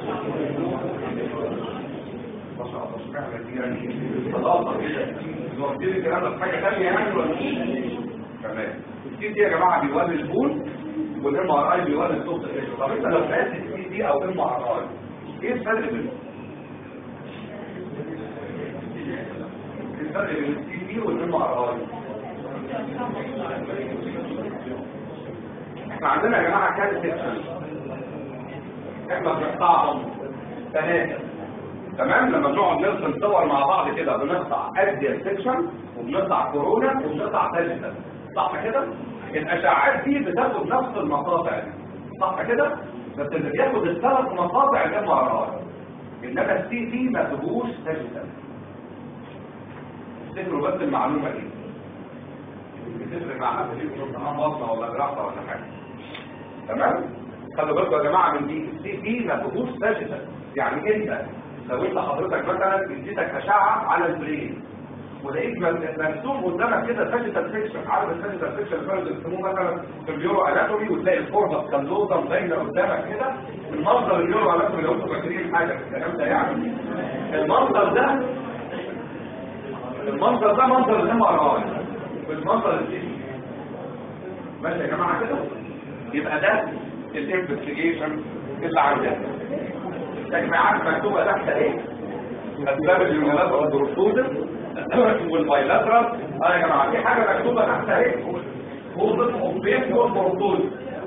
ما شاء الله اشمعنى دي يعني خلاص كده قلت لي الكلام ده في حاجه ثانيه يعني ولا تمام السي دي يا جماعه بيولد البول والام ار اي بيولد صوت القشر طب انت لو قاس السي دي او ام ار اي ايه الفرق بينهم؟ ايه الفرق بين السي دي والام ار اي؟ احنا عندنا يا جماعه كام سيكشن احنا بنقطعهم ثلاثه تمام لما بنقعد نرسم صور مع بعض كده بنقطع اديال سيكشن وبنقطع كورونا وبنقطع ديجيتال صح كده الاشعاعات دي بتاخد نفس المقاطع دي صح كده بس اللي بياخد الثلاث مقاطع الام ار اي انما السي دي ما تبوش ديجيتال افتكروا بس المعلومه دي بتفرق مع حد فيكم امتحان بطنه ولا جراحه ولا حاجه تمام خلوا بالكم يا جماعه من دي السي دي ما تبوش ديجيتال يعني انت لو انت حضرتك مثلا اديتك اشعه على البرين ولقيت مرسوم قدامك كده ساجيتال سيكشن عارف الساجيتال سيكشن اللي كانوا بيرسموه مثلا في البيورو اناتومي وتلاقي الفورده كالوزه باينه قدامك كده المنظر البيورو اناتومي لو انتوا فاكرين حاجه في الكلام ده يعني المنظر ده المنظر ده منظر الام ار اي والمنظر الجيني ماشي يا جماعه كده يبقى ده الانفستيجيشن اللي عندنا تجميعات مكتوبة تحت ايه اسباب اليونانات والدروسوزس والبايلاترال اه يا جماعة في حاجة مكتوبة تحت ايه فوزس اوبيس والبروتوز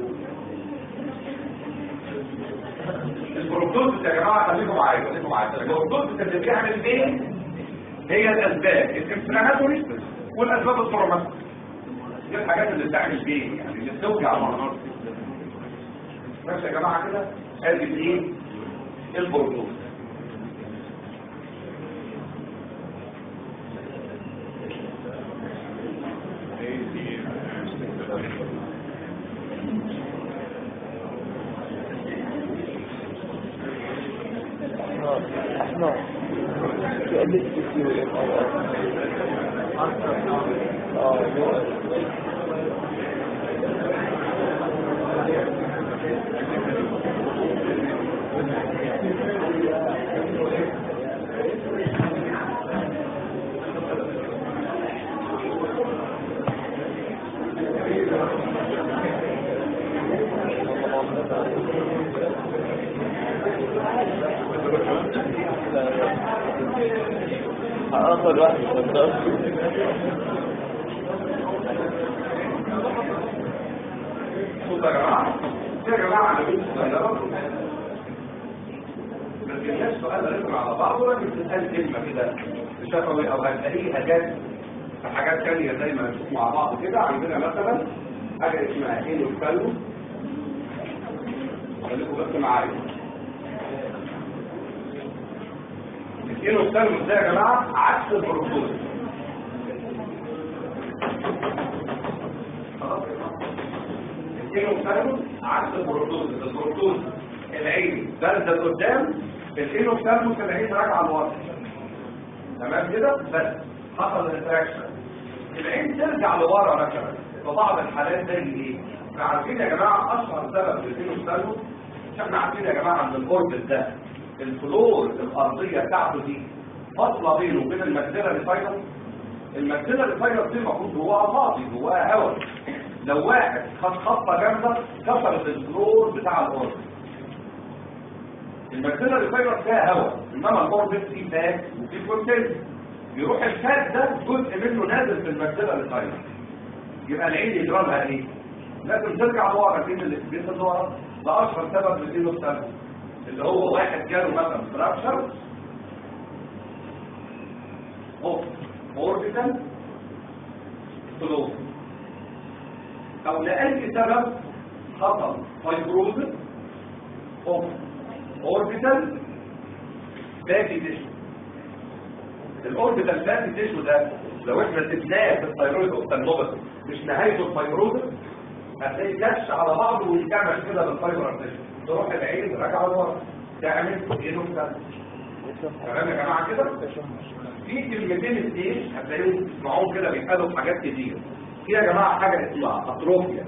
البروتوز يا جماعة خليكم معايا خليكم معايا البروتوز اللي بيعمل ايه هي الاسباب الانفلاماتوري والاسباب التروماتيك دي الحاجات اللي بتعمل بيه يعني اللي بتوجع المرض ماشي يا جماعة كده ادي ايه البرجوز احنا في قلة كتير الام ار اه مو اخر واحد بالضبط شوف يا جماعة يا جماعة انا بنت صغيرة ما تجيبناش سؤال رسم على بعض ولا بتسأل كلمة كده شفوي او هتلاقيها جت في حاجات تانية زي ما نشوف مع بعض كده عندنا مثلا حاجة اسمها ايه والكلو خليكم بس معايا الكيلو والكلو ده يا جماعة عكس البروتوز خلاص الكيلو والكلو عكس البروتوز البروتوز العين بارده لقدام الكيلو والكلو العين راجعه لورا تمام كده بس حصل الانتراكشن العين ترجع لورا مثلا في بعض الحالات زي ايه احنا عارفين يا جماعه اشهر سبب للكيلو والكلو احنا عارفين يا جماعه ان الاوربت ده الفلور الارضيه بتاعته دي فاصله بينه وبين المجزره الفايروس المجزره الفايروس دي المفروض جواها فاضي جواها هواء لو واحد خد خطه جامده كسرت الفلور بتاع الاوربت المجزره الفايروس فيها هواء انما الاوربت فيه فات وفيه كونتين يروح الفات ده جزء منه نازل في المجزره الفايروس يبقى العين يجرى لها ايه لازم ترجع لورا فين اللي بينزل لورا ده اشهر سبب لدينه السبب اللي هو واحد جاله مثلا فراكشر اوف اوربيتال فلو او لاي سبب حصل فايبروزس اوف اوربيتال فاتي تيشو الاوربيتال فاتي تيشو ده لو احنا سبناه في الثيرويد اوفتالموباثي مش نهايته الفايبروزس هتلاقي كش على بعضه ويتكمش كده بالفايبر ارتيشن تروح العين راجعه لورا تعمل ايده كده تمام يا جماعه كده في كلمتين اثنين هتلاقيهم تسمعوهم كده بيتقالوا في حاجات كتير في يا جماعه حاجه اسمها اتروفيا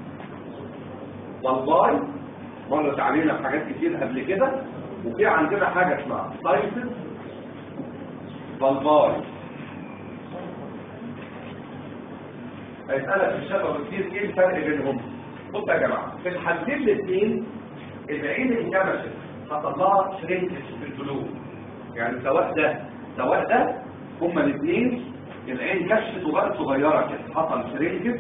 والباي مرت علينا في حاجات كتير قبل كده وفي عندنا حاجه اسمها سايتس والباي هيسألك في الشفا كتير ايه الفرق بينهم بصوا يا جماعه في الحالتين الاثنين العين انكمشت حصل لها شرينكش في القلوب يعني سواء ده سواء ده هما الاثنين العين كشفت وبقت صغيره كده حصل شرينكش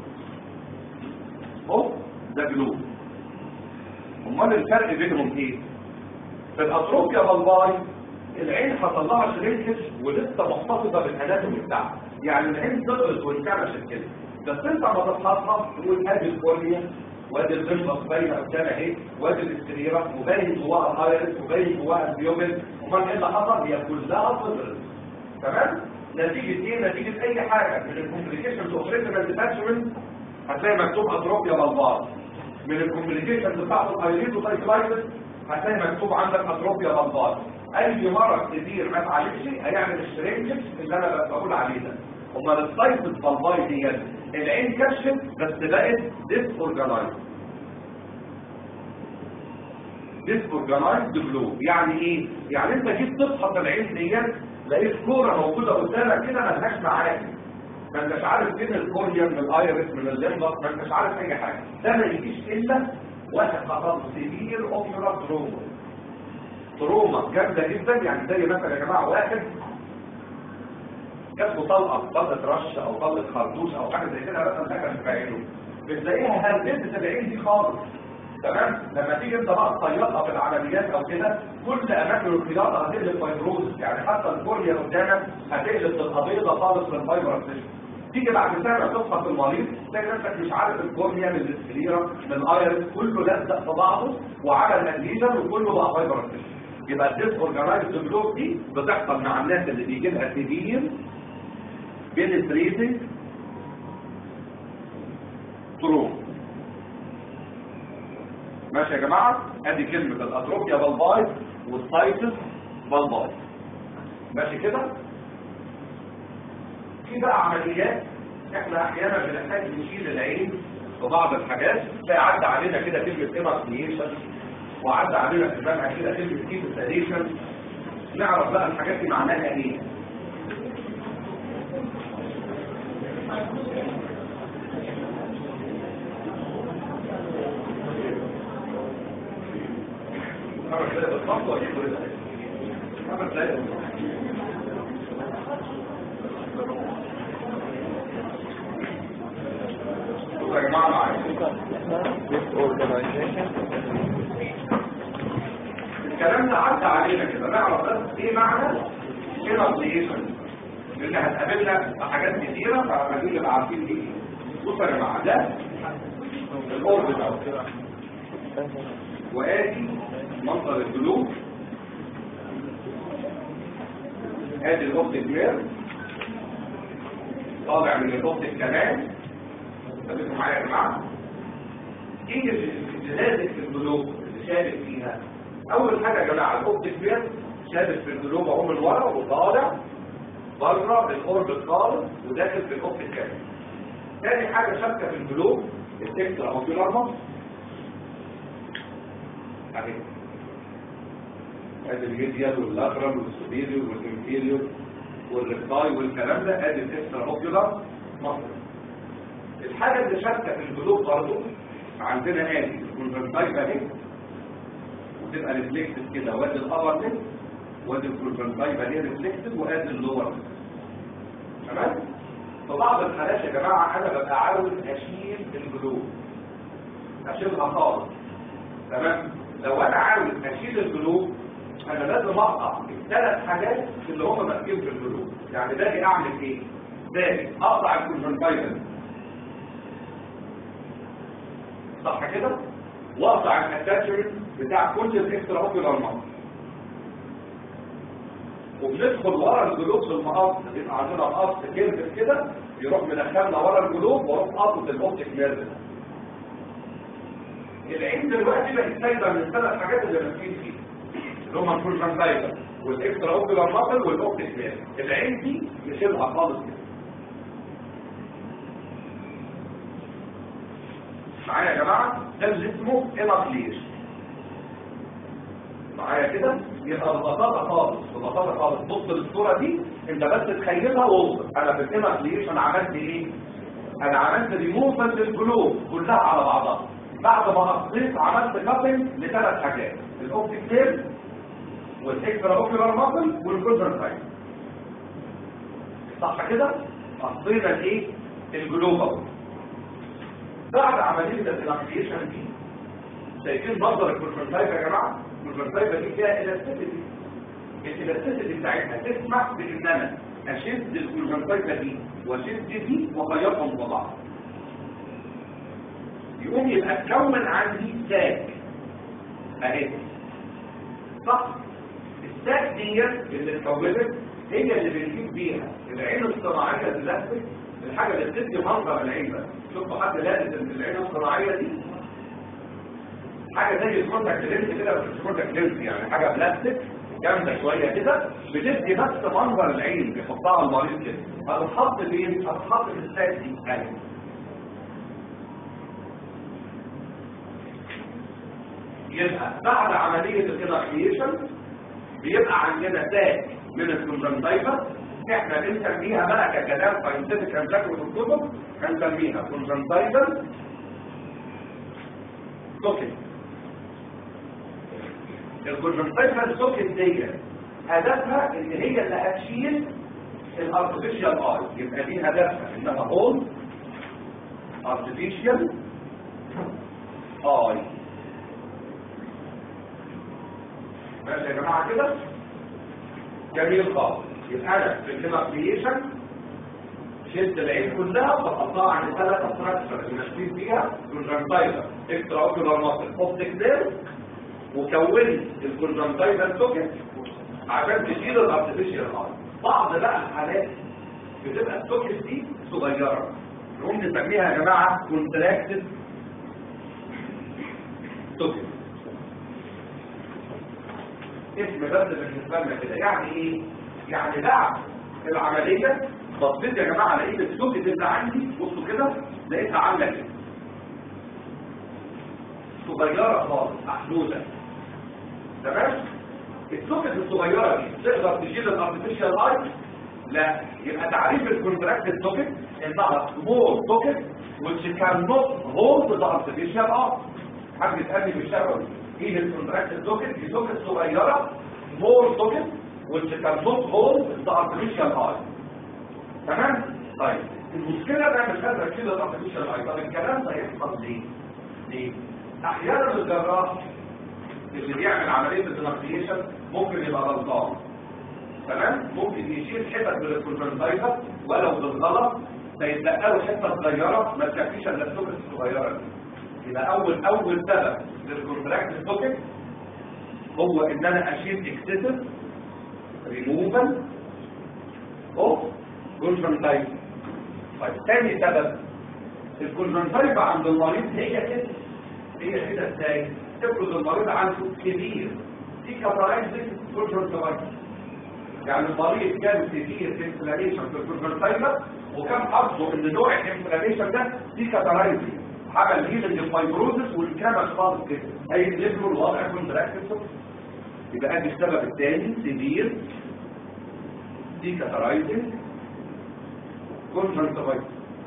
اهو ده جلوب امال الفرق بينهم ايه في الاتروفيا بالباي العين حصل لها شرينكش ولسه محتفظه بالاناتومي بتاعها يعني العين صغرت وانكمشت كده بس انت ما تصحصها تقول ادي الكورنيا وادي الغلطه باينه قدام اهي وادي الاستريرة وباين جواها الايرس وباين جواها البيوبل امال ايه اللي حصل هي كلها صغرت تمام نتيجه ايه نتيجه اي حاجه من الكومبليكيشنز اوف ريتنال ديتاتشمنت هتلاقي مكتوب اتروفيا بالبار من الكومبليكيشنز بتاعت الايريدوسايكلايتس هتلاقي مكتوب عندك اتروفيا بالبار اي مرض كبير ما اتعالجش هيعمل الشرينجز اللي انا بقول عليه ده امال السايتس بالباي دي العين كشفت بس بقت ديس اورجانايز ديس اورجانايز جلوب يعني ايه يعني انت جيت تفحص العين ديت لقيت كوره موجوده قدامك كده ملهاش معاك ما انتش عارف فين الكوريا من الايرس من الليمبس ما انتش عارف اي حاجه ده ما يجيش الا واحد خطر سيفير اوبيرا تروما تروما جامده جدا يعني زي مثلا يا جماعه واحد جات له طلقه طلقه رش او طلقه خرطوش او حاجه زي كده مثلا دخلت في عينه بتلاقيها هربت العين دي خالص تمام لما تيجي انت بقى تخيطها في العمليات او كده كل اماكن الخياطه هتقلب فيبروز يعني حتى الكوريا قدامك هتقلب تبقى بيضه خالص من الفايبر تيجي بعد سنه تفحص المريض تلاقي نفسك مش عارف الكورنيا من السكليرا من الايرس كله لزق في بعضه وعلى الانجيزن وكله بقى فايبر يبقى الديس اورجانايزد بلوك دي بتحصل مع الناس اللي بيجي لها سيفير بينتريتنج تروم ماشي يا جماعه ادي كلمه الاتروفيا بالباي والسايتس بالباي ماشي كده في بقى عمليات احنا احيانا بنحتاج نشيل العين في بعض الحاجات تلاقي عدى علينا كده كلمه ايمارسيشن وعدى علينا في الجامعه كده كلمه كيبساليشن نعرف بقى الحاجات دي معناها ايه خمس دقايق بالظبط واجيب كل ده خمس دقايق بالظبط شوفوا يا جماعه معايا disorganization الكلام ده عدى علينا كده نعرف بس ايه معنى كيرابليشن لان هتقابلنا في حاجات كتيره فعمالين نبقى عارفين دي ايه بصوا يا جماعه ده الاوربت اهو وادي منظر الجلوب ادي الاوبتيك مير طالع من الاوبتيك كمان انتبهوا معايا يا جماعه ايه اللي لازم في الجلوب اللي شابك فيها اول حاجه يا جماعه الاوبتيك مير شابك في الجلوب اهو من ورا وطالع بره الاوربت خالص وداخل في الاوبتيك كمان تاني حاجه شابكه في الجلوب التكستر اوكيولار مصر اهي ادي الميديال واللاترال والسوبيريور والانفيريور والريكتاي والكلام ده ادي الاكسترا اوكيولار مصر الحاجه اللي شابكه في الجلوب برضه عندنا ادي الكونفرتايب اهي وتبقى ريفلكتد كده وادي الابر ليب وادي الكونفرتايب اهي ريفلكتد وادي اللور تمام في بعض الحالات يا جماعه انا ببقى عاوز اشيل الجلوب اشيلها خالص تمام لو انا عاوز اشيل الجلوب انا لازم اقطع الثلاث حاجات اللي هم ماسكين في الجلوب يعني باجي اعمل ايه باجي اقطع الكونفرتايبل صح كده واقطع الاتاتشمنت بتاع كل الاكسترا اوكيولار ماسك وبندخل ورا الجلوب في المقص يبقى عندنا مقص كيرف كده يروح مدخلنا ورا الجلوب واروح قاطط الاوبتيك نيرف العين دلوقتي بقت سايبه من الثلاث حاجات اللي ماسكين فيها اللي هم الكونجنتايفا والاكسترا اوكيولار ماسل والاوبتيك نيرف العين دي نشيلها خالص كده معايا يا جماعه ده اللي اسمه انابليشن معايا كده يبقى ببساطه خالص ببساطه خالص بص للصوره دي انت بس تخيلها ووصل انا في الانابليشن عملت ايه انا عملت ريموفال للجلوب كلها على بعضها بعد ما قصيت عملت كابل لثلاث حاجات الاوبتيك نيرف والاكسترا اوكيولار ماسل والكونجنتايفا صح كده قصينا الايه الجلوبال بعد عمليه الانابليشن دي شايفين مصدر الكونجنتايفا يا جماعه الكونجنتايفا دي فيها الاستيسيتي الاستيسيتي بتاعتها تسمح بان انا اشد الكونجنتايفا دي واشد دي واغيرهم ببعض يقوم يبقى اتكون عندي ساك اهي صح الساك دي اللي اتكونت هي اللي بنجيب بيها العين الصناعيه البلاستيك الحاجه اللي بتدي منظر العين بس شوفوا حد لابس العين الصناعيه دي حاجه زي الكونتاكت لينز كده بس مش كونتاكت لينز يعني حاجه بلاستيك جامده شويه كده بتدي بس منظر العين بيحطها المريض كده هتتحط فين؟ هتتحط في الساك دي اهي يبقى بعد عملية الاناكليشن بيبقى عندنا تاج من الكونجنتايفا احنا بنسميها بقى ككلام ساينتفك هنذاكره في الكتب هنسميها كونجنتايفا سوكت الكونجنتايفا سوكت دي هدفها ان هي اللي هتشيل الارتفيشال اي يبقى دي هدفها انها هول ارتفيشال اي ماشي يا جماعه كده جميل خالص يبقى انا في الانابليشن شلت العين كلها وحطها عند ثلاث ستراكشر اللي ماشيين فيها كونجنتايفا اكسترا اوكيولار ماسل اوبتيك نيرف وكونت الكونجنتايفا سوكت عشان تشيل الارتفيشال اي بعض بقى الحالات بتبقى السوكت دي صغيره نقوم نسميها يا جماعه كونتراكتد سوكت اسم بس بالنسبه لنا كده يعني ايه يعني بعد العمليه بصيت يا جماعه لقيت السوكت اللي عندي بصوا كده لقيتها عامله كده صغيره خالص محدوده تمام السوكت الصغيره دي تقدر تشيل الارتفيشال اي لا يبقى تعريف الكونتراكتد سوكت انها سمول سوكت which cannot hold the artificial eye حد يسالني في الشغل ايه الكونتراكتد سوكت دي سوكت صغيره سمول سوكت which cannot hold the artificial eye تمام طيب المشكله بقى مش قادره تشيل الارتفيشال اي طب الكلام ده يحصل ليه ليه احيانا الجراح اللي بيعمل عمليه الديناكليشن ممكن يبقى غلطان تمام ممكن يشيل حتت من الكونجنتايفا ولو بالغلط فيتبقى له حته صغيره ما تكفيش الا السوكت الصغيره دي يبقى اول اول سبب للكونتراكت سوكت هو ان انا اشيل اكسسيف ريموفال اوف كونجنتايفا طيب ثاني سبب الكونجنتايفا عند المريض هي كده هي كده ازاي تفرض المريض عنده كبير دي كاتارايزنج كونجنتايفا يعني المريض كان كبير انفلاميشن في الكونجنتايفا وكان حظه ان نوع الانفلاميشن ده دي كاتارايزنج عمل هيلنج الفايبروزس والكلام خالص كده هيقلب له الوضع كونتراكتد يبقى ادي السبب الثاني سيفير دي كاتارايزنج كونجنتايفا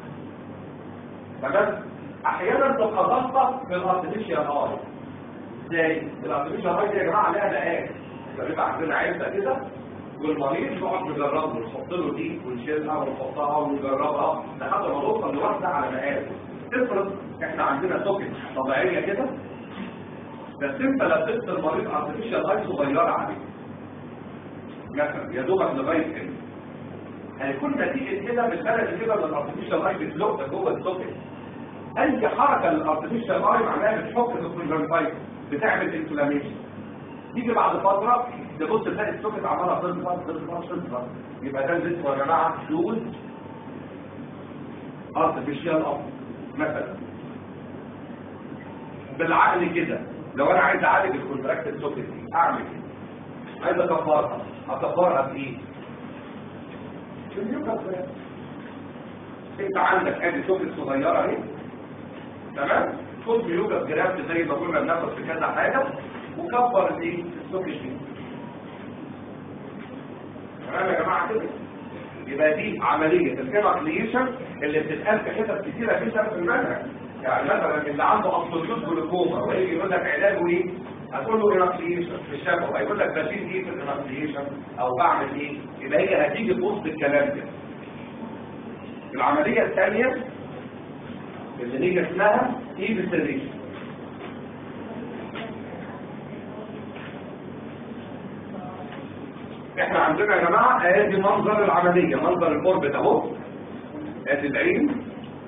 تمام احيانا تبقى ضغطه في الارتفيشال اي ازاي الارتفيشال اي دي يا جماعه عليها مقاس بيبقى عندنا علبه كده والمريض نقعد نجربه نحط له دي ونشيلها ونحطها ونجربها لحد ما نوصل لوحده على مقاس تفرض احنا عندنا سوكت طبيعيه كده بس انت لبست المريض ارتفيشال اي صغيره عليه مثلا يا دوبك لغايه هنا هيكون نتيجه كده بالبلد كده ان الارتفيشال اي بتلق جوه السوكت اي حركه للارتفيشال اي معناها بتحك في الكونجنتايف بتعمل انفلاميشن تيجي بعد فتره تبص تلاقي السوكت عماله تظهر تظهر تظهر يبقى ده اللي اسمه يا جماعه شوز ارتفيشال اي مثلا بالعقل كده لو انا عايز اعالج الكونتراكتد سوكت دي اعمل ايه عايز اكبرها اكبرها بايه بالميوكس انت عندك ادي سوكت صغيره اهي تمام خد ميوكس جرافت زي ما كنا بناخد في كذا حاجه وكبر الايه السوكت دي تمام يا جماعه كده يبقى دي عمليه الهيماكليشن اللي بتتقال في حتت كتيره جدا في المنهج يعني مثلا اللي عنده ابسوليوت جلوكوما ويجي يقول لك علاجه ايه هتقول له هيماكليشن في الشفا هيقول لك بشيل ايه في الهيماكليشن او بعمل ايه يبقى هي هتيجي في وسط الكلام ده العمليه الثانيه اللي هي اسمها ايبستريشن احنا عندنا يا جماعه ادي منظر العمليه منظر الاوربت اهو ادي العين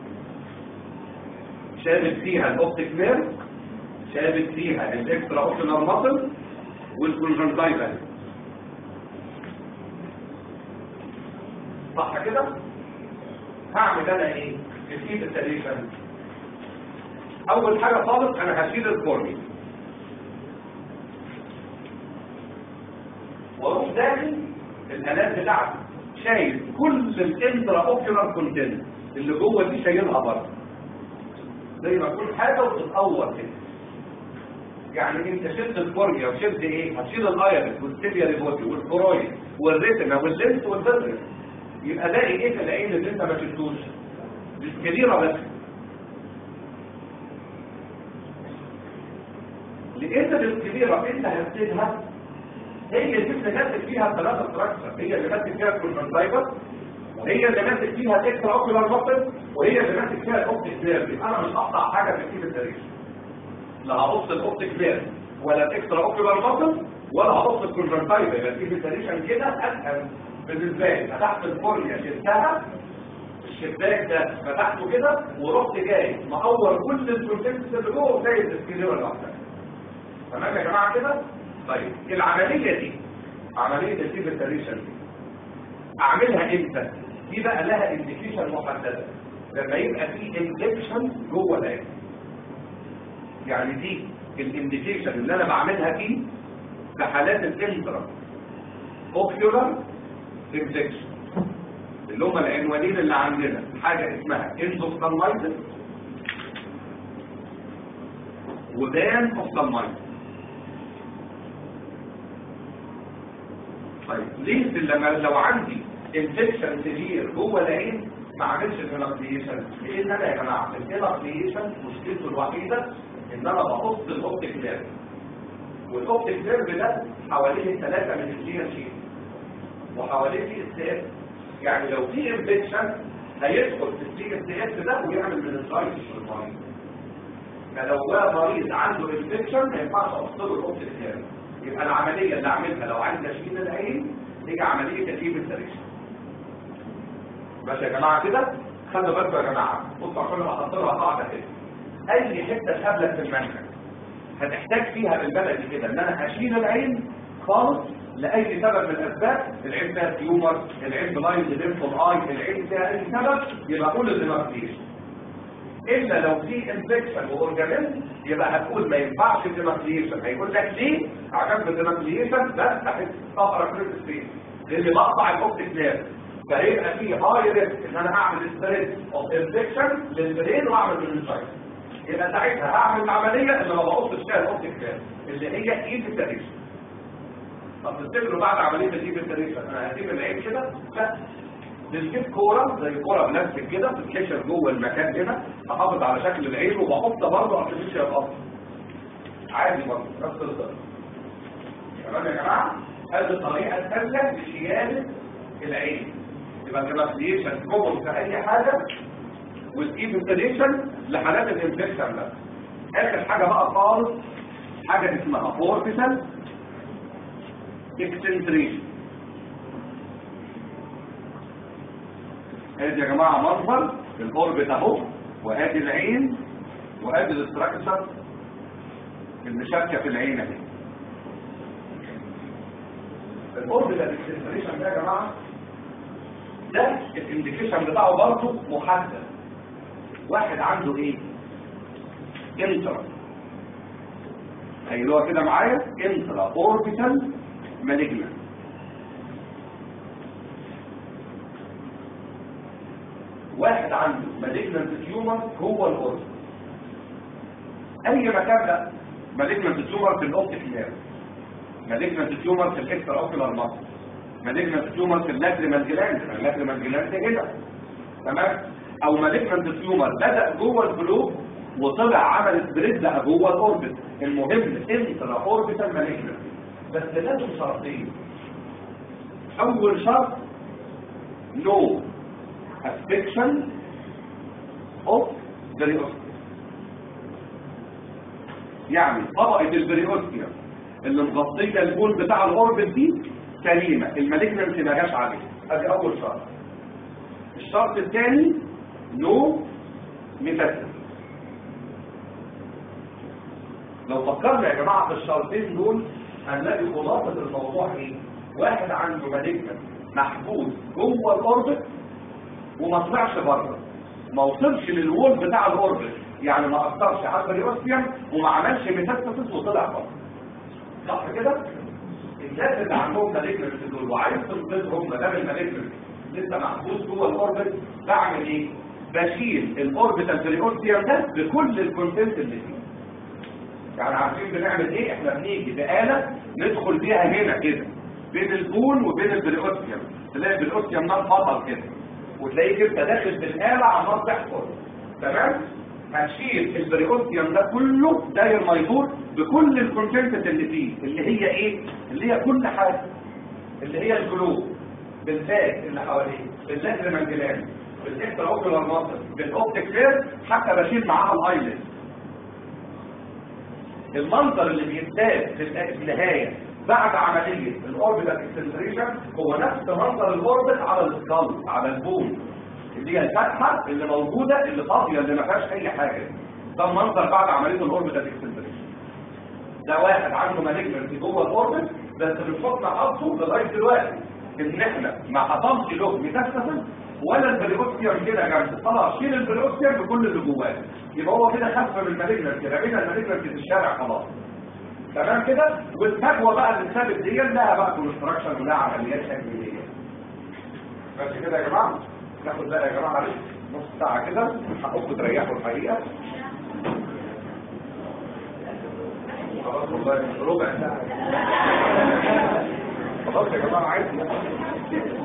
شابت فيها الاوبتيك نيرف شابت فيها الاكسترا اوبتينال ماسل والكونجنتايفال صح كده هعمل انا ايه الكيب التاليشن اول حاجه خالص انا هشيل الكورني واروح داخل الالات بتاعتي شايل كل الانترا اوكيولار كونتنت اللي جوه دي شايلها بره زي ما تكون حاجه وتتطور كده يعني انت شلت الكورنيا وشلت ايه هتشيل الايرس والسيليا ريبوتي والفرويد والريتنا واللينس والفيترس يبقى لاقي ايه في العين اللي انت ما شلتوش الكبيره بس لقيت الكبيره انت هتسيبها هي اللي انت ماسك فيها الثلاثه ستراكشر هي اللي ماسك فيها الكونجنتايفر وهي اللي ماسك فيها الاكسترا اوكيولار ماسل وهي اللي ماسك فيها الاوبتيك نيرف انا مش هقطع حاجه في الكيب التاريخ لا هبص الاوبتيك نيرف ولا الاكسترا اوكيولار ماسل ولا هبص الكونجنتايفر يبقى الكيب التاريخ كده اسهل بالنسبه لي فتحت الكورنيا شلتها الشباك ده فتحته كده ورحت جاي مقور كل الكونتنتس اللي جوه وسايب السكيليرا لوحدها تمام يا جماعه كده طيب العمليه دي عمليه الديفيتريشن دي اعملها امتى دي بقى لها انديكيشن محدده لما يبقى في انفكشن جوه العين يعني دي الانديكيشن اللي انا بعملها فيه في حالات الانترا اوكيولار انفكشن اللي هم العنوانين اللي عندنا حاجه اسمها انزوستالمايتس وبان اوستالمايتس طيب ليه لما لو عندي انفكشن سيفير جوه العين ما عملش الانفليشن لان انا يا جماعه الانفليشن مشكلته الوحيده ان انا بقص الاوبتيك نيرف والاوبتيك نيرف ده حواليه ثلاثه من الجي شيء وحواليه في اس يعني لو في انفكشن هيدخل في السي اس اس ده ويعمل من السايتس في المريض فلو ده مريض عنده انفكشن ما ينفعش اوصله الاوبتيك نيرف يبقى العملية اللي اعملها لو عايز اشيل العين هي عملية تكييف السريشن ماشي يا جماعة كده خلوا بالكم يا جماعة بصوا عشان انا احط لها قاعدة كده اي حتة تقابلك في المنهج هتحتاج فيها بالبلدي كده ان انا اشيل العين خالص لاي سبب من الاسباب العين فيها تيومر العين بلايند ليمفون اي العين فيها اي سبب يبقى كل اللي ما فيش الا لو في انفكشن واورجانيزم يبقى هتقول ما ينفعش الديماكليشن هيقول لك ليه عشان الديماكليشن بفتح الصفرة كريت سبيس لاني بقطع الاوبتيك نيرف فهيبقى في هاي ريسك ان انا اعمل ستريس اوف انفكشن للبرين واعمل مننجايتس يبقى ساعتها هعمل العمليه اللي ما بقصش فيها الاوبتيك نيرف اللي هي ايبيتريشن طب تفتكروا بعد عمليه الايبيتريشن انا هسيب العين كده لا بنجيب كوره زي كوره بلاستيك كده بتتكشف جوه المكان هنا احافظ على شكل العين وبحط برضه ارتفيشال اصلا عادي برضه نفس الطريقه تمام يا جماعه هذه الطريقه الثانيه لشياده العين يبقى الكلاسيفيكيشن كومن في اي حاجه والايفنتيشن لحالات الانفكشن بس اخر حاجه بقى خالص حاجه اسمها فورتيسال اكسنتريشن ادي يا جماعه منظر الاوربت اهو وادي العين وادي الاستراكشر اللي شاكه في العين اهي الاوربت الاكسنتريشن ده يا جماعه ده الانديكيشن بتاعه برضه محدد واحد عنده ايه انترا ايوه كده معايا انترا اوربيتال مالجنان واحد عنده مالجنانت تيومر هو الاوربت اي مكان ده مالجنانت تيومر في الاوبتيك نيرف مالجنانت تيومر في الاكسترا اوكيولار ماسل مالجنانت تيومر في اللاكريمال جلاند اللاكريمال جلاند هنا تمام او مالجنانت تيومر بدا جوه القلوب وطلع عمل سبريد بقى جوه الاوربت المهم انترا اوربيتال مالجنانت بس لازم شرطين اول شرط نو affection of بريوستيا يعني طبقة البريوستيا اللي مغطية البول بتاع الاوربت دي سليمة المالجنانسي ما جاش عليه ادي اول شرط الشرط الثاني نو ميتاستاسيس لو فكرنا يا جماعة في الشرطين دول هنلاقي خلاصة الموضوع ايه واحد عنده مالجنانسي محبوس جوه الاوربت وما طلعش بره ما وصلش للوول بتاع الاوربت يعني ما اثرش على البريوستيوم وما عملش ميتاستاسيس وطلع بره صح كده الناس اللي عندهم مالجنس دول وعايز تنقذهم ما دام المالجنس لسه محبوس جوه الاوربت بعمل ايه بشيل الاوربيتال بريوستيوم ده بكل الكونتنت اللي فيه يعني عارفين بنعمل ايه احنا بنيجي بآلة ندخل بيها هنا كده بين البول وبين البريوستيوم تلاقي البريوستيوم نار فضل كده وتلاقيك انت داخل بالآلة عمال تحفر تمام هتشيل البريوستيوم ده كله داير ما يدور بكل الكونتنت اللي فيه اللي هي ايه اللي هي كل حاجه اللي هي الجلوب بالفات اللي حواليه باللاكريمال جلاند بالاكسترا اوكيولار ماسل بالاوبتيك فير حتى بشيل معاها الايلت المنظر اللي بيتبان في النهايه بعد عمليه الاوربيتال اكسنتريشن هو نفس منظر الاوربت على السكال على البون اللي هي الفتحه اللي موجوده اللي فاضيه اللي ما فيهاش اي حاجه ده المنظر بعد عمليه الاوربيتال اكسنتريشن ده واحد عنده مالجنسي جوه الاوربت بس بنحط حظه لغايه دلوقتي ان احنا ما حصلش له ميتاستاسيس ولا البريوستيوم كده جنبه خلاص شيل البريوستيوم بكل اللي جواه يبقى هو كده خف من المالجنسي رمينا المالجنسي في الشارع خلاص تمام كده والفجوه بقى اللي اتثبت دي لها بقى كونستراكشن ولها عمليات تكميليه بس كده يا جماعه ناخد بقى يا جماعه معلش نص ساعه كده حقكم تريحوا الحقيقه خلاص والله ربع ساعه خلاص يا جماعه عايز